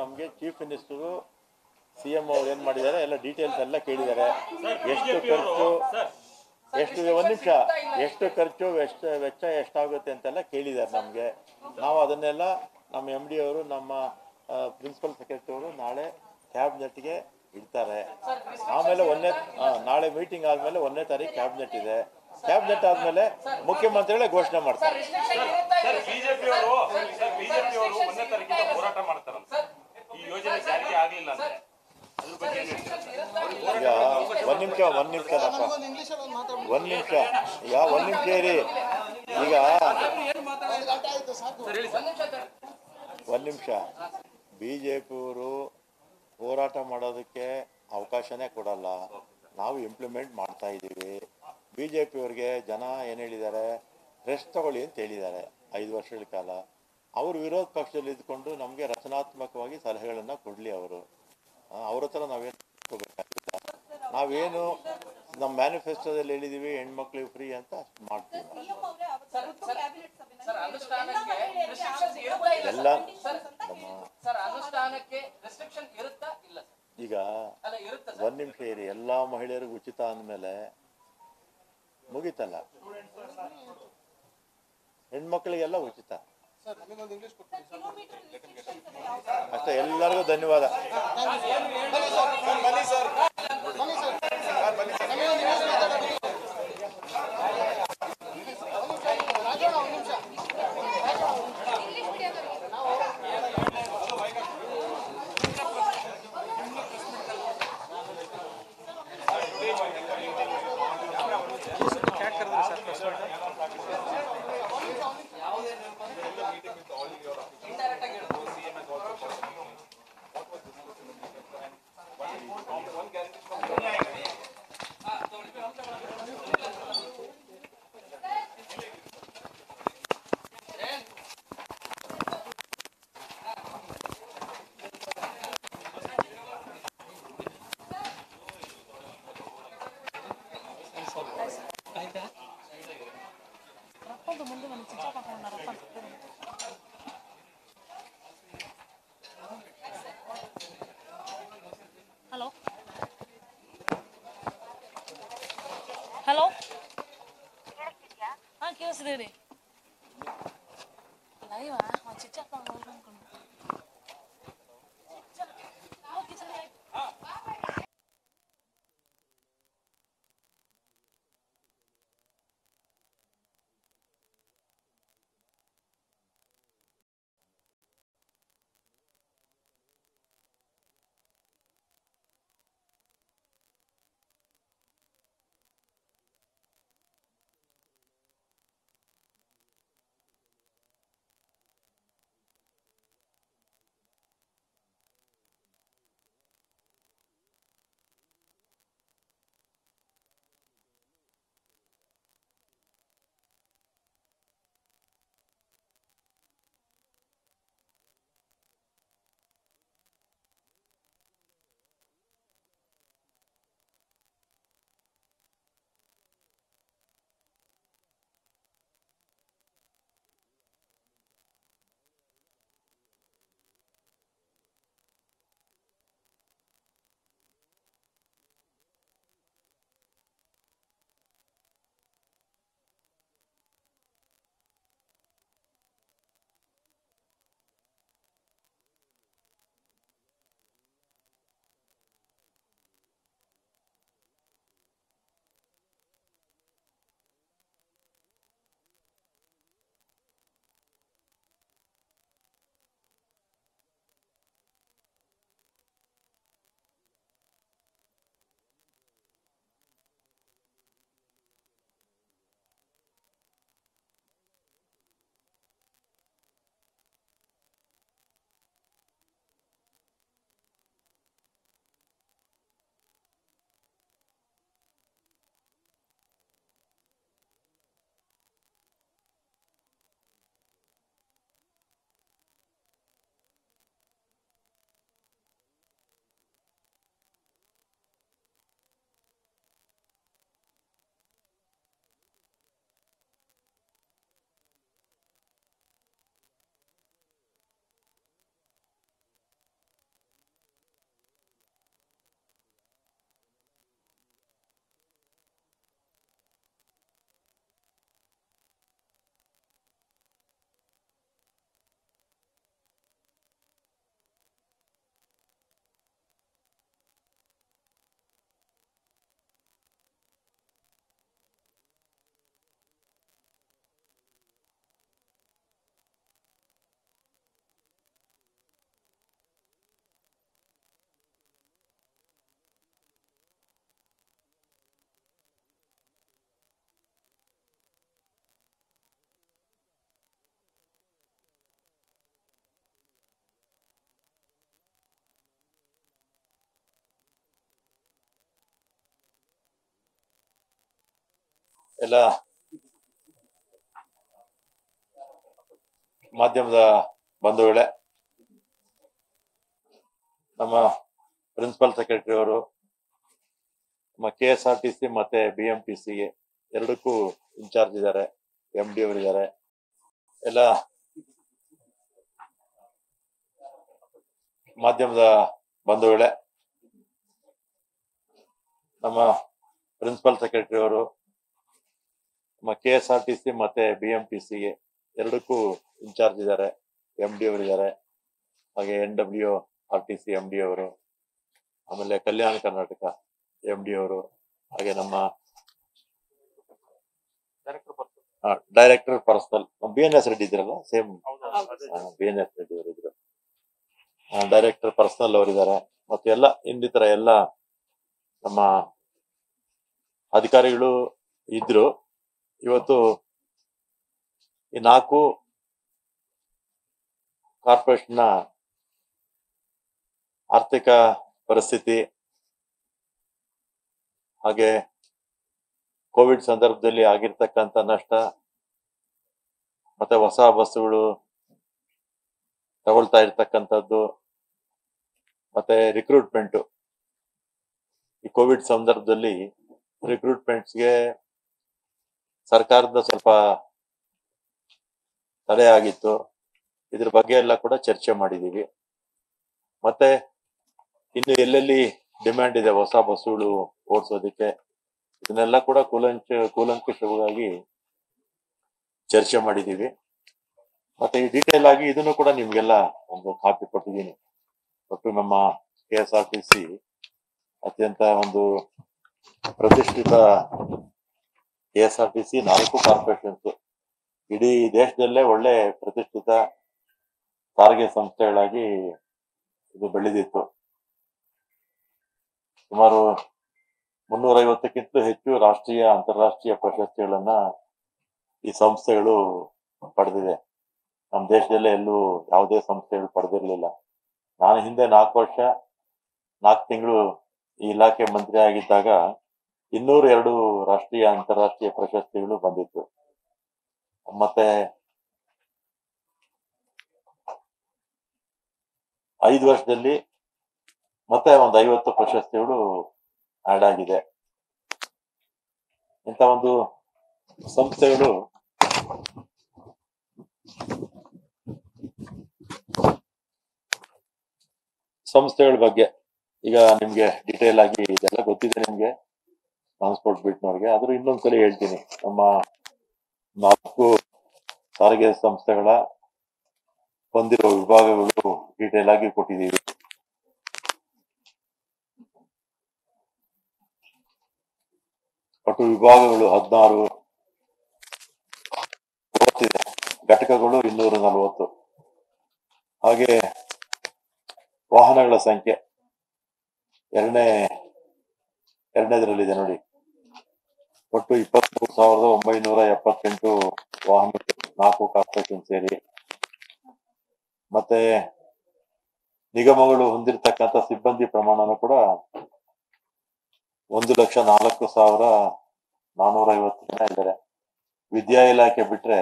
ನಮಗೆ chief minister C M ಅವ್ರು ಏನು ಮಾಡಿದ್ದಾರೆ ಎಲ್ಲ ಡೀಟೇಲ್ಸ್ ಎಲ್ಲ ಕೇಳಿದ್ದಾರೆ ಎಷ್ಟು ಖರ್ಚು ಎಷ್ಟು ಒಂದು ನಿಮಿಷ ಎಷ್ಟು ಖರ್ಚು ಎಷ್ಟು ವೆಚ್ಚ ಎಷ್ಟಾಗುತ್ತೆ ಅಂತೆಲ್ಲ ಕೇಳಿದ್ದಾರೆ ನಮಗೆ ನಾವು ಅದನ್ನೆಲ್ಲ ನಮ್ಮ ಎಮ್ ಡಿ ಅವರು ನಮ್ಮ ಪ್ರಿನ್ಸಿಪಲ್ ಸೆಕ್ರೆಟರಿ ಅವರು ನಾಳೆ ಕ್ಯಾಬಿನೆಟ್ಗೆ ಇಡ್ತಾರೆ ಆಮೇಲೆ ಒಂದನೇ ಆ, ನಾಳೆ ಮೀಟಿಂಗ್ ಆದಮೇಲೆ ಒಂದನೇ ತಾರೀಕು ಕ್ಯಾಬಿನೆಟ್ ಇದೆ ಕ್ಯಾಬಿನೆಟ್ ಆದಮೇಲೆ ಮುಖ್ಯಮಂತ್ರಿಗಳೇ ಘೋಷಣೆ ಮಾಡ್ತಾರೆ ಸರ್ ಬಿಜೆಪಿ ಅವರು ಸರ್ ಬಿಜೆಪಿ ಅವರು ಒಂದನೇ ತಾರೀಕಿಂದ ಹೋರಾಟ ಮಾಡ್ತಾರಂತ ಈ ಯೋಜನೆ ಜಾರಿಗೆ ಆಗ್ಲಿಲ್ಲ ಅಂದ್ರೆ ಅದ್ರ ಬಗ್ಗೆ ಏನ್ ಹೇಳ್ತೀರಾ? ಈಗ ಒಂದ್ ನಿಮಿಷ ಒಂದ್ ನಿಮಿಷನಪ್ಪ ಒಂದ್ ನಿಮಿಷ ಯಾ ಒಂದ್ ನಿಮಿಷ ಇರಿ ಈಗ ಒಂದ್ ನಿಮಿಷ ಬಿ ಜೆ ಪಿಯವರು ಹೋರಾಟ ಮಾಡೋದಕ್ಕೆ ಅವಕಾಶನೇ ಕೊಡಲ್ಲ ನಾವು ಇಂಪ್ಲಿಮೆಂಟ್ ಮಾಡ್ತಾ ಇದ್ದೀವಿ ಬಿ ಜೆ ಪಿಯವ್ರಿಗೆ ಜನ ಏನು ಹೇಳಿದ್ದಾರೆ ರೆಸ್ಟ್ ತಗೊಳ್ಳಿ ಅಂತ ಹೇಳಿದ್ದಾರೆ ಐದು ವರ್ಷಗಳ ಕಾಲ ಅವರು ವಿರೋಧ ಪಕ್ಷದಲ್ಲಿ ಇದ್ಕೊಂಡು ನಮಗೆ ರಚನಾತ್ಮಕವಾಗಿ ಸಲಹೆಗಳನ್ನು ಕೊಡಲಿ ಅವರು ಅವ್ರ ಹತ್ರ ನಾವೇನು ತಗೋಬೇಕಾಗಿಲ್ಲ ನಾವೇನು ನಮ್ಮ ಮ್ಯಾನಿಫೆಸ್ಟೋದಲ್ಲಿ ಹೇಳಿದ್ದೀವಿ ಹೆಣ್ಮಕ್ಳಿಗೆ ಫ್ರೀ ಅಂತ ಅಷ್ಟು ಮಾಡ್ತೀವಿ ನಾವು. ಸರ್ ಅನುಷ್ಠಾನಕ್ಕೆ restrictions ಇರುತ್ತಾ ಇಲ್ಲ ಎಲ್ಲ ಸರ್ ನಮ್ಮ ಸರ್ ಅನುಷ್ಠಾನಕ್ಕೆ ರೆಸ್ಟ್ರಿಕ್ಷನ್ ಇರುತ್ತಾ ಇಲ್ಲ ಸರ್ ಈಗ ಅಲ್ಲ ಇರುತ್ತಾ ಸರ್ ಒಂದ್ ನಿಮಿಷ ಇರಿ ಎಲ್ಲ ಮಹಿಳೆಯರಿಗೂ ಉಚಿತ ಅಂದಮೇಲೆ ಮುಗೀತಲ್ಲ ಹೆಣ್ಮಕ್ಳಿಗೆಲ್ಲ ಉಚಿತ ಅಷ್ಟೇ ಎಲ್ಲರಿಗೂ ಧನ್ಯವಾದ ಇಂಡೈರೆಕ್ಟ್ ಆಗಿ ಹೇಳುದು ಎಲ್ಲ ಮಾಧ್ಯಮದ ಬಂಧುಗಳೇ ನಮ್ಮ ಪ್ರಿನ್ಸಿಪಲ್ ಸೆಕ್ರೆಟರಿ ಅವರು ನಮ್ಮ K S R T C ಮತ್ತೆ ಬಿ ಎಂ ಟಿ ಸಿ ಎರಡಕ್ಕೂ ಇನ್ಚಾರ್ಜ್ ಇದ್ದಾರೆ ಎಂ ಡಿ ಅವರಿದ್ದಾರೆ ಎಲ್ಲ ಮಾಧ್ಯಮದ ಬಂಧುಗಳೇ ನಮ್ಮ ಪ್ರಿನ್ಸಿಪಲ್ ಸೆಕ್ರೆಟರಿ ಅವರು ನಮ್ಮ K S R T C ಮತ್ತೆ ಬಿ ಎಂ ಟಿ ಸಿ ಎರಡಕ್ಕೂ ಇನ್ಚಾರ್ಜ್ ಇದ್ದಾರೆ ಎಂ ಡಿ ಅವರಿದ್ದಾರೆ ಹಾಗೆ N W R T C M D ಅವರು ಆಮೇಲೆ ಕಲ್ಯಾಣ ಕರ್ನಾಟಕ ಎಂ ಡಿ ಅವರು ಹಾಗೆ ನಮ್ಮ director personnel B N S Reddy ಇದ್ರಲ್ಲ same B N S Reddy ಅವರು ಇದ್ರು ಡೈರೆಕ್ಟರ್ ಪರ್ಸನಲ್ ಅವರಿದ್ದಾರೆ ಮತ್ತೆ ಎಲ್ಲ ಇನ್ನಿತರ ಎಲ್ಲ ನಮ್ಮ ಅಧಿಕಾರಿಗಳು ಇದ್ರು ಇವತ್ತು ಈ ನಾಲ್ಕು ಕಾರ್ಪೊರೇಷನ್ನ ಆರ್ಥಿಕ ಪರಿಸ್ಥಿತಿ ಹಾಗೆ ಕೋವಿಡ್ ಸಂದರ್ಭದಲ್ಲಿ ಆಗಿರ್ತಕ್ಕಂಥ ನಷ್ಟ ಮತ್ತೆ ಹೊಸ ಬಸ್ಸುಗಳು ತಗೊಳ್ತಾ ಇರ್ತಕ್ಕಂಥದ್ದು ಮತ್ತೆ ರಿಕ್ರೂಟ್ಮೆಂಟ್ ಈ ಕೋವಿಡ್ ಸಂದರ್ಭದಲ್ಲಿ ರಿಕ್ರೂಟ್ಮೆಂಟ್ಸ್ಗೆ ಸರ್ಕಾರದ ಸ್ವಲ್ಪ ತಡೆ ಆಗಿತ್ತು ಇದ್ರ ಬಗ್ಗೆ ಎಲ್ಲ ಕೂಡ ಚರ್ಚೆ ಮಾಡಿದೀವಿ ಮತ್ತೆ ಇನ್ನು ಎಲ್ಲೆಲ್ಲಿ ಡಿಮ್ಯಾಂಡ್ ಇದೆ ಹೊಸ ಬಸ್ಸುಗಳು ಓಡಿಸೋದಕ್ಕೆ ಇದನ್ನೆಲ್ಲ ಕೂಡ ಕೂಲಂಚ ಕೂಲಂಕುಷವಾಗಿ ಚರ್ಚೆ ಮಾಡಿದೀವಿ ಮತ್ತೆ ಈ ಡೀಟೇಲ್ ಆಗಿ ಇದನ್ನು ಕೂಡ ನಿಮ್ಗೆಲ್ಲ ಒಂದು ಕಾಪಿ ಕೊಟ್ಟಿದ್ದೀನಿ ಒಟ್ಟು ನಮ್ಮ K S R T C ಅತ್ಯಂತ ಒಂದು ಪ್ರತಿಷ್ಠಿತ K S R T C ನಾಲ್ಕು ಕಾರ್ಪೊರೇಷನ್ಸ್ ಇಡೀ ದೇಶದಲ್ಲೇ ಒಳ್ಳೆ ಪ್ರತಿಷ್ಠಿತ ಸಾರಿಗೆ ಸಂಸ್ಥೆಗಳಾಗಿ ಇದು ಬೆಳೆದಿತ್ತು ಸುಮಾರು ಮುನ್ನೂರ ಐವತ್ತಕ್ಕಿಂತಲೂ ಹೆಚ್ಚು ರಾಷ್ಟ್ರೀಯ ಅಂತಾರಾಷ್ಟ್ರೀಯ ಪ್ರಶಸ್ತಿಗಳನ್ನ ಈ ಸಂಸ್ಥೆಗಳು ಪಡೆದಿದೆ ನಮ್ಮ ದೇಶದಲ್ಲೇ ಎಲ್ಲೂ ಯಾವುದೇ ಸಂಸ್ಥೆಗಳು ಪಡೆದಿರಲಿಲ್ಲ ನಾನು ಹಿಂದೆ ನಾಲ್ಕು ವರ್ಷ ನಾಲ್ಕು ತಿಂಗಳು ಈ ಇಲಾಖೆ ಮಂತ್ರಿ ಆಗಿದ್ದಾಗ ಇನ್ನೂರ ಎರಡು ರಾಷ್ಟ್ರೀಯ ಅಂತಾರಾಷ್ಟ್ರೀಯ ಪ್ರಶಸ್ತಿಗಳು ಬಂದಿತ್ತು ಮತ್ತೆ ಐದು ವರ್ಷದಲ್ಲಿ ಮತ್ತೆ ಒಂದು ಐವತ್ತು ಪ್ರಶಸ್ತಿಗಳು ಆಡ್ ಆಗಿದೆ ಇಂಥ ಒಂದು ಸಂಸ್ಥೆಗಳು ಸಂಸ್ಥೆಗಳ ಬಗ್ಗೆ ಈಗ ನಿಮ್ಗೆ ಡೀಟೇಲ್ ಆಗಿ ಇದೆಲ್ಲ ಗೊತ್ತಿದೆ ನಿಮ್ಗೆ ಟ್ರಾನ್ಸ್ಪೋರ್ಟ್ ಬಿಟ್ನವ್ರಿಗೆ ಆದ್ರೂ ಇನ್ನೊಂದ್ಸಲಿ ಹೇಳ್ತೀನಿ ನಮ್ಮ ನಾಲ್ಕು ಸಾರಿಗೆ ಸಂಸ್ಥೆಗಳ ಹೊಂದಿರೋ ವಿಭಾಗಗಳು ಡೀಟೇಲ್ ಆಗಿ ಕೊಟ್ಟಿದ್ದೀವಿ ಒಟ್ಟು ವಿಭಾಗಗಳು ಹದಿನಾರು ಮೂವತ್ತಿದೆ ಘಟಕಗಳು ಇನ್ನೂರ ನಲವತ್ತು ಹಾಗೆ ವಾಹನಗಳ ಸಂಖ್ಯೆ ಎರಡನೇ ಎರಡನೇದ್ರಲ್ಲಿದೆ ನೋಡಿ ಒಟ್ಟು ಇಪ್ಪತ್ಮೂರು ಸಾವಿರದ ಒಂಬೈನೂರ ಎಪ್ಪತ್ತೆಂಟು ವಾಹನಗಳು ನಾಲ್ಕು ಕಾರ್ಪೊರೇಷನ್ ಸೇರಿ ಮತ್ತೆ ನಿಗಮಗಳು ಹೊಂದಿರತಕ್ಕಂಥ ಸಿಬ್ಬಂದಿ ಪ್ರಮಾಣನೂ ಕೂಡ ಒಂದು ಲಕ್ಷ ನಾಲ್ಕು ಸಾವಿರ ನಾನೂರ ಐವತ್ತು ಜನ ಇದ್ದಾರೆ ವಿದ್ಯಾ ಇಲಾಖೆ ಬಿಟ್ರೆ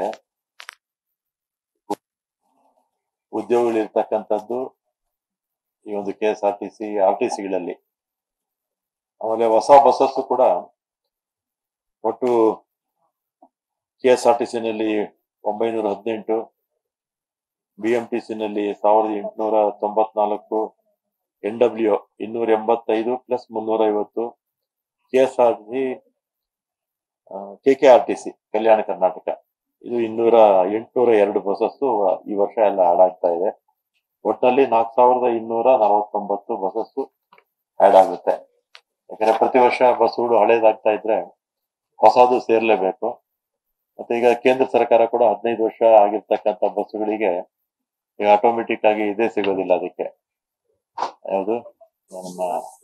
ಉದ್ಯೋಗಗಳಿರ್ತಕ್ಕಂಥದ್ದು ಈ ಒಂದು K S R T C R T ಸಿಗಳಲ್ಲಿ ಆಮೇಲೆ ಹೊಸ ಬಸ್ಸಸ್ಸು ಕೂಡ ಒಟ್ಟು ಕೆ ಎಸ್ ಆರ್ ಟಿ ಸಿನಲ್ಲಿ ಒಂಬೈನೂರ ಹದಿನೆಂಟು ಬಿ ಎಂ ಟಿ ಸಿನಲ್ಲಿ ಸಾವಿರದ ಎಂಟುನೂರ ತೊಂಬತ್ನಾಲ್ಕು ಎನ್ ಡಬ್ಲ್ಯೂ ಇನ್ನೂರ ಎಂಬತ್ತೈದು ಪ್ಲಸ್ ಮುನ್ನೂರ ಐವತ್ತು K S R T K K R T C Kalyana Karnataka ಇದು ಇನ್ನೂರ ಎಂಟುನೂರ ಎರಡು ಬಸ್ಸಸ್ಸು ಈ ವರ್ಷ ಎಲ್ಲ ಆಡ್ ಆಗ್ತಾ ಇದೆ ಒಟ್ಟಿನಲ್ಲಿ ನಾಲ್ಕು ಸಾವಿರದ ಇನ್ನೂರ ನಲವತ್ತೊಂಬತ್ತು ಬಸ್ಸಸ್ಸು ಆಡ್ ಆಗುತ್ತೆ ಯಾಕಂದ್ರೆ ಪ್ರತಿ ವರ್ಷ ಬಸ್ಸುಗಳು ಹಳೇದಾಗ್ತಾ ಇದ್ರೆ ಹೊಸದು ಸೇರ್ಲೇಬೇಕು ಮತ್ತೆ ಈಗ ಕೇಂದ್ರ ಸರ್ಕಾರ ಕೂಡ ಹದಿನೈದು ವರ್ಷ ಆಗಿರ್ತಕ್ಕಂಥ ಬಸ್ಸುಗಳಿಗೆ ಈಗ ಆಟೋಮೆಟಿಕ್ ಆಗಿ ಇದೇ ಸಿಗೋದಿಲ್ಲ ಅದಕ್ಕೆ ಯಾವುದು ನಮ್ಮ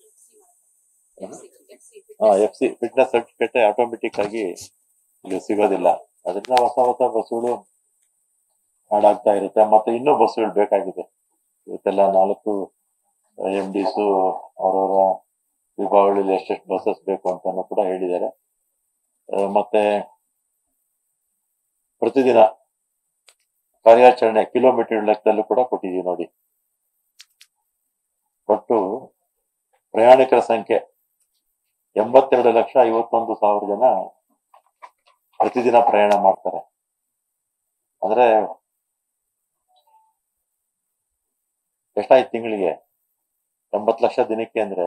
F C fitness certificate automatic ಆಗಿ ಇಲ್ಲಿ ಸಿಗೋದಿಲ್ಲ ಅದರಿಂದ ಹೊಸ ಹೊಸ ಬಸ್ಸುಗಳು ಹಾಳಾಗ್ತಾ ಇರುತ್ತೆ ಮತ್ತೆ ಇನ್ನೂ ಬಸ್ಸುಗಳು ಬೇಕಾಗಿದೆ ಇವತ್ತೆಲ್ಲ ನಾಲ್ಕು ಎಂ ಡಿಸು ಅವರವರ ವಿಭಾಗಗಳಲ್ಲಿ ಎಷ್ಟೆಷ್ಟು ಬಸ್ಸಸ್ ಬೇಕು ಅಂತಾನು ಕೂಡ ಹೇಳಿದ್ದಾರೆ ಆ, ಮತ್ತೆ ಪ್ರತಿದಿನ ಕಾರ್ಯಾಚರಣೆ ಕಿಲೋಮೀಟರ್ ಲೆಕ್ಕದಲ್ಲೂ ಕೂಡ ಕೊಟ್ಟಿದ್ದೀವಿ ನೋಡಿ ಒಟ್ಟು ಪ್ರಯಾಣಿಕರ ಸಂಖ್ಯೆ ಎಂಬತ್ತೆರಡು ಲಕ್ಷ ಐವತ್ತೊಂದು ಸಾವಿರ ಜನ ಪ್ರತಿದಿನ ಪ್ರಯಾಣ ಮಾಡ್ತಾರೆ ಅಂದ್ರೆ ಎಷ್ಟಾಯ್ತು ತಿಂಗಳಿಗೆ ಎಂಬತ್ತು ಲಕ್ಷ ದಿನಕ್ಕೆ ಅಂದ್ರೆ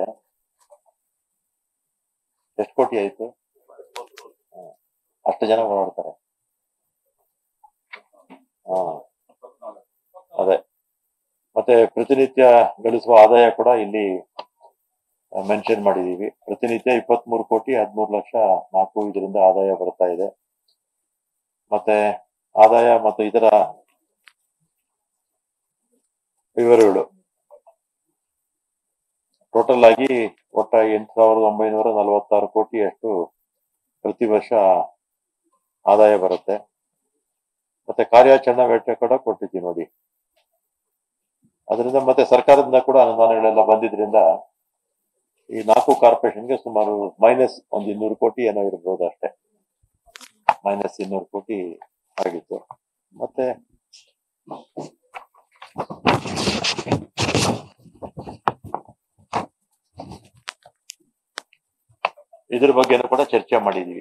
ಎಷ್ಟು ಕೋಟಿ ಆಯ್ತು ಹ್ಮ್. ಅಷ್ಟು ಜನ ಓಡಾಡ್ತಾರೆ ಹಾ ಅದೇ ಮತ್ತೆ ಪ್ರತಿನಿತ್ಯ ಗಳಿಸುವ ಆದಾಯ ಕೂಡ ಇಲ್ಲಿ ಮೆನ್ಷನ್ ಮಾಡಿದೀವಿ ಪ್ರತಿನಿತ್ಯ ಇಪ್ಪತ್ಮೂರು ಕೋಟಿ ಹದಿಮೂರು ಲಕ್ಷ ನಾಲ್ಕು ಇದರಿಂದ ಆದಾಯ ಬರ್ತಾ ಇದೆ ಮತ್ತೆ ಆದಾಯ ಮತ್ತು ಇತರ ವಿವರಗಳು ಟೋಟಲ್ ಆಗಿ ಒಟ್ಟಾಗಿ ಎಂಟು ಸಾವಿರದ ಒಂಬೈನೂರ ನಲವತ್ತಾರು ಕೋಟಿಯಷ್ಟು ಪ್ರತಿ ವರ್ಷ ಆದಾಯ ಬರುತ್ತೆ ಮತ್ತೆ ಕಾರ್ಯಾಚರಣಾ ವೆಚ್ಚ ಕೂಡ ಕೊಟ್ಟಿದ್ದೀವಿ ನೋಡಿ ಅದರಿಂದ ಮತ್ತೆ ಸರ್ಕಾರದಿಂದ ಕೂಡ ಅನುದಾನಗಳೆಲ್ಲ ಬಂದಿದ್ರಿಂದ ಈ ನಾಲ್ಕು ಕಾರ್ಪೊರೇಷನ್ಗೆ ಸುಮಾರು ಮೈನಸ್ ಒಂದು ಇನ್ನೂರು ಕೋಟಿ ಏನೋ ಇರ್ಬೋದು ಅಷ್ಟೇ ಮೈನಸ್ ಇನ್ನೂರು ಕೋಟಿ ಆಗಿತ್ತು ಮತ್ತೆ ಇದ್ರ ಬಗ್ಗೆನೂ ಕೂಡ ಚರ್ಚೆ ಮಾಡಿದೀವಿ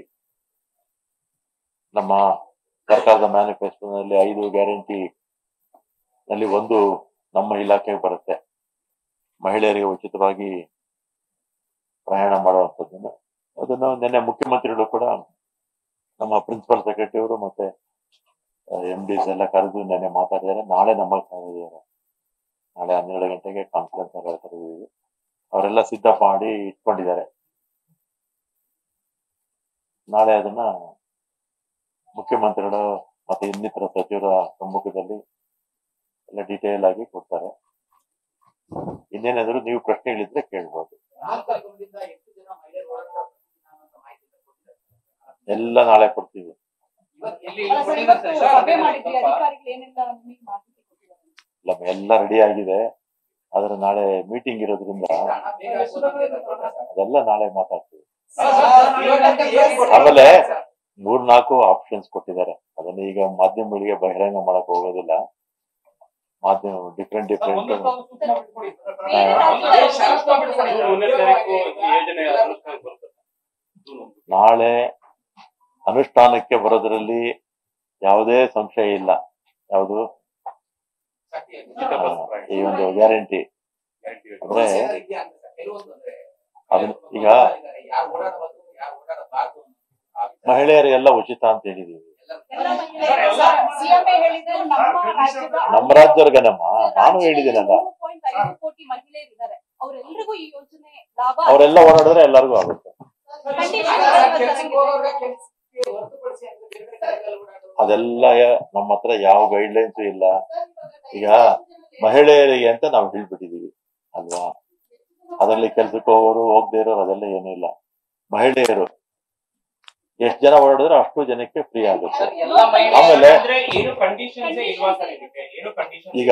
ನಮ್ಮ ಸರ್ಕಾರದ ಮ್ಯಾನಿಫೆಸ್ಟೋನಲ್ಲಿ ಐದು ಗ್ಯಾರಂಟಿ ನಲ್ಲಿ ಒಂದು ನಮ್ಮ ಇಲಾಖೆಗೆ ಬರುತ್ತೆ ಮಹಿಳೆಯರಿಗೆ ಉಚಿತವಾಗಿ ಪ್ರಯಾಣ ಮಾಡುವಂಥದ್ದನ್ನು ಅದನ್ನು ನಿನ್ನೆ ಮುಖ್ಯಮಂತ್ರಿಗಳು ಕೂಡ ನಮ್ಮ ಪ್ರಿನ್ಸಿಪಲ್ ಸೆಕ್ರೆಟರಿ ಅವರು ಮತ್ತೆ ಎಂ ಡಿಸ್ ಎಲ್ಲ ಕರೆದು ನೆನ್ನೆ ಮಾತಾಡಿದ್ದಾರೆ ನಾಳೆ ನಮ್ಮ ಕರೆದಿದ್ದಾರೆ ನಾಳೆ ಹನ್ನೆರಡು ಗಂಟೆಗೆ ಕಾನ್ಫರೆನ್ಸ್ ಎಲ್ಲ ಕರೆದಿದ್ದೀವಿ ಅವರೆಲ್ಲ ಸಿದ್ಧ ಮಾಡಿ ಇಟ್ಕೊಂಡಿದ್ದಾರೆ ನಾಳೆ ಅದನ್ನ ಮುಖ್ಯಮಂತ್ರಿಗಳು ಮತ್ತೆ ಇನ್ನಿತರ ಸಚಿವರ ಸಮ್ಮುಖದಲ್ಲಿ ಎಲ್ಲ ಡೀಟೇಲ್ ಆಗಿ ಕೊಡ್ತಾರೆ ಇನ್ನೇನಾದ್ರೂ ನೀವು ಪ್ರಶ್ನೆಗಳಿದ್ರೆ ಕೇಳ್ಬೋದು ನಾಲ್ಕರಿಂದ ಎಷ್ಟು ಜನ ಮಹಿಳೆಯರು ಓಡಾಡ್ತಾರೆ ಅನ್ನೋ ಮಾಹಿತಿ ಕೊಟ್ಟಿದ್ದಾರೆ. ಎಲ್ಲ ನಾಳೆ ಕೊಡ್ತೀವಿ ಇವತ್ತು ಎಲ್ಲಿ ಅಲ್ಲ ಸರ್, ಇವತ್ತು ಸಭೆ ಮಾಡಿದ್ವಿ ಅಧಿಕಾರಿಗಳು ಏನೆಲ್ಲ ನಿಮಗೆ ಮಾಹಿತಿ ಕೊಟ್ಟಿದ್ದಾರೆ ಇಲ್ಲ ಎಲ್ಲ ರೆಡಿ ಆಗಿದೆ ಆದ್ರೆ ನಾಳೆ ಮೀಟಿಂಗ್ ಇರೋದ್ರಿಂದ ಹಣ ಬೇಗ ಕೊಡ್ತಾರೆ ಸರ್. ಅದೆಲ್ಲ ನಾಳೆ ಮಾತಾಡ್ತೀವಿ ಸರ್, ಸರ್, ಇವಾಗ ಏನ್ ಕೊಡ್ತಾರೆ? ಆಮೇಲೆ ಮೂರ್ ನಾಲ್ಕು ಆಪ್ಷನ್ಸ್ ಕೊಟ್ಟಿದ್ದಾರೆ ಅದನ್ನ ಈಗ ಮಾಧ್ಯಮಗಳಿಗೆ ಬಹಿರಂಗ ಮಾಡಕ್ ಹೋಗೋದಿಲ್ಲ ಮಾಧ್ಯಮ ಡಿಫ್ರೆಂಟ್ ಡಿಫ್ರೆಂಟ್ ಬೇರೆ ಹಾ. ರಾಜ್ಯದ ಷರತ್ತು ಮಾಡ್ಬಿಡ್ತಾರೆ. ಜೂನ್ ಒಂದನೇ ತಾರೀಕು ಈ ಯೋಜನೆ ಅನುಷ್ಠಾನಕ್ಕೆ ಬರುತ್ತೆ ಜೂನ್ ಒಂದು. ನಾಳೆ ಅನುಷ್ಠಾನಕ್ಕೆ ಬರೋದ್ರಲ್ಲಿ ಯಾವುದೇ ಸಂಶಯ ಇಲ್ಲ ಯಾವುದು ಶಕ್ತಿಯಾಗಿ. ಉಚಿತ ಆ, ಬಸ್ ಪ್ರಯಾಣ. ಈ ಒಂದು ಗ್ಯಾರಂಟಿ ಗ್ಯಾರಂಟಿ ಯೋಜನೆ. ಅಂದ್ರೆ ಸಮಸ್ಯೆ ಇದೆಯಾ ಅಂತ ಸರ್. ಕೆಲವೊಂದು ಅಂದ್ರೆ ಅದನ್ನ ಈಗ ಯಾರು ಓಡಾಡಬಹುದು ಯಾರು ಓಡಾಡಬಾರ್ದು ಆ ವಿಚಾರ ಮಹಿಳೆಯರಿಗೆಲ್ಲ ಉಚಿತ ಅಂತ ಹೇಳಿದೀವಿ ಎಲ್ಲ- ಎಲ್ಲ ಮಹಿಳೆಯರು ಸರ್, CMA ಹೇಳಿದ್ರು ನಮ್ಮ ರಾಜ್ಯದ ನಮ್ಮ ರಾಜ್ಯದವ್ರಿಗೇನಮ್ಮ ನಾನು ಹೇಳಿದ್ದೀನಲ್ಲ ಮೂರು ಪಾಯಿಂಟ್ ಐದು ಕೋಟಿ ಮಹಿಳೆಯರಿದ್ದಾರೆ ಅವರೆಲ್ಲರಿಗೂ ಈ ಯೋಜನೆ ಲಾಭ ಅವರೆಲ್ಲ ಓಡಾಡಿದ್ರೆ ಎಲ್ಲರಿಗೂ ಆಗುತ್ತೆ ಖಂಡಿತ ಕೆಲ್ಸಕ್ಕೆ ಹೋಗೋರ್ಗೆ ಕೆಲ್ಸಕ್ಕೆ ಹೊರತುಪಡಿಸಿ ಅಂತ ಬೇರೆ ಬೇರೆ ಕಡೆಗಳಲ್ಲಿ ಓಡಾಡೋರು. ಅದೆಲ್ಲ ನಮ್ಮ ಹತ್ರ ಯಾವ ಗೈಡ್ಲೈನ್ಸ್ ಇಲ್ಲ ಈಗ ಮಹಿಳೆಯರಿಗೆ ಅಂತ ನಾವು ಹೇಳ್ಬಿಟ್ಟಿದೀವಿ ಅಲ್ವಾ ಅದರಲ್ಲಿ ಕೆಲ್ಸಕ್ಕೆ ಹೋಗೋರು ಹೋಗದೆ ಇರೋರು ಅದೆಲ್ಲ ಏನೂ ಇಲ್ಲ ಮಹಿಳೆಯರು ಎಷ್ಟು ಜನ ಓಡಾಡಿದ್ರೆ ಅಷ್ಟು ಜನಕ್ಕೆ ಫ್ರೀ ಆಗುತ್ತೆ ಸರ್, ಎಲ್ಲ ಮಹಿಳೆಯರು ಆಮೇಲೆ ಅಂದ್ರೆ ಏನು ಕಂಡೀಷನ್ಸ್ ಇಲ್ವಾ ಸರ್ ಇದಕ್ಕೆ ಏನು ಕಂಡೀಷನ್ ಈಗ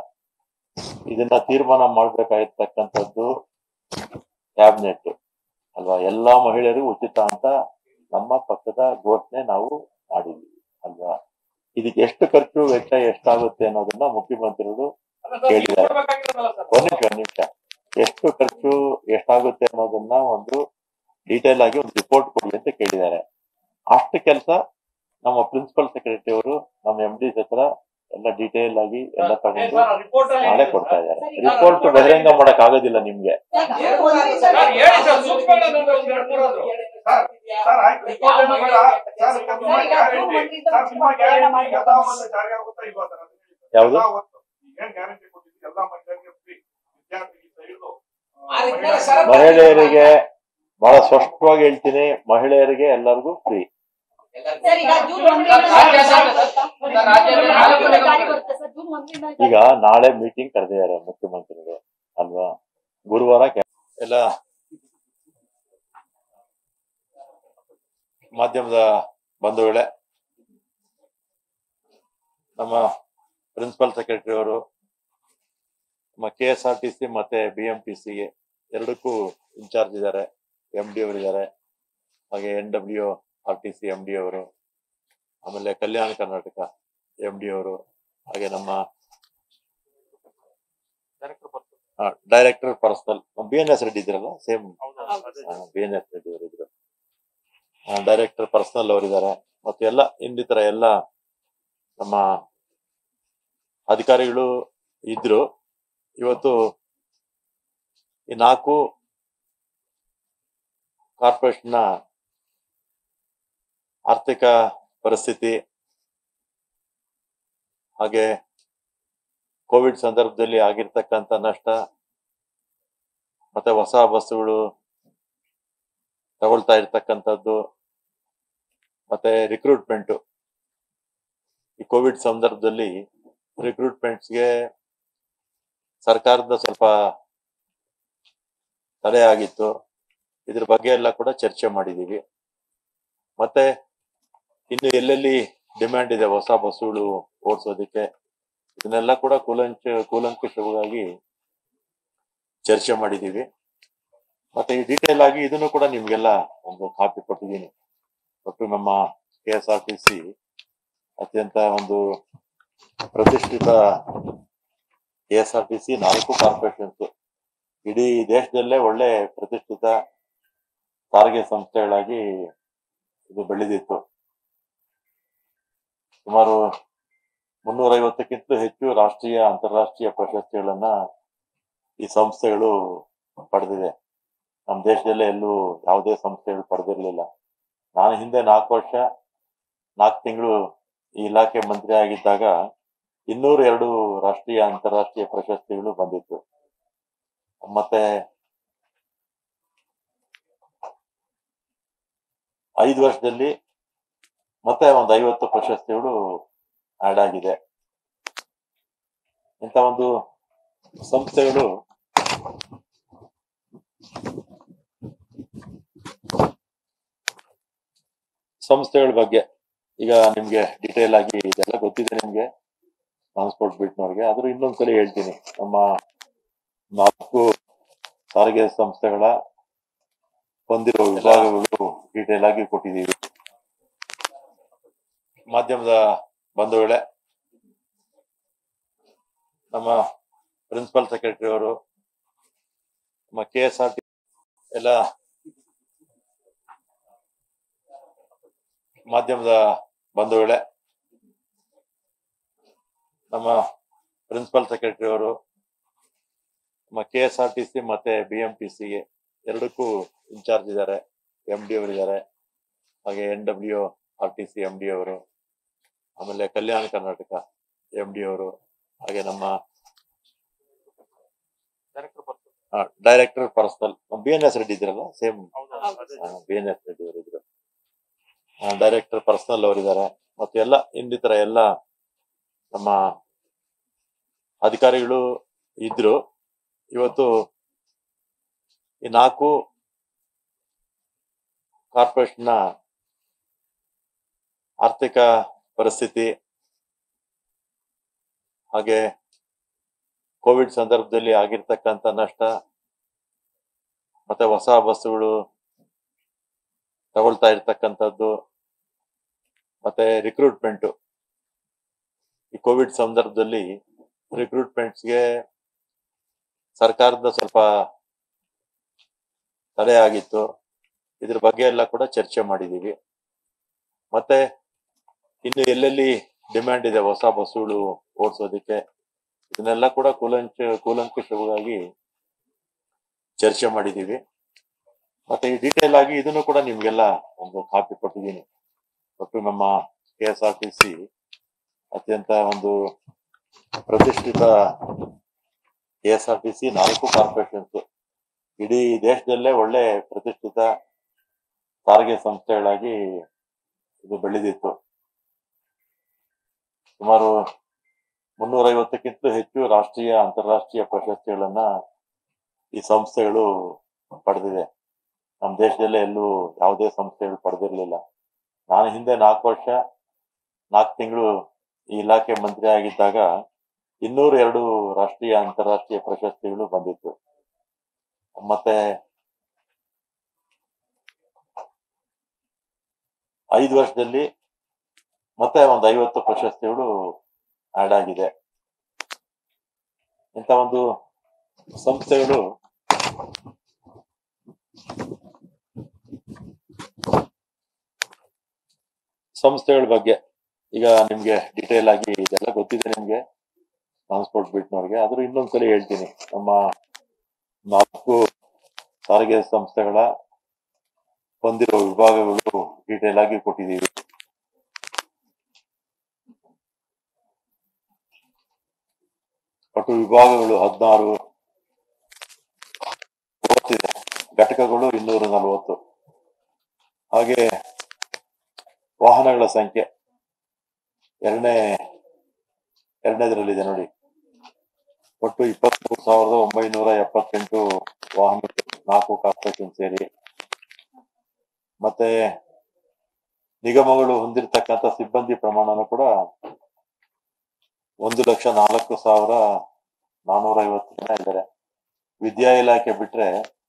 ಇದನ್ನ ತೀರ್ಮಾನ ಮಾಡ್ಬೇಕಾಗಿರ್ತಕ್ಕಂಥದ್ದು ಕ್ಯಾಬಿನೆಟ್ ಅಲ್ವಾ ಎಲ್ಲಾ ಮಹಿಳೆಯರಿಗೂ ಉಚಿತ ಅಂತ ನಮ್ಮ ಪಕ್ಷದ ಘೋಷಣೆ ನಾವು ಮಾಡಿದ್ವಿ ಅಲ್ವಾ ಇದಕ್ಕೆ ಎಷ್ಟು ಖರ್ಚು ವೆಚ್ಚ ಎಷ್ಟಾಗುತ್ತೆ ಅನ್ನೋದನ್ನ ಮುಖ್ಯಮಂತ್ರಿಗಳು ಹೇಳಿದ್ದಾರೆ. ಒಂದ್ ನಿಮಿಷ ಒಂದ್ ನಿಮಿಷ ಎಷ್ಟು ಖರ್ಚು ಎಷ್ಟಾಗುತ್ತೆ ಅನ್ನೋದನ್ನ ಒಂದು ಡೀಟೇಲ್ ಆಗಿ ಒಂದು ರಿಪೋರ್ಟ್ ಕೊಡಿ ಅಂತ ಕೇಳಿದ್ದಾರೆ ಅಷ್ಟು ಕೆಲಸ ನಮ್ಮ ಪ್ರಿನ್ಸಿಪಲ್ ಸೆಕ್ರೆಟರಿ ಅವರು ನಮ್ಮ ಎಂ ಡಿ ಹತ್ರ ಎಲ್ಲ ಡೀಟೇಲ್ ಆಗಿ ಎಲ್ಲ ತಗೊಂಡು ನಾಳೆ ಕೊಡ್ತಾ ಇದ್ದಾರೆ ರಿಪೋರ್ಟ್ ಬಹಿರಂಗ ಮಾಡಕ್ ಆಗೋದಿಲ್ಲ ನಿಮ್ಗೆ ಎರಡು ಮೂರು ಸರ್, ಸರ್, ಹೇಳಿ ಸರ್, ಸೂಕ್ಷ್ಮವಾಗಿ ಅದನ್ನ ಒಂದು ಎರಡು ಮೂರು ಆದ್ರು. ಸರ್, ಸರ್ ಆಯ್ತು ಯಾವ ಮಹಿಳೆ ಸರ್ ಕೆಲ್ಸಕ್ಕೆ ನಿಮ್ಮ ಸರ್, ಈಗ ಗ್ಯಾರಂಟಿ ಮಂತ್ರಿದು ಸರ್ ನಿಮ್ಮ ಪ್ರಯಾಣ ಗ್ಯಾರಂಟಿ ಮಾಡ್ಬೋದು. ಎಲ್ಲ ಒಂದು ಜಾರಿ ಆಗುತ್ತಾ ಇಲ್ವಾ ಸರ್ ಅದನ್ನ ಹೇಳಿ ಸರ್. ಯಾವ್ದು? ಎಲ್ಲ ಒಂದು ಏನ್ ಗ್ಯಾರಂಟಿ ಕೊಟ್ಟಿದ್ದೀರಿ ಎಲ್ಲ ಮಹಿಳೆಯರಿಗೆ ಫ್ರೀ ವಿದ್ಯಾರ್ಥಿಗಳಿಂದ ಹಿಡಿದು ಆ, ಆ ರೀತಿ ಮಹಿಳಾ- ಷರತ್ತು ಮಹಿಳೆಯರಿಗೆ ಬಹಳ ಸ್ಪಷ್ಟವಾಗಿ ಹೇಳ್ತೀನಿ ಮಹಿಳೆಯರಿಗೆ ಎಲ್ಲರಿಗೂ ಫ್ರೀ ಸರ್ ಈಗ ಜೂನ್ ಒಂದರಿಂದ ರಾಜ್ಯ ಸರ್ಕಾರ- ಸರ್, ರಾಜ್ಯದಲ್ಲಿ ನಾಲ್ಕು ಜನ ಜಾರಿ ಬರುತ್ತೆ ಸರ್ ಜೂನ್ ಒಂದರಿಂದ ಈಗ ನಾಳೆ ಮೀಟಿಂಗ್ ಕರೆದಿದ್ದಾರೆ ಮುಖ್ಯಮಂತ್ರಿಗಳು ಅಲ್ವಾ ಗುರುವಾರ ಕ್ಯಾ- ಎಲ್ಲ ಮಾಧ್ಯಮದ ಬಂಧುಗಳೇ ನಮ್ಮ ಪ್ರಿನ್ಸಿಪಲ್ ಸೆಕ್ರೆಟರಿ ಅವರು ನಮ್ಮ K S R T C ಮತ್ತೆ ಬಿ ಎಂ ಟಿ ಸಿ ಎರಡಕ್ಕೂ ಇನ್ಚಾರ್ಜ್ ಇದ್ದಾರೆ ಎಂ ಡಿ ಅವರಿದ್ದಾರೆ ಹಾಗೆ N W R T C M D ಅವರು ಆಮೇಲೆ ಕಲ್ಯಾಣ ಕರ್ನಾಟಕ ಎಂ ಡಿ ಅವರು ಹಾಗೆ ನಮ್ಮ director personnel B N S Reddy ಇದ್ರಲ್ಲ same B N S Reddy ಅವರು ಇದ್ರು ಡೈರೆಕ್ಟರ್ ಪರ್ಸನಲ್ ಅವರಿದ್ದಾರೆ ಮತ್ತೆ ಎಲ್ಲ ಇನ್ನಿತರ ಎಲ್ಲ ನಮ್ಮ ಅಧಿಕಾರಿಗಳು ಇದ್ರು ಇವತ್ತು ಈ ನಾಲ್ಕು ಕಾರ್ಪೊರೇಷನ್ನ ಆರ್ಥಿಕ ಪರಿಸ್ಥಿತಿ ಹಾಗೆ ಕೋವಿಡ್ ಸಂದರ್ಭದಲ್ಲಿ ಆಗಿರ್ತಕ್ಕಂಥ ನಷ್ಟ ಮತ್ತೆ ಹೊಸ ಬಸ್ಸುಗಳು ತಗೊಳ್ತಾ ಇರ್ತಕ್ಕಂಥದ್ದು ಮತ್ತೆ ರಿಕ್ರೂಟ್ಮೆಂಟ್ ಈ ಕೋವಿಡ್ ಸಂದರ್ಭದಲ್ಲಿ ರಿಕ್ರೂಟ್ಮೆಂಟ್ಸ್ಗೆ ಸರ್ಕಾರದ ಸ್ವಲ್ಪ ತಡೆ ಆಗಿತ್ತು ಇದ್ರ ಬಗ್ಗೆ ಎಲ್ಲ ಕೂಡ ಚರ್ಚೆ ಮಾಡಿದೀವಿ ಮತ್ತೆ ಇನ್ನು ಎಲ್ಲೆಲ್ಲಿ ಡಿಮ್ಯಾಂಡ್ ಇದೆ ಹೊಸ ಬಸ್ಸುಗಳು ಓಡಿಸೋದಕ್ಕೆ ಇದನ್ನೆಲ್ಲ ಕೂಡ ಕೂಲಂಚ ಕೂಲಂಕುಷವಾಗಿ ಚರ್ಚೆ ಮಾಡಿದೀವಿ ಮತ್ತೆ ಈ ಡೀಟೇಲ್ ಆಗಿ ಇದನ್ನು ಕೂಡ ನಿಮ್ಗೆಲ್ಲ ಒಂದು ಕಾಪಿ ಕೊಟ್ಟಿದ್ದೀನಿ ಒಟ್ಟು ನಮ್ಮ K S R T C ಅತ್ಯಂತ ಒಂದು ಪ್ರತಿಷ್ಠಿತ K S R T C ನಾಲ್ಕು ಕಾರ್ಪೊರೇಷನ್ಸ್ ಇಡೀ ದೇಶದಲ್ಲೇ ಒಳ್ಳೆ ಪ್ರತಿಷ್ಠಿತ ಸಾರಿಗೆ ಸಂಸ್ಥೆಗಳಾಗಿ ಇದು ಬೆಳೆದಿತ್ತು ಸುಮಾರು ಮುನ್ನೂರ ಐವತ್ತಕ್ಕಿಂತಲೂ ಹೆಚ್ಚು ರಾಷ್ಟ್ರೀಯ ಅಂತಾರಾಷ್ಟ್ರೀಯ ಪ್ರಶಸ್ತಿಗಳನ್ನ ಈ ಸಂಸ್ಥೆಗಳು ಪಡೆದಿದೆ ನಮ್ಮ ದೇಶದಲ್ಲೇ ಎಲ್ಲೂ ಯಾವುದೇ ಸಂಸ್ಥೆಗಳು ಪಡೆದಿರಲಿಲ್ಲ ನಾನು ಹಿಂದೆ ನಾಲ್ಕು ವರ್ಷ ನಾಲ್ಕು ತಿಂಗಳು ಈ ಇಲಾಖೆ ಮಂತ್ರಿ ಆಗಿದ್ದಾಗ ಇನ್ನೂರ ಎರಡು ರಾಷ್ಟ್ರೀಯ ಅಂತಾರಾಷ್ಟ್ರೀಯ ಪ್ರಶಸ್ತಿಗಳು ಬಂದಿತ್ತು ಮತ್ತೆ ಐದು ವರ್ಷದಲ್ಲಿ ಮತ್ತೆ ಒಂದು ಐವತ್ತು ಪ್ರಶಸ್ತಿಗಳು ಆಡ್ ಆಗಿದೆ ಇಂಥ ಒಂದು ಸಂಸ್ಥೆಗಳು ಸಂಸ್ಥೆಗಳ ಬಗ್ಗೆ ಈಗ ನಿಮ್ಗೆ ಡೀಟೇಲ್ ಆಗಿ ಇದೆಲ್ಲ ಗೊತ್ತಿದೆ ನಿಮ್ಗೆ ಟ್ರಾನ್ಸ್ಪೋರ್ಟ್ ಬಿಟ್ನವ್ರಿಗೆ ಆದ್ರೂ ಇನ್ನೊಂದ್ಸಲಿ ಹೇಳ್ತೀನಿ ನಮ್ಮ ನಾಲ್ಕು ಸಾರಿಗೆ ಸಂಸ್ಥೆಗಳ ಹೊಂದಿರೋ ವಿಭಾಗಗಳು ಡೀಟೇಲ್ ಆಗಿ ಕೊಟ್ಟಿದ್ದೀವಿ ಮಾಧ್ಯಮದ ಬಂಧುಗಳೇ ನಮ್ಮ ಪ್ರಿನ್ಸಿಪಲ್ ಸೆಕ್ರೆಟರಿ ಅವರು ನಮ್ಮ ಕೆ ಎಸ್ ಆರ್ ಟಿ ಎಲ್ಲ ಮಾಧ್ಯಮದ ಬಂಧುಗಳೇ ನಮ್ಮ ಪ್ರಿನ್ಸಿಪಲ್ ಸೆಕ್ರೆಟರಿ ಅವರು ನಮ್ಮ K S R T C ಮತ್ತೆ ಬಿ ಎಂ ಟಿ ಸಿಗೆ ಎರಡಕ್ಕೂ ಇನ್ಚಾರ್ಜ್ ಇದ್ದಾರೆ ಎಂ ಡಿ ಅವರು ಇದ್ದಾರೆ ಹಾಗೆ N W R T C M D ಅವರು ಆಮೇಲೆ ಕಲ್ಯಾಣ ಕರ್ನಾಟಕ ಎಂ ಡಿ ಅವರು ಹಾಗೆ ನಮ್ಮ director personnel B N S Reddy ಇದ್ರಲ್ಲ same B N S Reddy ಅವರು ಇದ್ರು ಡೈರೆಕ್ಟರ್ ಪರ್ಸನಲ್ ಅವರಿದ್ದಾರೆ ಮತ್ತೆ ಎಲ್ಲ ಇನ್ನಿತರ ಎಲ್ಲ ನಮ್ಮ ಅಧಿಕಾರಿಗಳು ಇದ್ರು ಇವತ್ತು ಈ ನಾಲ್ಕು ಕಾರ್ಪೊರೇಷನ್ನ ಆರ್ಥಿಕ ಪರಿಸ್ಥಿತಿ ಹಾಗೆ ಕೋವಿಡ್ ಸಂದರ್ಭದಲ್ಲಿ ಆಗಿರ್ತಕ್ಕಂಥ ನಷ್ಟ ಮತ್ತೆ ಹೊಸ ಬಸ್ಸುಗಳು ತಗೊಳ್ತಾ ಇರ್ತಕ್ಕಂಥದ್ದು ಮತ್ತೆ ರಿಕ್ರೂಟ್ಮೆಂಟ್ ಈ ಕೋವಿಡ್ ಸಂದರ್ಭದಲ್ಲಿ ರಿಕ್ರೂಟ್ಮೆಂಟ್ಸ್ಗೆ ಸರ್ಕಾರದ ಸ್ವಲ್ಪ ತಡೆ ಆಗಿತ್ತು ಇದ್ರ ಬಗ್ಗೆ ಎಲ್ಲ ಕೂಡ ಚರ್ಚೆ ಮಾಡಿದೀವಿ ಮತ್ತೆ ಇನ್ನು ಎಲ್ಲೆಲ್ಲಿ ಡಿಮ್ಯಾಂಡ್ ಇದೆ ಹೊಸ ಬಸ್ಸುಗಳು ಓಡಿಸೋದಕ್ಕೆ ಇದನ್ನೆಲ್ಲ ಕೂಡ ಕೂಲಂಚ ಕೂಲಂಕುಷವಾಗಿ ಚರ್ಚೆ ಮಾಡಿದೀವಿ ಮತ್ತೆ ಈ ಡೀಟೇಲ್ ಆಗಿ ಇದನ್ನು ಕೂಡ ನಿಮ್ಗೆಲ್ಲ ಒಂದು ಕಾಪಿ ಕೊಟ್ಟಿದ್ದೀನಿ ಒಟ್ಟು ನಮ್ಮ K S R T C ಅತ್ಯಂತ ಒಂದು ಪ್ರತಿಷ್ಠಿತ K S R T C ನಾಲ್ಕು ಕಾರ್ಪೊರೇಷನ್ಸ್ ಇಡೀ ದೇಶದಲ್ಲೇ ಒಳ್ಳೆ ಪ್ರತಿಷ್ಠಿತ ಸಾರಿಗೆ ಸಂಸ್ಥೆಗಳಾಗಿ ಇದು ಬೆಳೆದಿತ್ತು ಸುಮಾರು ಮುನ್ನೂರ ಐವತ್ತಕ್ಕಿಂತಲೂ ಹೆಚ್ಚು ರಾಷ್ಟ್ರೀಯ ಅಂತಾರಾಷ್ಟ್ರೀಯ ಪ್ರಶಸ್ತಿಗಳನ್ನ ಈ ಸಂಸ್ಥೆಗಳು ಪಡೆದಿದೆ ನಮ್ಮ ದೇಶದಲ್ಲೇ ಎಲ್ಲೂ ಯಾವುದೇ ಸಂಸ್ಥೆಗಳು ಪಡೆದಿರಲಿಲ್ಲ ನಾನು ಹಿಂದೆ ನಾಲ್ಕು ವರ್ಷ ನಾಲ್ಕು ತಿಂಗಳು ಈ ಇಲಾಖೆ ಮಂತ್ರಿ ಆಗಿದ್ದಾಗ ಇನ್ನೂರ ಎರಡು ರಾಷ್ಟ್ರೀಯ ಅಂತಾರಾಷ್ಟ್ರೀಯ ಪ್ರಶಸ್ತಿಗಳು ಬಂದಿತ್ತು ಮತ್ತೆ ಐದು ವರ್ಷದಲ್ಲಿ ಮತ್ತೆ ಒಂದು ಐವತ್ತು ಪ್ರಶಸ್ತಿಗಳು ಆಡ್ ಆಗಿದೆ ಇಂಥ ಒಂದು ಸಂಸ್ಥೆಗಳು ಸಂಸ್ಥೆಗಳ ಬಗ್ಗೆ ಈಗ ನಿಮ್ಗೆ ಡೀಟೇಲ್ ಆಗಿ ಇದೆಲ್ಲ ಗೊತ್ತಿದೆ ನಿಮ್ಗೆ ಟ್ರಾನ್ಸ್ಪೋರ್ಟ್ ಬಿಟ್ನವ್ರಿಗೆ ಆದ್ರೂ ಇನ್ನೊಂದ್ಸಲಿ ಹೇಳ್ತೀನಿ ನಮ್ಮ ನಾಲ್ಕು ಸಾರಿಗೆ ಸಂಸ್ಥೆಗಳ ಹೊಂದಿರೋ ವಿಭಾಗಗಳು ಡೀಟೇಲ್ ಆಗಿ ಕೊಟ್ಟಿದ್ದೀವಿ ಒಟ್ಟು ವಿಭಾಗಗಳು ಹದಿನಾರು ಮೂವತ್ತಿದೆ ಘಟಕಗಳು ಇನ್ನೂರ ನಲವತ್ತು ಹಾಗೆ ವಾಹನಗಳ ಸಂಖ್ಯೆ ಎರಡನೇ ಎರಡನೇದರಲ್ಲಿದೆ ನೋಡಿ ಒಟ್ಟು ಇಪ್ಪತ್ಮೂರು ಸಾವಿರದ ಒಂಬೈನೂರ ಎಪ್ಪತ್ತೆಂಟು ವಾಹನಗಳು ನಾಲ್ಕು ಕಾರ್ಪೊರೇಷನ್ ಸೇರಿ ಮತ್ತೆ ನಿಗಮಗಳು ಹೊಂದಿರತಕ್ಕಂಥ ಸಿಬ್ಬಂದಿ ಪ್ರಮಾಣನೂ ಕೂಡ ಒಂದು ಲಕ್ಷ ನಾಲ್ಕು ಸಾವಿರ ನಾನೂರ ಐವತ್ತು ಜನ ಇದ್ದಾರೆ ವಿದ್ಯಾ ಇಲಾಖೆ ಬಿಟ್ರೆ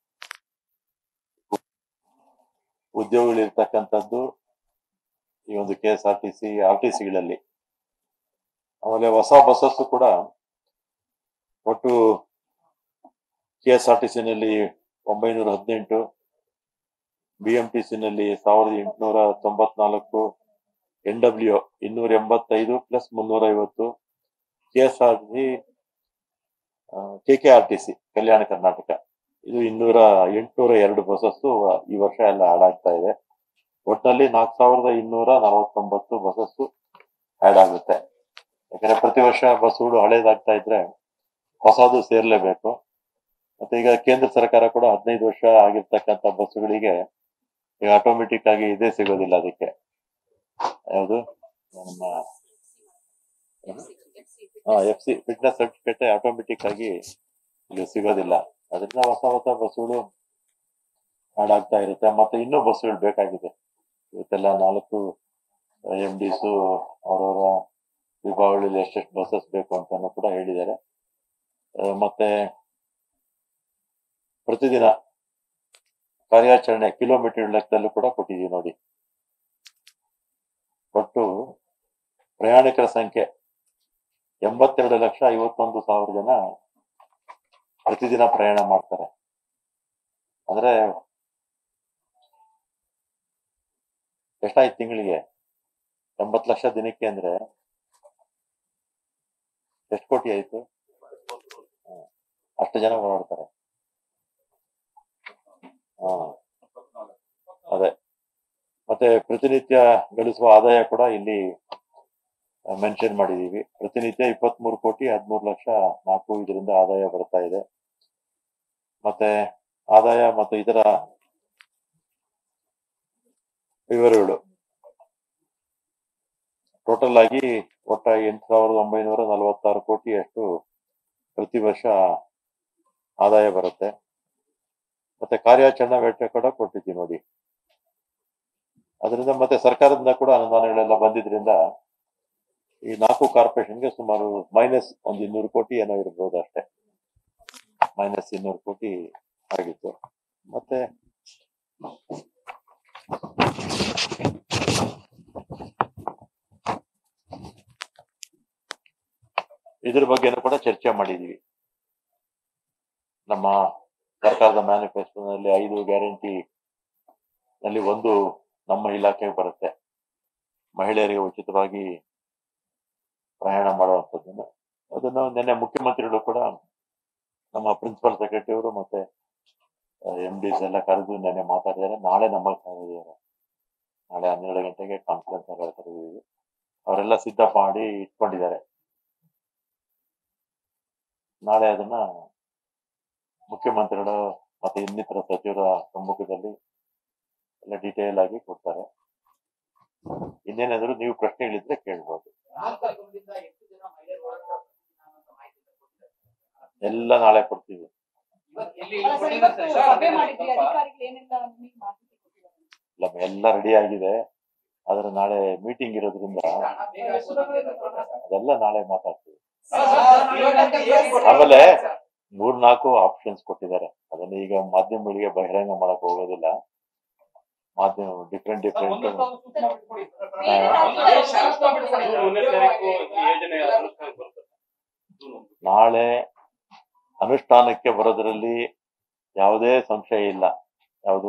ಉದ್ಯೋಗಗಳಿರ್ತಕ್ಕಂಥದ್ದು ಈ ಒಂದು K S R T C R T ಸಿಗಳಲ್ಲಿ ಆಮೇಲೆ ಹೊಸ ಬಸ್ಸಸ್ಸು ಕೂಡ ಒಟ್ಟು ಕೆ ಎಸ್ ಆರ್ ಟಿ ಸಿನಲ್ಲಿ ಒಂಬೈನೂರ ಹದಿನೆಂಟು ಬಿ ಎಂ ಟಿ ಸಿನಲ್ಲಿ ಸಾವಿರದ ಎಂಟುನೂರ ತೊಂಬತ್ನಾಲ್ಕು ಎನ್ ಡಬ್ಲ್ಯೂ ಇನ್ನೂರ ಎಂಬತ್ತೈದು ಪ್ಲಸ್ ಮುನ್ನೂರ ಐವತ್ತು K S R T K K R T C Kalyana Karnataka ಇದು ಇನ್ನೂರ ಎಂಟುನೂರ ಎರಡು ಬಸ್ಸಸ್ಸು ಈ ವರ್ಷ ಎಲ್ಲ ಆಡ್ ಆಗ್ತಾ ಇದೆ ಒಟ್ಟಿನಲ್ಲಿ ನಾಲ್ಕು ಸಾವಿರದ ಇನ್ನೂರ ನಲವತ್ತೊಂಬತ್ತು ಬಸ್ಸಸ್ಸು ಆಡ್ ಆಗುತ್ತೆ ಯಾಕಂದ್ರೆ ಪ್ರತಿ ವರ್ಷ ಬಸ್ಸುಗಳು ಹಳೇದಾಗ್ತಾ ಇದ್ರೆ ಹೊಸದು ಸೇರ್ಲೇಬೇಕು ಮತ್ತೆ ಈಗ ಕೇಂದ್ರ ಸರ್ಕಾರ ಕೂಡ ಹದಿನೈದು ವರ್ಷ ಆಗಿರ್ತಕ್ಕಂಥ ಬಸ್ಸುಗಳಿಗೆ ಈಗ ಆಟೋಮೆಟಿಕ್ ಆಗಿ ಇದೇ ಸಿಗೋದಿಲ್ಲ ಅದಕ್ಕೆ ಯಾವುದು ನಮ್ಮ F C fitness certificate automatic ಆಗಿ ಇಲ್ಲಿ ಸಿಗೋದಿಲ್ಲ ಅದರಿಂದ ಹೊಸ ಹೊಸ ಬಸ್ಸುಗಳು ಹಾಡಾಗ್ತಾ ಇರುತ್ತೆ ಮತ್ತೆ ಇನ್ನೂ ಬಸ್ಸುಗಳು ಬೇಕಾಗಿದೆ ಇವತ್ತೆಲ್ಲ ನಾಲ್ಕು ಎಂ ಡಿಸು ಅವರವರ ವಿಭಾಗಗಳಲ್ಲಿ ಎಷ್ಟೆಷ್ಟು ಬಸ್ಸಸ್ ಬೇಕು ಅಂತಾನು ಕೂಡ ಹೇಳಿದ್ದಾರೆ ಆ, ಮತ್ತೆ ಪ್ರತಿದಿನ ಕಾರ್ಯಾಚರಣೆ ಕಿಲೋಮೀಟರ್ ಲೆಕ್ಕದಲ್ಲೂ ಕೂಡ ಕೊಟ್ಟಿದ್ದೀವಿ ನೋಡಿ ಒಟ್ಟು ಪ್ರಯಾಣಿಕರ ಸಂಖ್ಯೆ ಎಂಬತ್ತೆರಡು ಲಕ್ಷ ಐವತ್ತೊಂದು ಸಾವಿರ ಜನ ಪ್ರತಿದಿನ ಪ್ರಯಾಣ ಮಾಡ್ತಾರೆ ಅಂದ್ರೆ ಎಷ್ಟಾಯ್ತು ತಿಂಗಳಿಗೆ ಎಂಬತ್ತು ಲಕ್ಷ ದಿನಕ್ಕೆ ಅಂದ್ರೆ ಎಷ್ಟು ಕೋಟಿ ಆಯ್ತು ಹ್ಮ್. ಅಷ್ಟು ಜನ ಓಡಾಡ್ತಾರೆ ಹಾ ಅದೇ ಮತ್ತೆ ಪ್ರತಿನಿತ್ಯ ಗಳಿಸುವ ಆದಾಯ ಕೂಡ ಇಲ್ಲಿ ಮೆನ್ಷನ್ ಮಾಡಿದೀವಿ ಪ್ರತಿನಿತ್ಯ ಇಪ್ಪತ್ಮೂರು ಕೋಟಿ ಹದಿಮೂರು ಲಕ್ಷ ನಾಲ್ಕು ಇದರಿಂದ ಆದಾಯ ಬರ್ತಾ ಇದೆ ಮತ್ತೆ ಆದಾಯ ಮತ್ತು ಇತರ ವಿವರಗಳು ಟೋಟಲ್ ಆಗಿ ಒಟ್ಟ ಎಂಟು ಸಾವಿರದ ಒಂಬೈನೂರ ನಲವತ್ತಾರು ಕೋಟಿಯಷ್ಟು ಪ್ರತಿ ವರ್ಷ ಆದಾಯ ಬರುತ್ತೆ ಮತ್ತೆ ಕಾರ್ಯಾಚರಣಾ ವೆಚ್ಚ ಕೂಡ ಕೊಟ್ಟಿದ್ದೀವಿ ನೋಡಿ ಅದರಿಂದ ಮತ್ತೆ ಸರ್ಕಾರದಿಂದ ಕೂಡ ಅನುದಾನಗಳೆಲ್ಲ ಬಂದಿದ್ರಿಂದ ಈ ನಾಲ್ಕು ಕಾರ್ಪೊರೇಷನ್ಗೆ ಸುಮಾರು ಮೈನಸ್ ಒಂದು ಇನ್ನೂರು ಕೋಟಿ ಏನೋ ಇರ್ಬೋದು ಅಷ್ಟೇ ಮೈನಸ್ ಇನ್ನೂರು ಕೋಟಿ ಆಗಿತ್ತು ಮತ್ತೆ ಇದ್ರ ಬಗ್ಗೆನೂ ಕೂಡ ಚರ್ಚೆ ಮಾಡಿದೀವಿ ನಮ್ಮ ಸರ್ಕಾರದ ಮ್ಯಾನಿಫೆಸ್ಟೋನಲ್ಲಿ ಐದು ಗ್ಯಾರಂಟಿ ನಲ್ಲಿ ಒಂದು ನಮ್ಮ ಇಲಾಖೆಗೆ ಬರುತ್ತೆ ಮಹಿಳೆಯರಿಗೆ ಉಚಿತವಾಗಿ ಪ್ರಯಾಣ ಮಾಡುವಂಥದ್ದನ್ನು ಅದನ್ನು ನಿನ್ನೆ ಮುಖ್ಯಮಂತ್ರಿಗಳು ಕೂಡ ನಮ್ಮ ಪ್ರಿನ್ಸಿಪಲ್ ಸೆಕ್ರೆಟರಿ ಅವರು ಮತ್ತೆ ಎಂ ಡಿಸ್ ಎಲ್ಲ ಕರೆದು ನೆನ್ನೆ ಮಾತಾಡಿದ್ದಾರೆ ನಾಳೆ ನಮಗೆ ಕರೆದಿದ್ದಾರೆ ನಾಳೆ ಹನ್ನೆರಡು ಗಂಟೆಗೆ ಕಾನ್ಫರೆನ್ಸ್ ಕರೆದಿದ್ದೀವಿ ಅವರೆಲ್ಲ ಸಿದ್ಧ ಮಾಡಿ ಇಟ್ಕೊಂಡಿದ್ದಾರೆ ನಾಳೆ ಅದನ್ನ ಮುಖ್ಯಮಂತ್ರಿಗಳು ಮತ್ತೆ ಇನ್ನಿತರ ಸಚಿವರ ಸಮ್ಮುಖದಲ್ಲಿ ಎಲ್ಲ ಡೀಟೇಲ್ ಆಗಿ ಕೊಡ್ತಾರೆ ಇನ್ನೇನಾದ್ರು ನೀವು ಪ್ರಶ್ನೆಗಳಿದ್ರೆ ಕೇಳ್ಬೋದು ನಾಲ್ಕರಿಂದ ಎಷ್ಟು ಜನ ಮಹಿಳೆಯರು ಓಡಾಡ್ತಾರೆ ಅನ್ನೋ ಮಾಹಿತಿ ಕೊಟ್ಟಿದ್ದಾರೆ ಎಲ್ಲ ನಾಳೆ ಕೊಡ್ತೀವಿ ಇವತ್ತು ಎಲ್ಲಿ ಅಲ್ಲ ಸರ್, ಕೊಟ್ಟಿದ್ದಾರೆ ಇವತ್ತು ಸರ್. ಸಭೆ ಮಾಡಿದ್ವಿ ಅಧಿಕಾರಿಗಳು ಏನೆಲ್ಲ ನಿಮಗೆ ಮಾಹಿತಿ ಕೊಟ್ಟಿದ್ದಾರೆ ಎಲ್ಲ ಎಲ್ಲ ರೆಡಿ ಆಗಿದೆ ಆದ್ರೆ ನಾಳೆ ಮೀಟಿಂಗ್ ಇರೋದ್ರಿಂದ ಹಣ ಬೇಗ ಆಗೋದು ಅಂತ ಕೊಡ್ತಾರೆ ಸರ್. ಅದೆಲ್ಲ ನಾಳೆ ಮಾತಾಡ್ತೀವಿ ಸರ್, ಸರ್, ಇವಾಗ ಏನ್ ಕೊಟ್ಟಿದ್ದಾರೆ ಆಮೇಲೆ ಸರ್? ಮೂರ್ನಾಲ್ಕು ಆಪ್ಷನ್ಸ್ ಕೊಟ್ಟಿದ್ದಾರೆ ಅದನ್ನ ಈಗ ಮಾಧ್ಯಮಗಳಿಗೆ ಬಹಿರಂಗ ಮಾಡಕ್ ಹೋಗೋದಿಲ್ಲ ಮಾಧ್ಯಮ ಡಿಫ್ರೆಂಟ್ ಡಿಫ್ರೆಂಟ್ ಬೇರೆ ಹಾ. ರಾಜ್ಯದ ಷರತ್ತು ಬಿಟ್ಬಿಡಿ. ಜೂನ್ ಒಂದನೇ ತಾರೀಕು ಈ ಯೋಜನೆ ಅನುಷ್ಠಾನಕ್ಕೆ ಬರ್ತದೆ ಜೂನ್ ಒಂದು. ನಾಳೆ ಅನುಷ್ಠಾನಕ್ಕೆ ಬರೋದ್ರಲ್ಲಿ ಯಾವುದೇ ಸಂಶಯ ಇಲ್ಲ ಯಾವುದು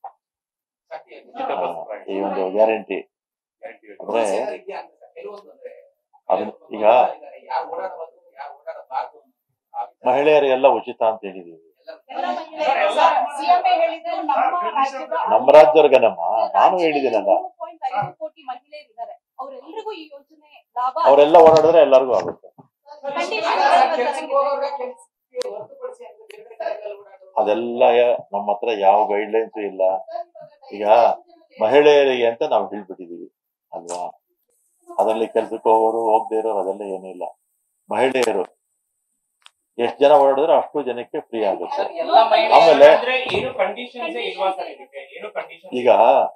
ಆ, ಈ ಒಂದು ಗ್ಯಾರಂಟಿ ಅಂದ್ರೆ ಕೆಲವೊಂದು ಅಂದ್ರೆ ಅದನ್ನ ಈಗ ಯಾರು ಓಡಾಡಬಾರ್ದು ಯಾರು ಓಡಾಡಬಾರ್ದು ಮಹಿಳೆಯರಿಗೆಲ್ಲ ಉಚಿತ ಅಂತ ಹೇಳಿದೀವಿ ಎಲ್ಲ ಮಹಿಳೆಯರು ಸಿಎಂ ಹೇಳಿದ್ರು ನಮ್ಮ ರಾಜ್ಯದ ನಮ್ಮ ರಾಜ್ಯವ್ರಿಗೇನಮ್ಮ ನಾನು ಹೇಳಿದ್ದೀನಲ್ಲ ಮೂರು ಪಾಯಿಂಟ್ ಐದು ಕೋಟಿ ಮಹಿಳೆಯರಿದ್ದಾರೆ ಅವರೆಲ್ಲರಿಗೂ ಈ ಯೋಜನೆ ಲಾಭ ಅವರೆಲ್ಲ ಓಡಾಡಿದ್ರೆ ಎಲ್ಲರಿಗೂ ಆಗುತ್ತೆ ಕೆಲ್ಸಕ್ಕೆ ಹೋಗೋರ್ಗೆ ಕೆಲ್ಸಕ್ಕೆ ಹೊರತುಪಡಿಸಿ ಅಂದ್ರೆ ಬೇರೆ ಬೇರೆ ಕಡೆಗಳಲ್ಲಿ ಓಡಾಡೋರು. ಅದೆಲ್ಲ ನಮ್ಮ ಹತ್ರ ಯಾವ ಗೈಡ್ಲೈನ್ಸ್ ಇಲ್ಲ ಈಗ ಮಹಿಳೆಯರಿಗೆ ಅಂತ ನಾವು ಹೇಳ್ಬಿಟ್ಟಿದೀವಿ ಅಲ್ವಾ ಅದರಲ್ಲಿ ಕೆಲ್ಸಕ್ಕೆ ಹೋಗೋರು ಹೋಗದೆ ಇರೋರು ಅದೆಲ್ಲ ಏನೂ ಇಲ್ಲ ಮಹಿಳೆಯರು ಎಷ್ಟು ಜನ ಓಡಾಡಿದ್ರೆ ಅಷ್ಟು ಜನಕ್ಕೆ ಫ್ರೀ ಆಗುತ್ತೆ ಸರ್, ಎಲ್ಲಾ ಮಹಿಳೆ ಆಮೇಲೆ ಅಂದ್ರೆ ಏನು ಕಂಡೀಷನ್ಸ್ ಇಲ್ವಾ ಸರ್ ಇದಕ್ಕೆ ಏನು ಕಂಡೀಷನ್ ಈಗ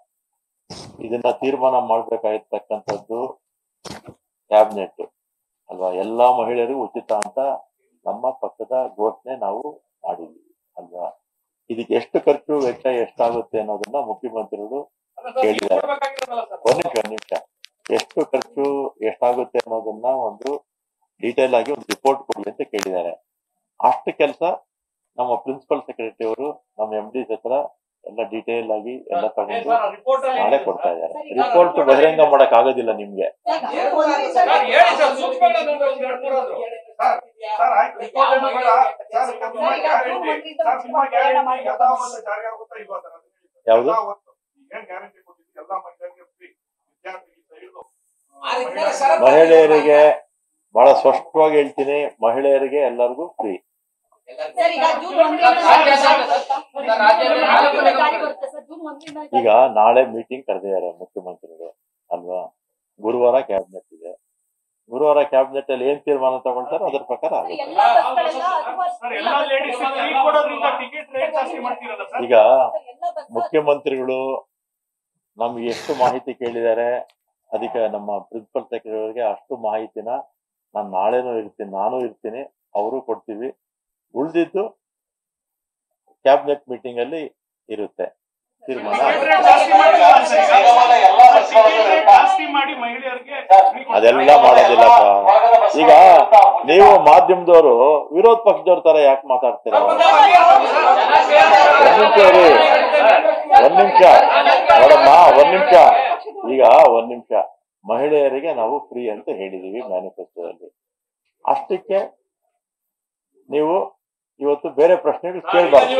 ಇದನ್ನ ತೀರ್ಮಾನ ಮಾಡ್ಬೇಕಾಗಿರ್ತಕ್ಕಂಥದ್ದು ಕ್ಯಾಬಿನೆಟ್ ಅಲ್ವಾ ಎಲ್ಲಾ ಮಹಿಳೆಯರಿಗೂ ಉಚಿತ ಅಂತ ನಮ್ಮ ಪಕ್ಷದ ಘೋಷಣೆ ನಾವು ಮಾಡಿದ್ವಿ ಅಲ್ವಾ ಇದಕ್ಕೆ ಎಷ್ಟು ಖರ್ಚು ವೆಚ್ಚ ಎಷ್ಟಾಗುತ್ತೆ ಅನ್ನೋದನ್ನ ಮುಖ್ಯಮಂತ್ರಿಗಳು ಕೇಳಿದ್ದಾರೆ ಒಂದ್ ನಿಮಿಷ ಒಂದ್ ನಿಮಿಷ ಎಷ್ಟು ಖರ್ಚು ಎಷ್ಟಾಗುತ್ತೆ ಅನ್ನೋದನ್ನ ಒಂದು ಡೀಟೇಲ್ ಆಗಿ ಒಂದು ರಿಪೋರ್ಟ್ ಕೊಡಿ ಅಂತ ಕೇಳಿದ್ದಾರೆ ಅಷ್ಟು ಕೆಲಸ ನಮ್ಮ ಪ್ರಿನ್ಸಿಪಲ್ ಸೆಕ್ರೆಟರಿ ಅವರು ನಮ್ಮ ಎಂ ಡಿ ಹತ್ರ ಎಲ್ಲ ಡೀಟೇಲ್ ಆಗಿ ಎಲ್ಲ ತಗೊಂಡು ನಾಳೆ ಕೊಡ್ತಾ ಇದ್ದಾರೆ ರಿಪೋರ್ಟ್ ಬಹಿರಂಗ ಮಾಡಕ್ ಆಗೋದಿಲ್ಲ ನಿಮ್ಗೆ ಎರಡು ವಾರ ಆದ್ರೂ ಸರ್, ಸರ್, ಹೇಳಿ ಸರ್, ಸೂಕ್ಷ್ಮವಾಗಿ ಒಂದು ಎರಡು ಮೂರು ಆದ್ರು. ಸರ್, ಸರ್ ಆಯ್ತು ರಿಪೋರ್ಟ್ ಏನು ಬೇಡ ಸರ್ ನಿಮ್ಮ ಗ್ಯಾರಂಟಿ ಸರ್ ನಿಮ್ಮ ಗ್ಯಾರಂಟಿ ಯಥಾವತ್ತು ಜಾರಿ ಆಗುತ್ತಾ ಇಲ್ವಾ ಸರ್ ಅದನ್ನ ಹೇಳಿ ಸರ್. ಯಾವುದು? ಯಥಾವತ್ತು ಏನ್ ಗ್ಯಾರಂಟಿ ಕೊಟ್ಟಿದ್ದೀವಿ ಎಲ್ಲಾ ಮಹಿಳೆಯರಿಗೆ ಫ್ರೀ ವಿದ್ಯಾರ್ಥಿಗೆ ಸೈಡು ಆದ್ರೆ ಷರತ್ತು ಮಹಿಳೆಯರಿಗೆ ಬಹಳ ಸ್ಪಷ್ಟವಾಗಿ ಹೇಳ್ತೀನಿ ಮಹಿಳೆಯರಿಗೆ ಎಲ್ಲರಿಗೂ ಫ್ರೀ ಎಲ್ಲರಿಗೂ ಸರ್ ಈಗ ಜೂನ್ ಒಂದರಿಂದ ರಾಜ್ಯ ಸರ್ಕಾರ- ಸರ್, ರಾಜ್ಯದಲ್ಲಿ ನಾಲ್ಕು ಜಾರಿ ಘಟಕಗಳು. ಬರುತ್ತೆ ಸರ್ ಜೂನ್ ಒಂದರಿಂದ ಈಗ ನಾಳೆ ಮೀಟಿಂಗ್ ಕರೆದಿದ್ದಾರೆ ಮುಖ್ಯಮಂತ್ರಿಗಳು ಅಲ್ವಾ ಗುರುವಾರ ಕ್ಯಾಬಿನೆಟ್ ಇದೆ ಗುರುವಾರ ಕ್ಯಾಬಿನೆಟ್ ಅಲ್ಲಿ ಏನ್ ತೀರ್ಮಾನ ತಗೊಳ್ತಾರೋ ಅದ್ರ ಪ್ರಕಾರ ಆಗುತ್ತೆ ಎಲ್ಲ ಬಸ್ಗಳೆಲ್ಲ ಅಥವಾ ಸರ್ ಎಲ್ಲಾ ಲೇಡೀಸ್ ಫ್ರೀ ಕೊಡೋದ್ರಿಂದ ಟಿಕೆಟ್ ರೇಟ್ ಜಾಸ್ತಿ ಮಾಡ್ತೀರಲ್ಲ ಸರ್ ಈಗ ಸರ್, ಎಲ್ಲ ಬಸ್ ಮುಖ್ಯಮಂತ್ರಿಗಳು ನಮ್ಗೆ ಎಷ್ಟು ಮಾಹಿತಿ ಕೇಳಿದ್ದಾರೆ ಅದಕ್ಕೆ ನಮ್ಮ ಪ್ರಿನ್ಸಿಪಲ್ ಸೆಕ್ರೆಟರಿ ಅವರಿಗೆ ಅಷ್ಟು ಮಾಹಿತಿನ ನಾನು ನಾಳೆನೂ ಇರ್ತೀನಿ ನಾನು ಇರ್ತೀನಿ ಅವರು ಕೊಡ್ತೀವಿ ಉಳಿದಿದ್ದು ಕ್ಯಾಬಿನೆಟ್ ಮೀಟಿಂಗ್ ಅಲ್ಲಿ ಇರುತ್ತೆ ತೀರ್ಮಾನ ಟಿಕೆಟ್ ರೇಟ್ ಜಾಸ್ತಿ ಮಾಡಿಲ್ಲ ಸರ್ ಈಗ. ಟಿಕೆಟ್ ರೇಟ್ ಜಾಸ್ತಿ ಮಾಡಿ ಮಹಿಳೆಯರಿಗೆ free ಕೊಡ್ತಾರೆ. ಅದೆಲ್ಲ ಮಾಡೋದಿಲ್ಲಪ್ಪ ಈಗ ನೀವು ಮಾಧ್ಯಮದವರು ವಿರೋಧ ಪಕ್ಷದವ್ರ ತರ ಯಾಕೆ ಮಾತಾಡ್ತೀರ ಒಂದ್ ನಿಮಿಷ ಇರಿ ಒಂದ್ ನಿಮಿಷ ನೋಡಮ್ಮ ಒಂದ್ ನಿಮಿಷ ಈಗ ಒಂದ್ ನಿಮಿಷ ಮಹಿಳೆಯರಿಗೆ ನಾವು ಫ್ರೀ ಅಂತ ಹೇಳಿದೀವಿ ಮ್ಯಾನಿಫೆಸ್ಟೋದಲ್ಲಿ ಅಷ್ಟಕ್ಕೆ ನೀವು ಇವತ್ತು ಬೇರೆ ಪ್ರಶ್ನೆಗಳು ಕೇಳಬಾರ್ದು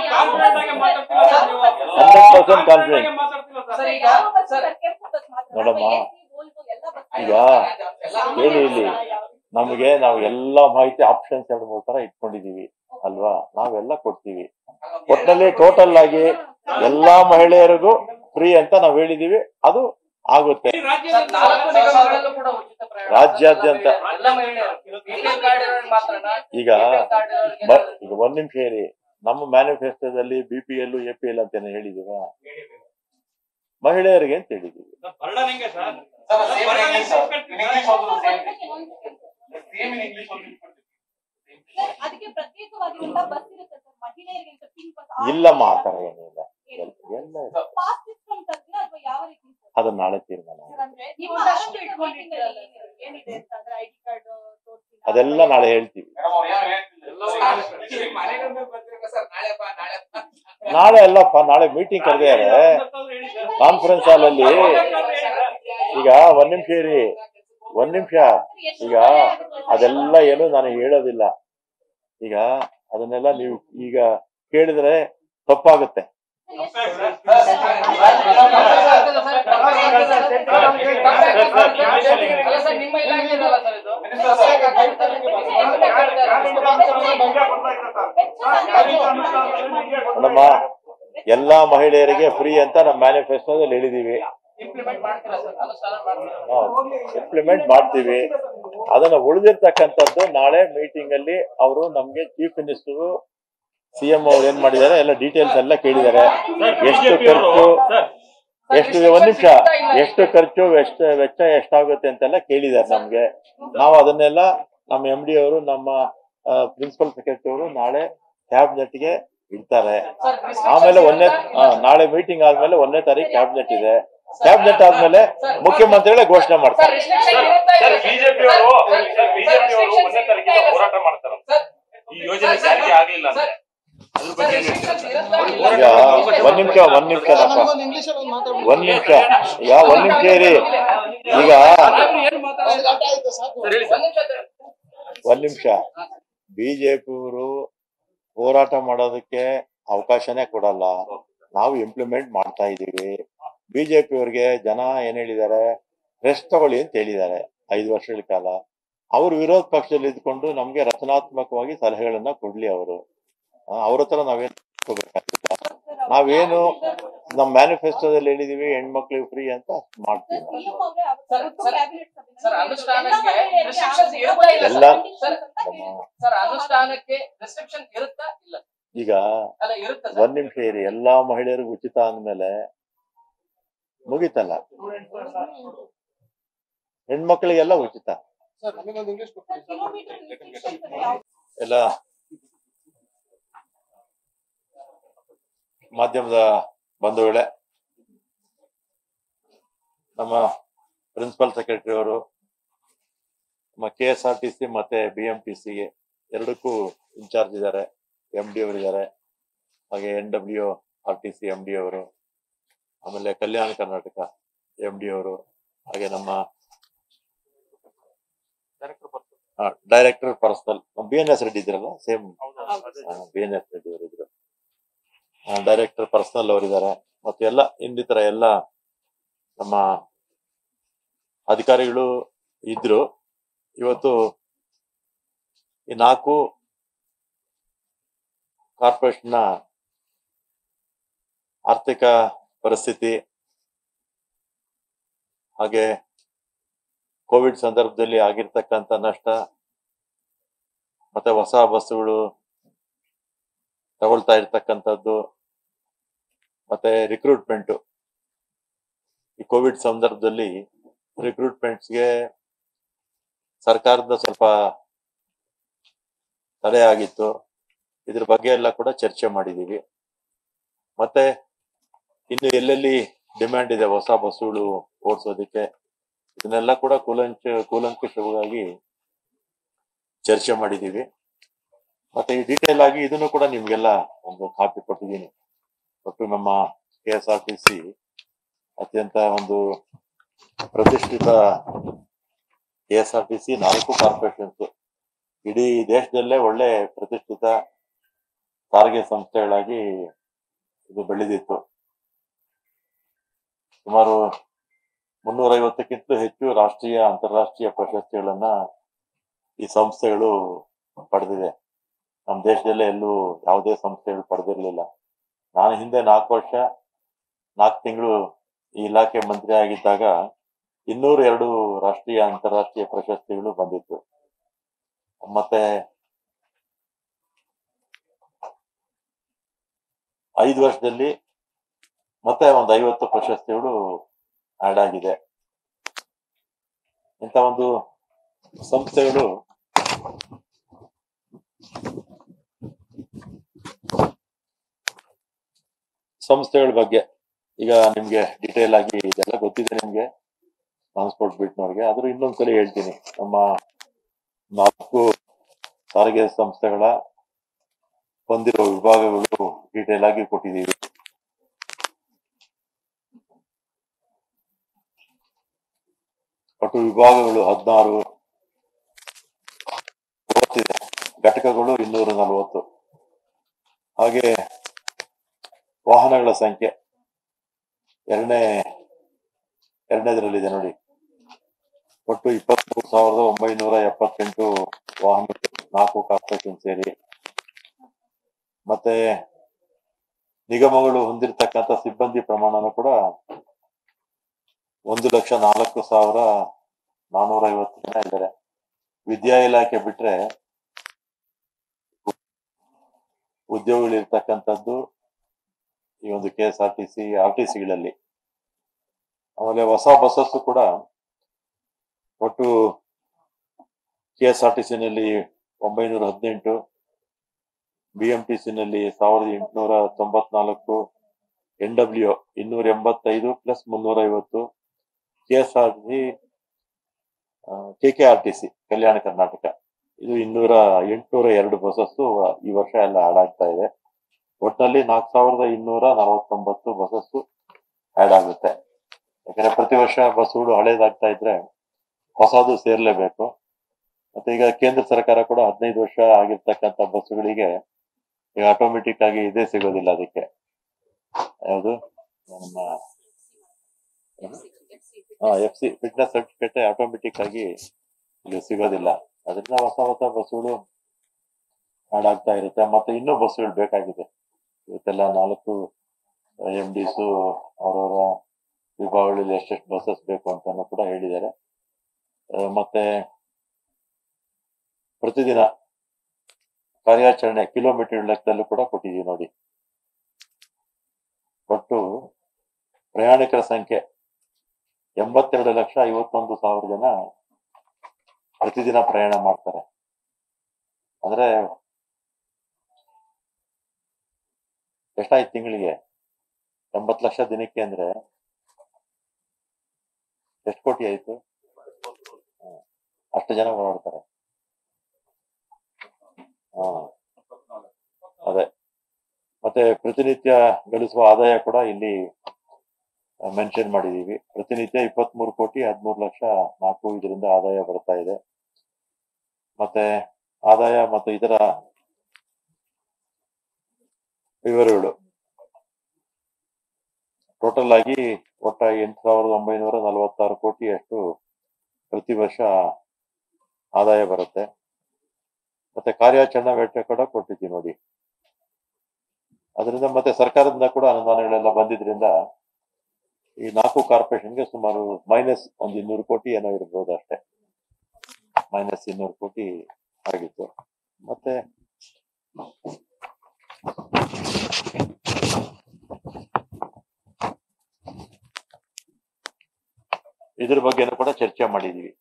ಹಂಡ್ರೆಡ್ ಪರ್ಸೆಂಟ್ ಕಾನ್ಫಿಡೆಂಟ್ ಸರ್, ಈಗ ಯಾವ ಬಸ್ ಸರ್, ಸರ್, ಕೆಂಪು ಬಸ್ ಮಾತ್ರ ನೋಡಮ್ಮ. ಅಥವಾ AC, Volvo ಎಲ್ಲ ಬಸ್ ಈಗ ಎಲ್ಲ ಹೇಳಿ ಇಲ್ಲಿ ನಮಗೆ ನಾವು ಎಲ್ಲ ಮಾಹಿತಿ ಆಪ್ಷನ್ಸ್ ಎರಡು ಮೂರು ತರ ಇಟ್ಕೊಂಡಿದೀವಿ ಅಲ್ವಾ ನಾವೆಲ್ಲ ಕೊಡ್ತೀವಿ ಒಟ್ಟಿನಲ್ಲಿ ಟೋಟಲ್ ಆಗಿ ಎಲ್ಲಾ ಮಹಿಳೆಯರಿಗೂ ಫ್ರೀ ಅಂತ ನಾವು ಹೇಳಿದೀವಿ ಅದು ಆಗುತ್ತೆ ಸರ್, ನಾಲ್ಕು ನಿಗಮಗಳಲ್ಲೂ ಕೂಡ ಉಚಿತ ಪ್ರಯಾಣ. ರಾಜ್ಯಾದ್ಯಂತ. ಎಲ್ಲ ಮಹಿಳೆಯರು BPL ಕಾರ್ಡ್ ಇರೋರಿಗೆ ಮಾತ್ರನಾ? ಈಗ BPL ಕಾರ್ಡ್ ಇರೋರಿಗೆ ಬ- ಈಗ ಒಂದ್ ನಿಮಿಷ ಹೇಳಿ ನಮ್ಮ ಮ್ಯಾನಿಫೆಸ್ಟೋದಲ್ಲಿ B P L A P L ಅಂತ ಹೇಳಿದೀವ ಮಹಿಳೆಯರಿಗೆ ಅಂತ ಹೇಳಿದೀವಿ sir, same in English, sir. In English also same. Same in English also. Sir, ಅದಕ್ಕೆ ಪ್ರತ್ಯೇಕವಾಗಿರುವಂತಹ ಬಸ್ ಇರುತ್ತೆ ಸರ್ ಮಹಿಳೆಯರಿಗೆ ಅಂತ ಪಿಂಕ್ ಬಸ್ ಇಲ್ಲಮ್ಮ ಆ ತರ ಏನಿಲ್ಲ ಎಲ್ಲ ಎಲ್ಲ ಇದೆ. ಪಾಸ್ ಸಿಸ್ಟಮ್ ತರ್ತೀರಾ ಅಥವಾ ಯಾವ ರೀತಿ ಸರ್? ಅದನ್ನ ನಾಳೆ ತೀರ್ಮಾನ ಮಾಡಿ. ಅಂದ್ರೆ ನೀವು ಅಷ್ಟು ಇಟ್ಕೊಂಡಿದ್ದೀರಲ್ಲ ಏನಿದೆ ಅಂತ ಅಂದ್ರೆ ಐಡಿ ಕಾರ್ಡ್ ತೋರಿಸಿ ಅದೆಲ್ಲ ನಾಳೆ ಹೇಳ್ತೀವಿ ಮೇಡಮ್, ಅವ್ರು ಏನು ಹೇಳ್ತಿಲ್ಲ. ಈ ಮನೆಗೊಂದು ಬರ್ತಿರಲ್ಲ ಸರ್, ನಾಳೆ ಬಾ, ನಾಳೆ ಬಾ. ನಾಳೆ ಅಲ್ಲಪ್ಪ ನಾಳೆ ಮೀಟಿಂಗ್ ಕರೆದಿದ್ದಾರೆ ಕಾನ್ಫರೆನ್ಸ್ ಹಾಲ್ ಅಲ್ಲಿ ಈಗ ಒಂದ್ ನಿಮಿಷ ಇರಿ ಒಂದ್ ನಿಮಿಷ ಈಗ ಅದೆಲ್ಲ ಏನು ನಾನು ಹೇಳೋದಿಲ್ಲ ಈಗ ಅದನ್ನೆಲ್ಲ ನೀವು ಈಗ ಕೇಳಿದ್ರೆ ತಪ್ಪಾಗುತ್ತೆ ಅಲ್ಲ ಸರ್, ನಿಮ್ಮ ಇಲಾಖೆ ಇದಲ್ಲ ಸರ್ ಇದು? ನಮ್ಮ ಎಲ್ಲಾ ಮಹಿಳೆಯರಿಗೆ ಫ್ರೀ ಅಂತ ನಮ್ಮ ಮ್ಯಾನಿಫೆಸ್ಟೋದಲ್ಲಿ ಹೇಳಿದೀವಿ ಇಂಪ್ಲಿಮೆಂಟ್ ಮಾಡ್ತೀರಾ ಸರ್ ಅನುಷ್ಠಾನ ಮಾಡ್ತೀರಾ ಇಂಪ್ಲಿಮೆಂಟ್ ಮಾಡ್ತೀವಿ ಅದನ್ನ ಉಳಿದಿರ್ತಕ್ಕಂಥದ್ದು ನಾಳೆ ಮೀಟಿಂಗ್ ಅಲ್ಲಿ ಅವರು ನಮ್ಗೆ ಚೀಫ್ ಮಿನಿಸ್ಟರ್ ಸಿಎಂ ಅವ್ರು ಏನ್ ಮಾಡಿದ್ದಾರೆ ಎಲ್ಲ ಡೀಟೇಲ್ಸ್ ಎಲ್ಲ ಕೇಳಿದ್ದಾರೆ ಎಷ್ಟು ಖರ್ಚು ಎಷ್ಟು ಒಂದ್ ನಿಮಿಷ ಎಷ್ಟು ಖರ್ಚು ಎಷ್ಟು ವೆಚ್ಚ ಎಷ್ಟಾಗುತ್ತೆ ಅಂತೆಲ್ಲ ಕೇಳಿದ್ದಾರೆ ನಮ್ಗೆ ನಾವು ಅದನ್ನೆಲ್ಲ ನಮ್ಮ ಎಂ ಡಿ ಅವರು ನಮ್ಮ ಪ್ರಿನ್ಸಿಪಲ್ ಸೆಕ್ರೆಟರಿ ಅವರು ನಾಳೆ ಕ್ಯಾಬಿನೆಟ್ ಗೆ ಇಡ್ತಾರೆ ಆಮೇಲೆ ಒಂದನೇ ಆ, ನಾಳೆ ಮೀಟಿಂಗ್ ಆದ್ಮೇಲೆ ಒಂದನೇ ತಾರೀಕು ಕ್ಯಾಬಿನೆಟ್ ಇದೆ ಕ್ಯಾಬಿನೆಟ್ ಆದ್ಮೇಲೆ ಮುಖ್ಯಮಂತ್ರಿಗಳೇ ಘೋಷಣೆ ಮಾಡ್ತಾರೆ ಸರ್ ಬಿಜೆಪಿ ಅವರು ಸರ್ ಬಿಜೆಪಿ ಅವರು ಒಂದನೇ ತಾರೀಕಿಂದ ಹೋರಾಟ ಮಾಡ್ತಾರ ಈ ಯೋಜನೆ ಜಾರಿಗೆ ಆಗ್ಲಿಲ್ಲ ಅಂದ್ರೆ ಅದ್ರ ಬಗ್ಗೆ ಏನ್ ಹೇಳ್ತೀರಾ ಸರ್? ಈಗ ಒಂದ್ ನಿಮಿಷ ಒಂದ್ ನಿಮಿಷ ಒಂದ್ ನಿಮಿಷ ಈಗ ಒಂದ್ ನಿಮಿಷ ಇರಿ ಈಗ ಒಂದ್ ನಿಮಿಷ ಬಿಜೆಪಿಯವರು ಹೋರಾಟ ಮಾಡೋದಕ್ಕೆ ಅವಕಾಶನೇ ಕೊಡಲ್ಲ ನಾವು ಇಂಪ್ಲಿಮೆಂಟ್ ಮಾಡ್ತಾ ಇದೀವಿ ಬಿಜೆಪಿಯವ್ರಿಗೆ ಜನ ಏನ್ ಹೇಳಿದ್ದಾರೆ ರೆಸ್ಟ್ ತಗೊಳ್ಳಿ ಅಂತ ಹೇಳಿದ್ದಾರೆ ಐದು ವರ್ಷಗಳ ಕಾಲ ಅವರು ವಿರೋಧ ಪಕ್ಷದಲ್ಲಿ ಇದ್ಕೊಂಡು ನಮ್ಗೆ ರಚನಾತ್ಮಕವಾಗಿ ಸಲಹೆಗಳನ್ನ ಕೊಡ್ಲಿ ಅವರು ಅವ್ರ ಹತ್ರ ನಾವೇನ್ ತಗೋಬೇಕಾಗಿಲ್ಲ ನಾವೇನು ನಮ್ಮ ಮ್ಯಾನಿಫೆಸ್ಟೋದಲ್ಲಿ ಹೇಳಿದೀವಿ ಹೆಣ್ಮಕ್ಳಿಗೆ ಫ್ರೀ ಅಂತ ಮಾಡ್ತೀವಿ ನಾವು. ಸಿಎಂ ಅವರೇ ಅವತ್ತು ಸರ್, cabinet ಸಭೆಯಲ್ಲಿ ಸರ್, ಎಲ್ಲ ಅನುಷ್ಠಾನಕ್ಕೆ ಮಹಿಳೆಯರಿಗೆ restrictions ಆ ಇರುತ್ತಾ ಇಲ್ಲ ಎಲ್ಲ ಸರ್? ನಮ್ಮ- ಸರ್ ಅನುಷ್ಠಾನಕ್ಕೆ ರೆಸ್ಟ್ರಿಕ್ಷನ್ ಇರುತ್ತಾ ಇಲ್ಲ ಈಗ ಅಲ್ಲ ಇರುತ್ತಾ ಸರ್ ಒಂದ್ ನಿಮಿಷ ಇರಿ ಎಲ್ಲಾ ಮಹಿಳೆಯರಿಗೂ ಉಚಿತ ಅಂದ್ಮೇಲೆ ಮುಗೀತಲ್ಲ ಹೆಣ್ಮಕ್ಳಿಗೆಲ್ಲ ಉಚಿತ ಕಿಲೋಮೀಟರ್ restrictions ಯಾವ ಎಲ್ಲ ಮಾಧ್ಯಮದ ಬಂಧುಗಳೇ ನಮ್ಮ ಪ್ರಿನ್ಸಿಪಲ್ ಸೆಕ್ರೆಟರಿ ಅವರು ನಮ್ಮ K S R T C ಮತ್ತೆ ಬಿ ಎಂ ಟಿ ಸಿಗೆ ಎರಡಕ್ಕೂ ಇನ್ಚಾರ್ಜ್ ಇದ್ದಾರೆ ಎಂ ಡಿ ಅವರು ಇದ್ದಾರೆ ಹಾಗೆ N W R T C M D ಅವರು ಆಮೇಲೆ ಕಲ್ಯಾಣ ಕರ್ನಾಟಕ ಎಂ ಡಿ ಅವರು ಹಾಗೆ ನಮ್ಮ director personnel B N S Reddy ಇದ್ರಲ್ಲ same B N S Reddy ಅವರು ಇದ್ರು ಡೈರೆಕ್ಟರ್ ಪರ್ಸನಲ್ ಅವರಿದ್ದಾರೆ ಮತ್ತೆ ಎಲ್ಲ ಇನ್ನಿತರ ಎಲ್ಲ ನಮ್ಮ ಅಧಿಕಾರಿಗಳು ಇದ್ರು ಇವತ್ತು ಈ ನಾಲ್ಕು ಕಾರ್ಪೊರೇಷನ್ನ ಆರ್ಥಿಕ ಪರಿಸ್ಥಿತಿ ಹಾಗೆ ಕೋವಿಡ್ ಸಂದರ್ಭದಲ್ಲಿ ಆಗಿರ್ತಕ್ಕಂಥ ನಷ್ಟ ಮತ್ತೆ ಹೊಸ ಬಸ್ಸುಗಳು ತಗೊಳ್ತಾ ಇರ್ತಕ್ಕಂಥದ್ದು ಮತ್ತೆ ರಿಕ್ರೂಟ್ಮೆಂಟ್ ಈ ಕೋವಿಡ್ ಸಂದರ್ಭದಲ್ಲಿ ರಿಕ್ರೂಟ್ಮೆಂಟ್ಸ್ಗೆ ಸರ್ಕಾರದ ಸ್ವಲ್ಪ ತಡೆ ಆಗಿತ್ತು ಇದ್ರ ಬಗ್ಗೆ ಎಲ್ಲ ಕೂಡ ಚರ್ಚೆ ಮಾಡಿದೀವಿ ಮತ್ತೆ ಇನ್ನು ಎಲ್ಲೆಲ್ಲಿ ಡಿಮ್ಯಾಂಡ್ ಇದೆ ಹೊಸ ಬಸ್ಸುಗಳು ಓಡಿಸೋದಕ್ಕೆ ಇದನ್ನೆಲ್ಲ ಕೂಡ ಕೂಲಂಚ ಕೂಲಂಕುಷವಾಗಿ ಚರ್ಚೆ ಮಾಡಿದೀವಿ ಮತ್ತೆ ಈ ಡೀಟೇಲ್ ಆಗಿ ಇದನ್ನು ಕೂಡ ನಿಮ್ಗೆಲ್ಲ ಒಂದು ಕಾಪಿ ಕೊಟ್ಟಿದ್ದೀನಿ ಒಟ್ಟು ನಮ್ಮ K S R T C ಅತ್ಯಂತ ಒಂದು ಪ್ರತಿಷ್ಠಿತ K S R T C ನಾಲ್ಕು ಕಾರ್ಪೊರೇಷನ್ಸ್ ಇಡೀ ದೇಶದಲ್ಲೇ ಒಳ್ಳೆ ಪ್ರತಿಷ್ಠಿತ ಸಾರಿಗೆ ಸಂಸ್ಥೆಗಳಾಗಿ ಇದು ಬೆಳೆದಿತ್ತು ಸುಮಾರು ಮುನ್ನೂರೈವತ್ತಕ್ಕಿಂತ ಹೆಚ್ಚು ರಾಷ್ಟ್ರೀಯ ಅಂತಾರಾಷ್ಟ್ರೀಯ ಪ್ರಶಸ್ತಿಗಳನ್ನ ಈ ಸಂಸ್ಥೆಗಳು ಪಡೆದಿದೆ ನಮ್ಮ ದೇಶದಲ್ಲೇ ಎಲ್ಲೂ ಯಾವುದೇ ಸಂಸ್ಥೆಗಳು ಪಡೆದಿರಲಿಲ್ಲ ನಾನು ಹಿಂದೆ ನಾಲ್ಕು ವರ್ಷ ನಾಲ್ಕು ತಿಂಗಳು ಈ ಇಲಾಖೆ ಮಂತ್ರಿ ಆಗಿದ್ದಾಗ ಇನ್ನೂರ ಎರಡು ರಾಷ್ಟ್ರೀಯ ಅಂತಾರಾಷ್ಟ್ರೀಯ ಪ್ರಶಸ್ತಿಗಳು ಬಂದಿತ್ತು ಮತ್ತೆ ಐದು ವರ್ಷದಲ್ಲಿ ಮತ್ತೆ ಒಂದು ಐವತ್ತು ಪ್ರಶಸ್ತಿಗಳು ಆಡ್ ಆಗಿದೆ ಇಂಥ ಒಂದು ಸಂಸ್ಥೆಗಳು ಸಂಸ್ಥೆಗಳ ಬಗ್ಗೆ ಈಗ ನಿಮ್ಗೆ ಡೀಟೇಲ್ ಆಗಿ ಇದೆಲ್ಲ ಗೊತ್ತಿದೆ ನಿಮ್ಗೆ ಟ್ರಾನ್ಸ್ಪೋರ್ಟ್ ಬಿಟ್ನವ್ರಿಗೆ ಆದ್ರೂ ಇನ್ನೊಂದ್ಸಲಿ ಹೇಳ್ತೀನಿ ನಮ್ಮ ನಾಲ್ಕು ಸಾರಿಗೆ ಸಂಸ್ಥೆಗಳ ಹೊಂದಿರುವ ವಿಭಾಗಗಳು ಡೀಟೇಲ್ ಆಗಿ ಕೊಟ್ಟಿದ್ದೀವಿ ಒಟ್ಟು ವಿಭಾಗಗಳು ಹದಿನಾರು ಮೂವತ್ತಿದೆ ಘಟಕಗಳು ಇನ್ನೂರ ನಲವತ್ತು ಹಾಗೆ ವಾಹನಗಳ ಸಂಖ್ಯೆ ಎರಡನೇ ಎರಡನೇದ್ರಲ್ಲಿದೆ ನೋಡಿ ಒಟ್ಟು ಇಪ್ಪತ್ಮೂರು ಸಾವಿರದ ಒಂಬೈನೂರ ಎಪ್ಪತ್ತೆಂಟು ವಾಹನಗಳು ನಾಲ್ಕು ಕಾರ್ಪೊರೇಷನ್ ಸೇರಿ ಮತ್ತೆ ನಿಗಮಗಳು ಹೊಂದಿರತಕ್ಕಂಥ ಸಿಬ್ಬಂದಿ ಪ್ರಮಾಣನೂ ಕೂಡ ಒಂದು ಲಕ್ಷ ನಾಲ್ಕು ಸಾವಿರ ನಾನೂರ ಐವತ್ತು ಜನ ಇದ್ದಾರೆ ವಿದ್ಯಾ ಇಲಾಖೆ ಬಿಟ್ರೆ ಉದ್ಯೋಗಗಳು ಇರ್ತಕ್ಕಂಥದ್ದು ಈ ಒಂದು K S R T C R T ಸಿಗಳಲ್ಲಿ ಆಮೇಲೆ ಹೊಸ ಬಸ್ಸಸ್ಸು ಕೂಡ ಒಟ್ಟು ಕೆ ಎಸ್ ಆರ್ ಟಿ ಸಿನಲ್ಲಿ ಒಂಬೈನೂರ ಹದಿನೆಂಟು ಬಿ ಎಂ ಟಿ ನಲ್ಲಿ ಸಾವಿರದ ಎಂಟುನೂರ ತೊಂಬತ್ನಾಲ್ಕು ಎನ್ ಡಬ್ಲ್ಯೂ ಇನ್ನೂರ ಎಂಬತ್ತೈದು ಪ್ಲಸ್ ಮುನ್ನೂರ ಐವತ್ತು K S R T K K R T C Kalyana Karnataka ಇದು ಇನ್ನೂರ ಎಂಟುನೂರ ಎರಡು ಬಸಸ್ಸು ಈ ವರ್ಷ ಎಲ್ಲ ಆಡ್ ಆಗ್ತಾ ಇದೆ ಒಟ್ಟಿನಲ್ಲಿ ನಾಲ್ಕು ಸಾವಿರದ ಇನ್ನೂರ ನಲವತ್ತೊಂಬತ್ತು ಬಸಸ್ಸು ಆಡ್ ಆಗುತ್ತೆ ಯಾಕಂದ್ರೆ ಪ್ರತಿ ವರ್ಷ ಬಸ್ಸುಗಳು ಹಳೇದಾಗ್ತಾ ಇದ್ರೆ ಹೊಸದು ಸೇರ್ಲೇಬೇಕು ಮತ್ತೆ ಈಗ ಕೇಂದ್ರ ಸರ್ಕಾರ ಕೂಡ ಹದಿನೈದು ವರ್ಷ ಆಗಿರ್ತಕ್ಕಂಥ ಬಸ್ಸುಗಳಿಗೆ ಈಗ ಆಟೋಮೆಟಿಕ್ ಆಗಿ ಇದೇ ಸಿಗೋದಿಲ್ಲ ಅದಕ್ಕೆ ಯಾವುದು ನಮ್ಮ F C fitness certificate automatic ಆಗಿ ಇಲ್ಲಿ ಸಿಗೋದಿಲ್ಲ ಅದರಿಂದ ಹೊಸ ಹೊಸ ಬಸ್ಸುಗಳು ಹಾಡಾಗ್ತಾ ಇರುತ್ತೆ ಮತ್ತೆ ಇನ್ನೂ ಬಸ್ಸುಗಳು ಬೇಕಾಗಿದೆ ಇವತ್ತೆಲ್ಲ ನಾಲ್ಕು ಎಂ ಡಿಸು ಅವರವರ ವಿಭಾಗಗಳಲ್ಲಿ ಎಷ್ಟೆಷ್ಟು ಬಸ್ಸಸ್ ಬೇಕು ಅಂತಾನು ಕೂಡ ಹೇಳಿದ್ದಾರೆ ಆ, ಮತ್ತೆ ಪ್ರತಿದಿನ ಕಾರ್ಯಾಚರಣೆ ಕಿಲೋಮೀಟರ್ ಲೆಕ್ಕದಲ್ಲೂ ಕೂಡ ಕೊಟ್ಟಿದ್ದೀವಿ ನೋಡಿ ಒಟ್ಟು ಪ್ರಯಾಣಿಕರ ಸಂಖ್ಯೆ ಎಂಬತ್ತೆರಡು ಲಕ್ಷ ಐವತ್ತೊಂದು ಸಾವಿರ ಜನ ಪ್ರತಿದಿನ ಪ್ರಯಾಣ ಮಾಡ್ತಾರೆ ಅಂದ್ರೆ ಎಷ್ಟಾಯ್ತು ತಿಂಗಳಿಗೆ ಎಂಬತ್ತು ಲಕ್ಷ ದಿನಕ್ಕೆ ಅಂದ್ರೆ ಎಷ್ಟು ಕೋಟಿ ಆಯ್ತು ಹ್ಮ್. ಅಷ್ಟು ಜನ ಓಡಾಡ್ತಾರೆ ಹಾ ಅದೇ ಮತ್ತೆ ಪ್ರತಿನಿತ್ಯ ಗಳಿಸುವ ಆದಾಯ ಕೂಡ ಇಲ್ಲಿ ಮೆನ್ಷನ್ ಮಾಡಿದೀವಿ ಪ್ರತಿನಿತ್ಯ ಇಪ್ಪತ್ಮೂರು ಕೋಟಿ ಹದಿಮೂರು ಲಕ್ಷ ನಾಲ್ಕು ಇದರಿಂದ ಆದಾಯ ಬರ್ತಾ ಇದೆ ಮತ್ತೆ ಆದಾಯ ಮತ್ತು ಇತರ ವಿವರಗಳು ಟೋಟಲ್ ಆಗಿ ಒಟ್ಟ ಎಂಟು ಸಾವಿರದ ಒಂಬೈನೂರ ನಲವತ್ತಾರು ಕೋಟಿಯಷ್ಟು ಪ್ರತಿ ವರ್ಷ ಆದಾಯ ಬರುತ್ತೆ ಮತ್ತೆ ಕಾರ್ಯಾಚರಣಾ ವೆಚ್ಚ ಕೂಡ ಕೊಟ್ಟಿದ್ದೀವಿ ನೋಡಿ ಅದರಿಂದ ಮತ್ತೆ ಸರ್ಕಾರದಿಂದ ಕೂಡ ಅನುದಾನಗಳೆಲ್ಲ ಬಂದಿದ್ರಿಂದ ಈ ನಾಲ್ಕು ಕಾರ್ಪೊರೇಷನ್ಗೆ ಸುಮಾರು ಮೈನಸ್ ಒಂದು ಇನ್ನೂರು ಕೋಟಿ ಏನೋ ಇರ್ಬೋದು ಅಷ್ಟೇ ಮೈನಸ್ ಇನ್ನೂರು ಕೋಟಿ ಆಗಿತ್ತು ಮತ್ತೆ ಇದ್ರ ಬಗ್ಗೆನೂ ಕೂಡ ಚರ್ಚೆ ಮಾಡಿದೀವಿ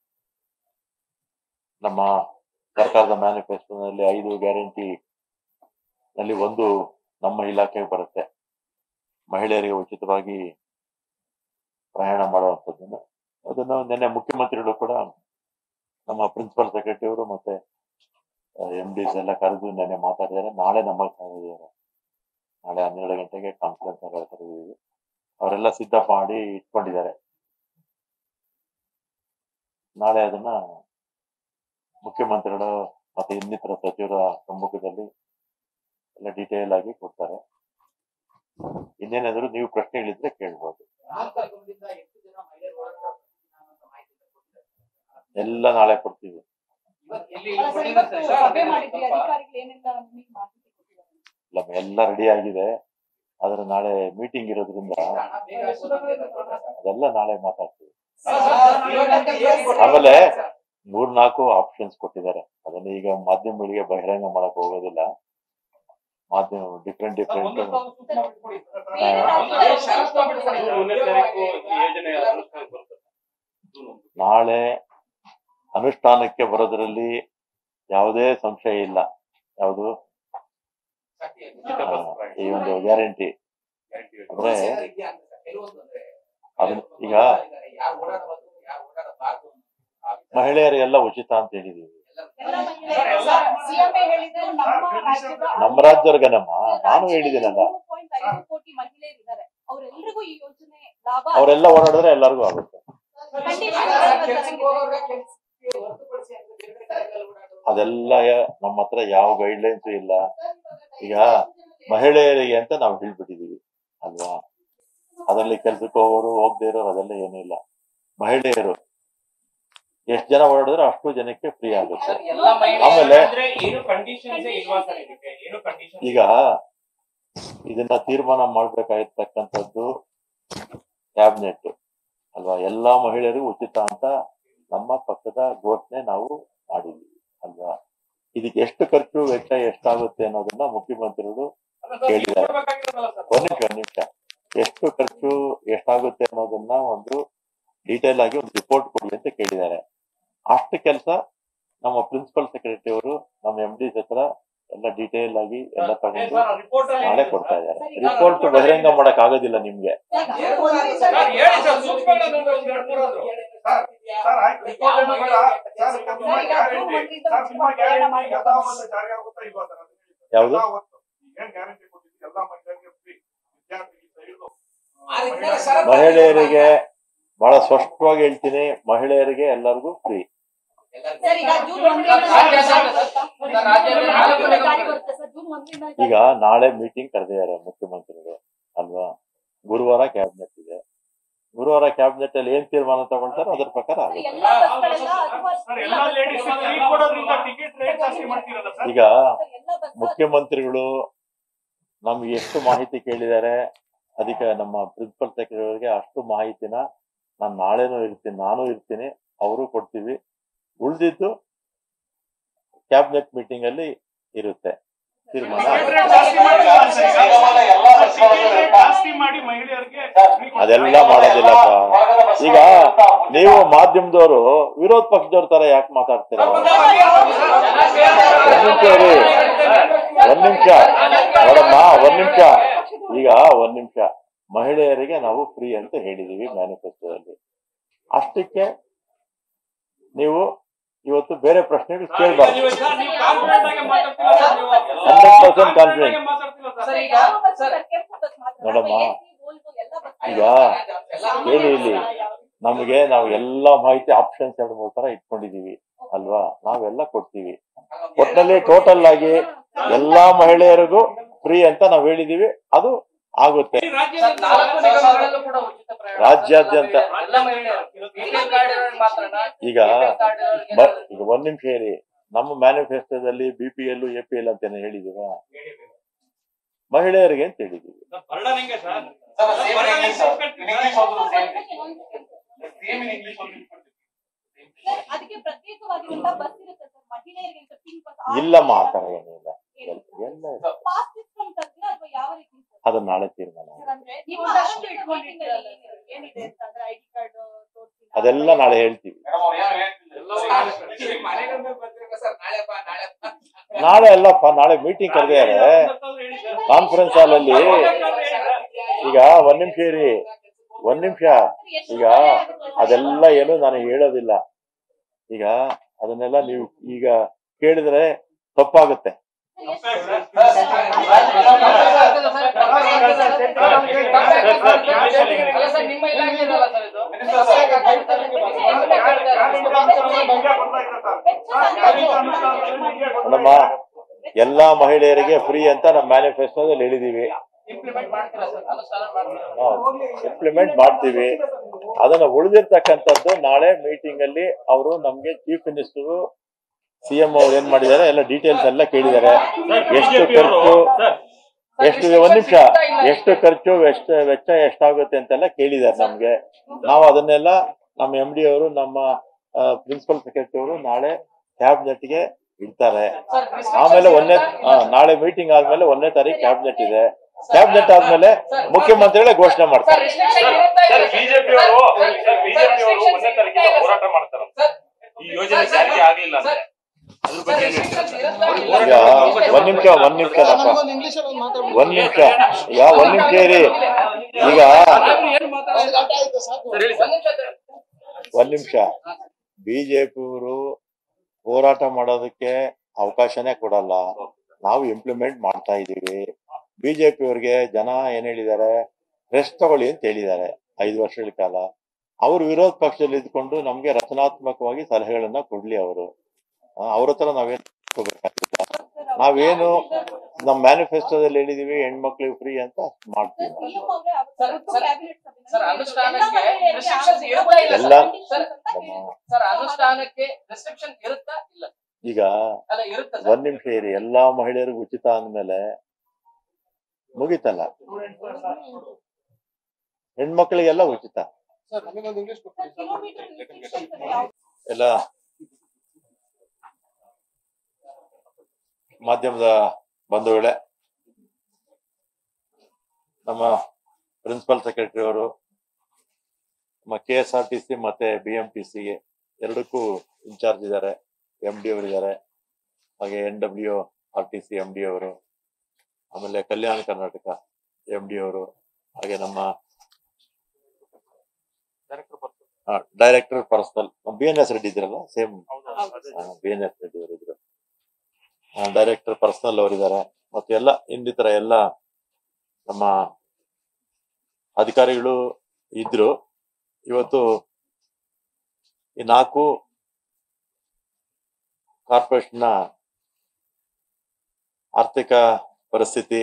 ನಮ್ಮ ಸರ್ಕಾರದ ಮ್ಯಾನಿಫೆಸ್ಟೋನಲ್ಲಿ ಐದು ಗ್ಯಾರಂಟಿ ನಲ್ಲಿ ಒಂದು ನಮ್ಮ ಇಲಾಖೆಗೆ ಬರುತ್ತೆ ಮಹಿಳೆಯರಿಗೆ ಉಚಿತವಾಗಿ ಪ್ರಯಾಣ ಮಾಡುವಂಥದ್ದನ್ನು ಅದನ್ನು ನಿನ್ನೆ ಮುಖ್ಯಮಂತ್ರಿಗಳು ಕೂಡ ನಮ್ಮ ಪ್ರಿನ್ಸಿಪಲ್ ಸೆಕ್ರೆಟರಿ ಅವರು ಮತ್ತೆ ಎಂ ಡಿಸ್ ಎಲ್ಲ ಕರೆದು ನೆನ್ನೆ ಮಾತಾಡಿದ್ದಾರೆ ನಾಳೆ ನಮಗೆ ಕರೆದಿದ್ದಾರೆ ನಾಳೆ ಹನ್ನೆರಡು ಗಂಟೆಗೆ ಕಾನ್ಫರೆನ್ಸ್ ಕರೆದಿದ್ದೀವಿ ಅವರೆಲ್ಲ ಸಿದ್ಧ ಮಾಡಿ ಇಟ್ಕೊಂಡಿದ್ದಾರೆ ನಾಳೆ ಅದನ್ನ ಮುಖ್ಯಮಂತ್ರಿಗಳು ಮತ್ತೆ ಇನ್ನಿತರ ಸಚಿವರ ಸಮ್ಮುಖದಲ್ಲಿ ಎಲ್ಲ ಡೀಟೇಲ್ ಆಗಿ ಕೊಡ್ತಾರೆ ಇನ್ನೇನಾದ್ರು ನೀವು ಪ್ರಶ್ನೆಗಳಿದ್ರೆ ಕೇಳ್ಬೋದು ಎಲ್ಲ ನಾಳೆ ಕೊಡ್ತೀವಿ ಅಲ್ಲ ಸರ್, ಇವತ್ತು ಸಭೆ ಮಾಡಿದ್ರಿ ಅಧಿಕಾರಿಗಳು ಏನೆಲ್ಲ ನಿಮಗೆ ಮಾಹಿತಿ ಕೊಟ್ಟಿದ್ದಾರೆ ಇಲ್ಲ ಎಲ್ಲ ರೆಡಿ ಆಗಿದೆ ಆದ್ರೆ ನಾಳೆ ಮೀಟಿಂಗ್ ಇರೋದ್ರಿಂದ ಅದೆಲ್ಲ ನಾಳೆ ಮಾತಾಡ್ತೀವಿ ಆಮೇಲೆ ಮೂರ್ನಾಲ್ಕು ಆಪ್ಷನ್ಸ್ ಕೊಟ್ಟಿದ್ದಾರೆ ಅದನ್ನ ಈಗ ಮಾಧ್ಯಮಗಳಿಗೆ ಬಹಿರಂಗ ಮಾಡಕ್ ಹೋಗೋದಿಲ್ಲ ಮಾಧ್ಯಮ ಡಿಫ್ರೆಂಟ್ ಡಿಫ್ರೆಂಟ್ ಬೇರೆ ರಾಜ್ಯದ ಜೂನ್ ಒಂದನೇ ತಾರೀಕು ಈ ಯೋಜನೆ ಅನುಷ್ಠಾನಕ್ಕೆ ಬರ್ತದೆ ಜೂನ್ ಒಂದು. ನಾಳೆ ಅನುಷ್ಠಾನಕ್ಕೆ ಬರೋದ್ರಲ್ಲಿ ಯಾವುದೇ ಸಂಶಯ ಇಲ್ಲ ಯಾವುದು ಉಚಿತ ಬಸ್ ಪ್ರಯಾಣ. ಈ ಒಂದು ಗ್ಯಾರಂಟಿ ಗ್ಯಾರಂಟಿ ಯೋಜನೆ. ಅಂದ್ರೆ ಅದನ್ನ ಈಗ ಮಹಿಳೆಯರಿಗೆಲ್ಲ ಉಚಿತ ಅಂತ ಹೇಳಿದೀವಿ ಎಲ್ಲ ಮಹಿಳೆಯರು ಸರ್, CM ಹೇಳಿದ್ರು ನಮ್ಮ ರಾಜ್ಯದ ನಮ್ಮ ರಾಜ್ಯದವ್ರಿಗೇನಮ್ಮ ನಾನು ಹೇಳಿದ್ದೀನಲ್ಲ ಮೂರು ಪಾಯಿಂಟ್ ಐದು ಕೋಟಿ ಮಹಿಳೆಯರಿದ್ದಾರೆ ಅವರೆಲ್ಲರಿಗೂ ಈ ಯೋಜನೆ ಲಾಭ ಅವರೆಲ್ಲ ಓಡಾಡಿದ್ರೆ ಎಲ್ಲರಿಗೂ ಆಗುತ್ತೆ ಅದೆಲ್ಲ ನಮ್ಮ ಹತ್ರ ಯಾವ ಗೈಡ್ಲೈನ್ಸ್ ಇಲ್ಲ ಈಗ ಮಹಿಳೆಯರಿಗೆ ಅಂತ ನಾವು ಹೇಳ್ಬಿಟ್ಟಿದೀವಿ ಅಲ್ವಾ ಅದರಲ್ಲಿ ಕೆಲ್ಸಕ್ಕೆ ಹೋಗೋರು ಹೋಗದೆ ಇರೋರು ಅದೆಲ್ಲ ಏನೂ ಇಲ್ಲ ಮಹಿಳೆಯರು ಎಷ್ಟು ಜನ ಓಡಾಡಿದ್ರೆ ಅಷ್ಟು ಜನಕ್ಕೆ ಫ್ರೀ ಆಗುತ್ತೆ ಆಮೇಲೆ ಅಂದ್ರೆ ಏನು ಕಂಡೀಷನ್ಸ್ ಇಲ್ವಾ ಸರ್ ಇದಕ್ಕೆ ಏನು ಕಂಡೀಷನ್ ಈಗ ಇದನ್ನ ತೀರ್ಮಾನ ಮಾಡ್ಬೇಕಾಗಿರ್ತಕ್ಕಂಥದ್ದು ಕ್ಯಾಬಿನೆಟ್ ಅಲ್ವಾ ಎಲ್ಲಾ ಮಹಿಳೆಯರಿಗೂ ಉಚಿತ ಅಂತ ನಮ್ಮ ಪಕ್ಷದ ಘೋಷಣೆ ನಾವು ಮಾಡಿದ್ವಿ ಅಲ್ವಾ ಇದಕ್ಕೆ ಎಷ್ಟು ಖರ್ಚು ವೆಚ್ಚ ಎಷ್ಟಾಗುತ್ತೆ ಅನ್ನೋದನ್ನ ಮುಖ್ಯಮಂತ್ರಿಗಳು ಕೇಳಿದ್ದಾರೆ ಒಂದ್ ನಿಮಿಷ ಒಂದ್ ನಿಮಿಷ ಎಷ್ಟು ಖರ್ಚು ಎಷ್ಟಾಗುತ್ತೆ ಅನ್ನೋದನ್ನ ಒಂದು ಡೀಟೇಲ್ ಆಗಿ ಒಂದು ರಿಪೋರ್ಟ್ ಕೊಡಿ ಅಂತ ಕೇಳಿದ್ದಾರೆ ಅಷ್ಟು ಕೆಲಸ ನಮ್ಮ ಪ್ರಿನ್ಸಿಪಲ್ ಸೆಕ್ರೆಟರಿ ಅವರು ನಮ್ಮ ಎಂ ಡಿ ಹತ್ರ ಎಲ್ಲ ಡೀಟೇಲ್ ಆಗಿ ಎಲ್ಲ ತಗೊಂಡು ಸರ್, report ಅಲ್ಲಿ ನಾಳೆ ಕೊಡ್ತಾ ಇದ್ದಾರೆ ರಿಪೋರ್ಟ್ ಬಹಿರಂಗ ಮಾಡಕ್ ಆಗೋದಿಲ್ಲ ನಿಮ್ಗೆ ಸರ್, ಹೇಳಿ ಸರ್, ಸೂಕ್ಷ್ಮವಾಗಿ ಒಂದು ಎರಡು ಮೂರು ಆದ್ರು. ಸರ್ ಸರ್ ಆಯ್ತು ರಿಪೋರ್ಟ್ ಏನು ಬೇಡ ಸರ್ ನಿಮ್ಮ ಗ್ಯಾರಂಟಿ ಸರ್ ನಿಮ್ಮ ಗ್ಯಾರಂಟಿ ಯಥಾವತ್ತು ಜಾರಿ ಆಗುತ್ತಾ ಇಲ್ವಾ ಸರ್ ಅದನ್ನ ಹೇಳಿ ಸರ್. ಯಾವುದು? ಯಥಾವತ್ತು ಏನ್ ಗ್ಯಾರಂಟಿ ಕೊಟ್ಟಿದ್ದೀರಿ ಎಲ್ಲ ಮಹಿಳೆಯರಿಗೆ ಫ್ರೀ ವಿದ್ಯಾರ್ಥಿಗಳಿಗೆ ಇದು ಮಹಿಳೆಯರಿಗೆ ಬಹಳ ಸ್ಪಷ್ಟವಾಗಿ ಹೇಳ್ತೀನಿ ಮಹಿಳೆಯರಿಗೆ ಎಲ್ಲರಿಗೂ ಫ್ರೀ ಸರ್ ಈಗ ಜೂನ್ ಒಂದರಿಂದ ರಾಜ್ಯ ಸರ್, ಸರ್, ರಾಜ್ಯದಲ್ಲಿ ನಾಲ್ಕು ಜಾರಿ ಲೆಕ್ಕ ಬರುತ್ತೆ ಸರ್ ಜೂನ್ ಒಂದರಿಂದ ಈಗ ನಾಳೆ ಮೀಟಿಂಗ್ ಕರೆದಿದ್ದಾರೆ ಮುಖ್ಯಮಂತ್ರಿಗಳು ಅಲ್ವಾ ಗುರುವಾರ ಕ್ಯಾಬಿನೆಟ್ ಇದೆ ಗುರುವಾರ ಕ್ಯಾಬಿನೆಟ್ ಅಲ್ಲಿ ಏನ್ ತೀರ್ಮಾನ ತಗೊಳ್ತಾರೋ ಅದ್ರ ಪ್ರಕಾರ ಸರ್, ಆಗುತ್ತೆ ಎಲ್ಲಾ ಬಸ್ಗಳೆಲ್ಲ ಅಥವಾ ಸರ್ ಎಲ್ಲ ಲೇಡೀಸ್ ಫ್ರೀ ಕೊಡೋದ್ರಿಂದ ಟಿಕೆಟ್ ರೇಟ್ ಜಾಸ್ತಿ ಮಾಡ್ತೀರಲ್ಲ ಸರ್ ಈಗ ಸರ್, ಎಲ್ಲಾ ಬಸ್ ಮುಖ್ಯಮಂತ್ರಿಗಳು ನಮ್ಗೆ ಎಷ್ಟು ಮಾಹಿತಿ ಕೇಳಿದ್ದಾರೆ ಅದಕ್ಕೆ ನಮ್ಮ ಪ್ರಿನ್ಸಿಪಲ್ ಸೆಕ್ರೆಟರಿಗೆ ಅಷ್ಟು ಮಾಹಿತಿನ ನಾನು ನಾಳೆನೂ ಇರ್ತೀನಿ ನಾನು ಇರ್ತೀನಿ ಅವರು ಕೊಡ್ತೀವಿ ಉಳಿದಿದ್ದು ಕ್ಯಾಬಿನೆಟ್ ಮೀಟಿಂಗ್ ಅಲ್ಲಿ ಇರುತ್ತೆ ತೀರ್ಮಾನ ಟಿಕೆಟ್ ರೇಟ್ ಜಾಸ್ತಿ ಮಾಡಿಲ್ಲ ಸರ್ ಈಗ. ಎಲ್ಲ ಬಸ್ಗಳು ಟಿಕೆಟ್ ರೇಟ್ ಜಾಸ್ತಿ ಮಾಡಿ ಮಹಿಳೆಯರಿಗೆ free ಕೊಡ್ತಾರೆ. ಅದೆಲ್ಲ ಮಾಡೋದಿಲ್ಲ ಸರ್ ಈಗ ನೀವು ಮಾಧ್ಯಮದವರು ವಿರೋಧ ಪಕ್ಷದವ್ರ ತರ ಯಾಕೆ ಮಾತಾಡ್ತೀರಾ ಒಂದ್ ನಿಮಿಷ ಇರಿ ಒಂದ್ ನಿಮಿಷ ನೋಡಮ್ಮ ಒಂದ್ ನಿಮಿಷ ಈಗ ಒಂದ್ ನಿಮಿಷ ಮಹಿಳೆಯರಿಗೆ ನಾವು ಫ್ರೀ ಅಂತ ಹೇಳಿದೀವಿ ಮ್ಯಾನಿಫೆಸ್ಟೋದಲ್ಲಿ ಅಷ್ಟಕ್ಕೆ ನೀವು ಇವತ್ತು ಬೇರೆ ಪ್ರಶ್ನೆಗಳು ಕೇಳಬಾರ್ದು ಹಂಡ್ರೆಡ್ ಪರ್ಸೆಂಟ್ ಕಾನ್ಫಿಡೆಂಟ್ ಸರ್, ಈಗ ಯಾವ ಬಸ್ ಸರ್, ಸರ್, ಕೆಂಪು ಬಸ್ ಮಾತ್ರ ನೋಡಮ್ಮ. ಅಥವಾ AC, Volvo ಎಲ್ಲ ಬಸ್ ಈಗ ಹೇಳಿ ಇಲ್ಲಿ ನಮಗೆ ನಾವು ಎಲ್ಲ ಮಾಹಿತಿ ಆಪ್ಷನ್ಸ್ ಎರಡು ಮೂರು ತರ ಇಟ್ಕೊಂಡಿದೀವಿ ಅಲ್ವಾ ನಾವೆಲ್ಲ ಕೊಡ್ತೀವಿ ಒಟ್ಟಿನಲ್ಲಿ ಟೋಟಲ್ ಆಗಿ ಎಲ್ಲಾ ಮಹಿಳೆಯರಿಗೂ ಫ್ರೀ ಅಂತ ನಾವು ಹೇಳಿದೀವಿ ಅದು ಆಗುತ್ತೆ ಸರ್, ನಾಲ್ಕು ನಿಗಮಗಳಲ್ಲೂ ಕೂಡ ಉಚಿತ ಪ್ರಯಾಣ. ರಾಜ್ಯಾದ್ಯಂತ. ಎಲ್ಲ ಮಹಿಳೆಯರು BPL ಕಾರ್ಡ್ ಇರೋರು ಮಾತ್ರನಾ? ಈಗ BPL ಕಾರ್ಡ್ ಇರೋರಿಗೆ ಬ- ಈಗ ಒಂದ್ ನಿಮಿಷ ಹೇಳಿ ನಮ್ಮ ಮ್ಯಾನಿಫೆಸ್ಟೋದಲ್ಲಿ B P L A P L ಅಂತ ಹೇಳಿದೀವ ಮಹಿಳೆಯರಿಗೆ ಅಂತ ಹೇಳಿದೀವಿ sir, same in English, sir. In English also the same. Same in English also. Sir, ಅದಕ್ಕೆ ಪ್ರತ್ಯೇಕವಾಗಿರುವಂತ ಬಸ್ ಇರುತ್ತೆ ಸರ್ ಮಹಿಳೆಯರಿಗೆ ಅಂತ pink bus. ಇಲ್ಲಮ್ಮ ಆ ತರ ಏನಿಲ್ಲ ಎಲ್ಲ ಎಲ್ಲ ಇದೆ. ಪಾಸ್ ಸಿಸ್ಟಮ್ ತರ್ತೀರಾ ಅಥವಾ ಯಾವ ರೀತಿ ಸರ್? ಅದನ್ನ ನಾಳೆ ತೀರ್ಮಾನ ಮಾಡಿ. ಸರ್, ಅಂದ್ರೆ ನೀವು ಒಂದಷ್ಟು ಇಟ್ಕೊಂಡಿದ್ದೀರಲ್ಲ ಸರ್, ಏನಿದೆ ಅಂತ ಅಂದ್ರೆ ಐಡಿ ಕಾರ್ಡ್ ತೋರಿಸಿ ಅದೆಲ್ಲ ನಾಳೆ ಹೇಳ್ತೀವಿ ಮೇಡಮ್ ಅವ್ರು ಏನು ಹೇಳ್ತಿಲ್ಲ. ನಾಳೆ ಅಲ್ಲಪ್ಪ ನಾಳೆ ಮೀಟಿಂಗ್ ಕರೆದಿದ್ದಾರೆ ಕಾನ್ಫರೆನ್ಸ್ ಹಾಲಲ್ಲಿ ಈಗ ಒಂದ್ ನಿಮಿಷ ಇರಿ ಒಂದ್ ನಿಮಿಷ ಈಗ ಅದೆಲ್ಲ ಏನು ನಾನು ಹೇಳೋದಿಲ್ಲ ಈಗ ಅದನ್ನೆಲ್ಲ ನೀವು ಈಗ ಕೇಳಿದ್ರೆ ತಪ್ಪಾಗುತ್ತೆ ಅಲ್ಲ ಸರ್, ನಿಮ್ಮ ಇಲಾಖೆ ಇದಲ್ಲ ಸರ್ ಇದು? ನಮ್ಮ ಎಲ್ಲಾ ಮಹಿಳೆಯರಿಗೆ ಫ್ರೀ ಅಂತ ನಮ್ಮ ಮ್ಯಾನಿಫೆಸ್ಟೋದಲ್ಲಿ ಹೇಳಿದೀವಿ ಇಂಪ್ಲಿಮೆಂಟ್ ಮಾಡ್ತೀರಾ ಸರ್ ಅನುಷ್ಠಾನ ಮಾಡ್ತೀರಾ ಇಂಪ್ಲಿಮೆಂಟ್ ಮಾಡ್ತೀವಿ ಅದನ್ನ ಉಳಿದಿರ್ತಕ್ಕಂಥದ್ದು ನಾಳೆ ಮೀಟಿಂಗ್ ಅಲ್ಲಿ ಅವರು ನಮ್ಗೆ ಚೀಫ್ ಮಿನಿಸ್ಟರ್ ಸಿಎಂ ಅವ್ರು ಏನ್ ಮಾಡಿದ್ದಾರೆ ಎಲ್ಲ ಡೀಟೇಲ್ಸ್ ಎಲ್ಲ ಕೇಳಿದ್ದಾರೆ ಎಷ್ಟು ಖರ್ಚು ಎಷ್ಟು ಒಂದ್ ನಿಮಿಷ ಎಷ್ಟು ಖರ್ಚು ಎಷ್ಟು ವೆಚ್ಚ ಎಷ್ಟಾಗುತ್ತೆ ಅಂತೆಲ್ಲ ಕೇಳಿದ್ದಾರೆ ನಮ್ಗೆ ನಾವು ಅದನ್ನೆಲ್ಲ ನಮ್ಮ ಎಂ ಡಿ ಅವರು ನಮ್ಮ ಪ್ರಿನ್ಸಿಪಲ್ ಸೆಕ್ರೆಟರಿ ಅವರು ನಾಳೆ ಕ್ಯಾಬಿನೆಟ್ ಗೆ ಇಡ್ತಾರೆ ಸರ್, ಆಮೇಲೆ ಒಂದನೇ ಆ, ನಾಳೆ ಮೀಟಿಂಗ್ ಆದ್ಮೇಲೆ ಒಂದನೇ ತಾರೀಕು ಕ್ಯಾಬಿನೆಟ್ ಇದೆ ಕ್ಯಾಬಿನೆಟ್ ಆದ್ಮೇಲೆ ಮುಖ್ಯಮಂತ್ರಿಗಳೇ ಘೋಷಣೆ ಸರ್, ಮಾಡ್ತಾರೆ restriction ಇರುತ್ತಾ ಸರ್ ಇಲ್ಲ? ಬಿಜೆಪಿ ಅವರು ಸರ್ ಬಿಜೆಪಿ ಅವರು restrictions ಒಂದನೇ ಇರುತ್ತಾ ತಾರೀಕಿಂದ ಇಲ್ಲ? ಹೋರಾಟ ಮಾಡ್ತಾರೆ ಸರ್, ಈ ಯೋಜನೆ ಜಾರಿಗೆ ಆಗ್ಲಿಲ್ಲ ಅಂದ್ರೆ ಅದ್ರ ಸರ್, ಬಗ್ಗೆ ಏನ್ restrictions ಹೇಳ್ತೀರಾ? ಇರುತ್ತಾ ಇಲ್ಲ? ಈಗ ಒಂದ್ ನಿಮಿಷ ಒಂದ್ ನಿಮಿಷ ಒಂದ್ ನಿಮಿಷ ಈಗ ಒಂದ್ ನಿಮಿಷ ಇರಿ ಈಗ ಏನು ಮಾತಾಡೋದು? ಸರ್, ಹೇಳಿ ಸರ್. ಒಂದ್ ನಿಮಿಷ ಸರ್. ಒಂದ್ ನಿಮಿಷ ಬಿಜೆಪಿಯವರು ಹೋರಾಟ ಮಾಡೋದಕ್ಕೆ ಅವಕಾಶನೇ ಕೊಡಲ್ಲ ನಾವು ಇಂಪ್ಲಿಮೆಂಟ್ ಮಾಡ್ತಾ ಇದೀವಿ ಬಿಜೆಪಿಯವ್ರಿಗೆ ಜನ ಏನ್ ಹೇಳಿದ್ದಾರೆ ರೆಸ್ಟ್ ತಗೊಳ್ಳಿ ಅಂತ ಹೇಳಿದ್ದಾರೆ ಐದು ವರ್ಷಗಳ ಕಾಲ ಅವರು ವಿರೋಧ ಪಕ್ಷದಲ್ಲಿ ಇದ್ಕೊಂಡು ನಮ್ಗೆ ರಚನಾತ್ಮಕವಾಗಿ ಸಲಹೆಗಳನ್ನ ಕೊಡ್ಲಿ ಅವರು ಅವ್ರ ಹತ್ರ ನಾವೇನ್ ತಗೋಬೇಕಾಗಿಲ್ಲ ನಾವೇನು ನಮ್ಮ ಮ್ಯಾನಿಫೆಸ್ಟೋದಲ್ಲಿ ಹೇಳಿದೀವಿ ಹೆಣ್ಮಕ್ಳಿಗೆ ಫ್ರೀ ಅಂತ ಮಾಡ್ತೀವಿ ನಾವು. ಸಿಎಂ ಅವರೇ ಸರ್, ಅವತ್ತು ಸರ್, cabinet ಸಭೆನಲ್ಲಿ ಸರ್, ಎಲ್ಲ ಅನುಷ್ಠಾನಕ್ಕೆ ಮಹಿಳೆಯರಿಗೆ restrictions ಯಾವ ಇರುತ್ತಾ ಇಲ್ಲ ಎಲ್ಲ- conditions ಅಂತ ನಮ್ಮ ಹೇಳಿದ್ರು. ಸರ್ ಅನುಷ್ಠಾನಕ್ಕೆ ರೆಸ್ಟ್ರಿಕ್ಷನ್ ಇರುತ್ತಾ ಇಲ್ಲ ಈಗ ಅಲ್ಲ ಇರುತ್ತಾ ಸರ್ ಒಂದ್ ನಿಮಿಷ ಇರಿ ಎಲ್ಲಾ ಮಹಿಳೆಯರಿಗೂ ಉಚಿತ ಅಂದ್ಮೇಲೆ ಮುಗಿತಲ್ಲ ಹೆಣ್ಮಕ್ಳಿಗೆಲ್ಲ ಉಚಿತ ಸರ್, kilometer restrictions ಅಲ್ಲಿ ಯಾವ- ಎಲ್ಲ ಮಾಧ್ಯಮದ ಬಂಧುಗಳೇ ನಮ್ಮ ಪ್ರಿನ್ಸಿಪಲ್ ಸೆಕ್ರೆಟರಿ ಅವರು ನಮ್ಮ K S R T C ಮತ್ತೆ ಬಿ ಎಂ ಟಿ ಸಿಗೆ ಎರಡಕ್ಕೂ ಇನ್ಚಾರ್ಜ್ ಇದ್ದಾರೆ ಎಂ ಡಿ ಅವರಿದ್ದಾರೆ ಹಾಗೆ N W R T C M D ಅವರು ಆಮೇಲೆ ಕಲ್ಯಾಣ ಕರ್ನಾಟಕ ಎಂ ಡಿ ಅವರು ಹಾಗೆ ನಮ್ಮ director personnel B N S Reddy ಇದ್ರಲ್ಲ same B N S Reddy ಅವರು ಇದ್ರು ಡೈರೆಕ್ಟರ್ ಪರ್ಸನಲ್ ಅವರಿದ್ದಾರೆ ಮತ್ತೆ ಎಲ್ಲ ಇನ್ನಿತರ ಎಲ್ಲ ನಮ್ಮ ಅಧಿಕಾರಿಗಳು ಇದ್ರು ಇವತ್ತು ಈ ನಾಲ್ಕು ಕಾರ್ಪೊರೇಷನ್ನ ಆರ್ಥಿಕ ಪರಿಸ್ಥಿತಿ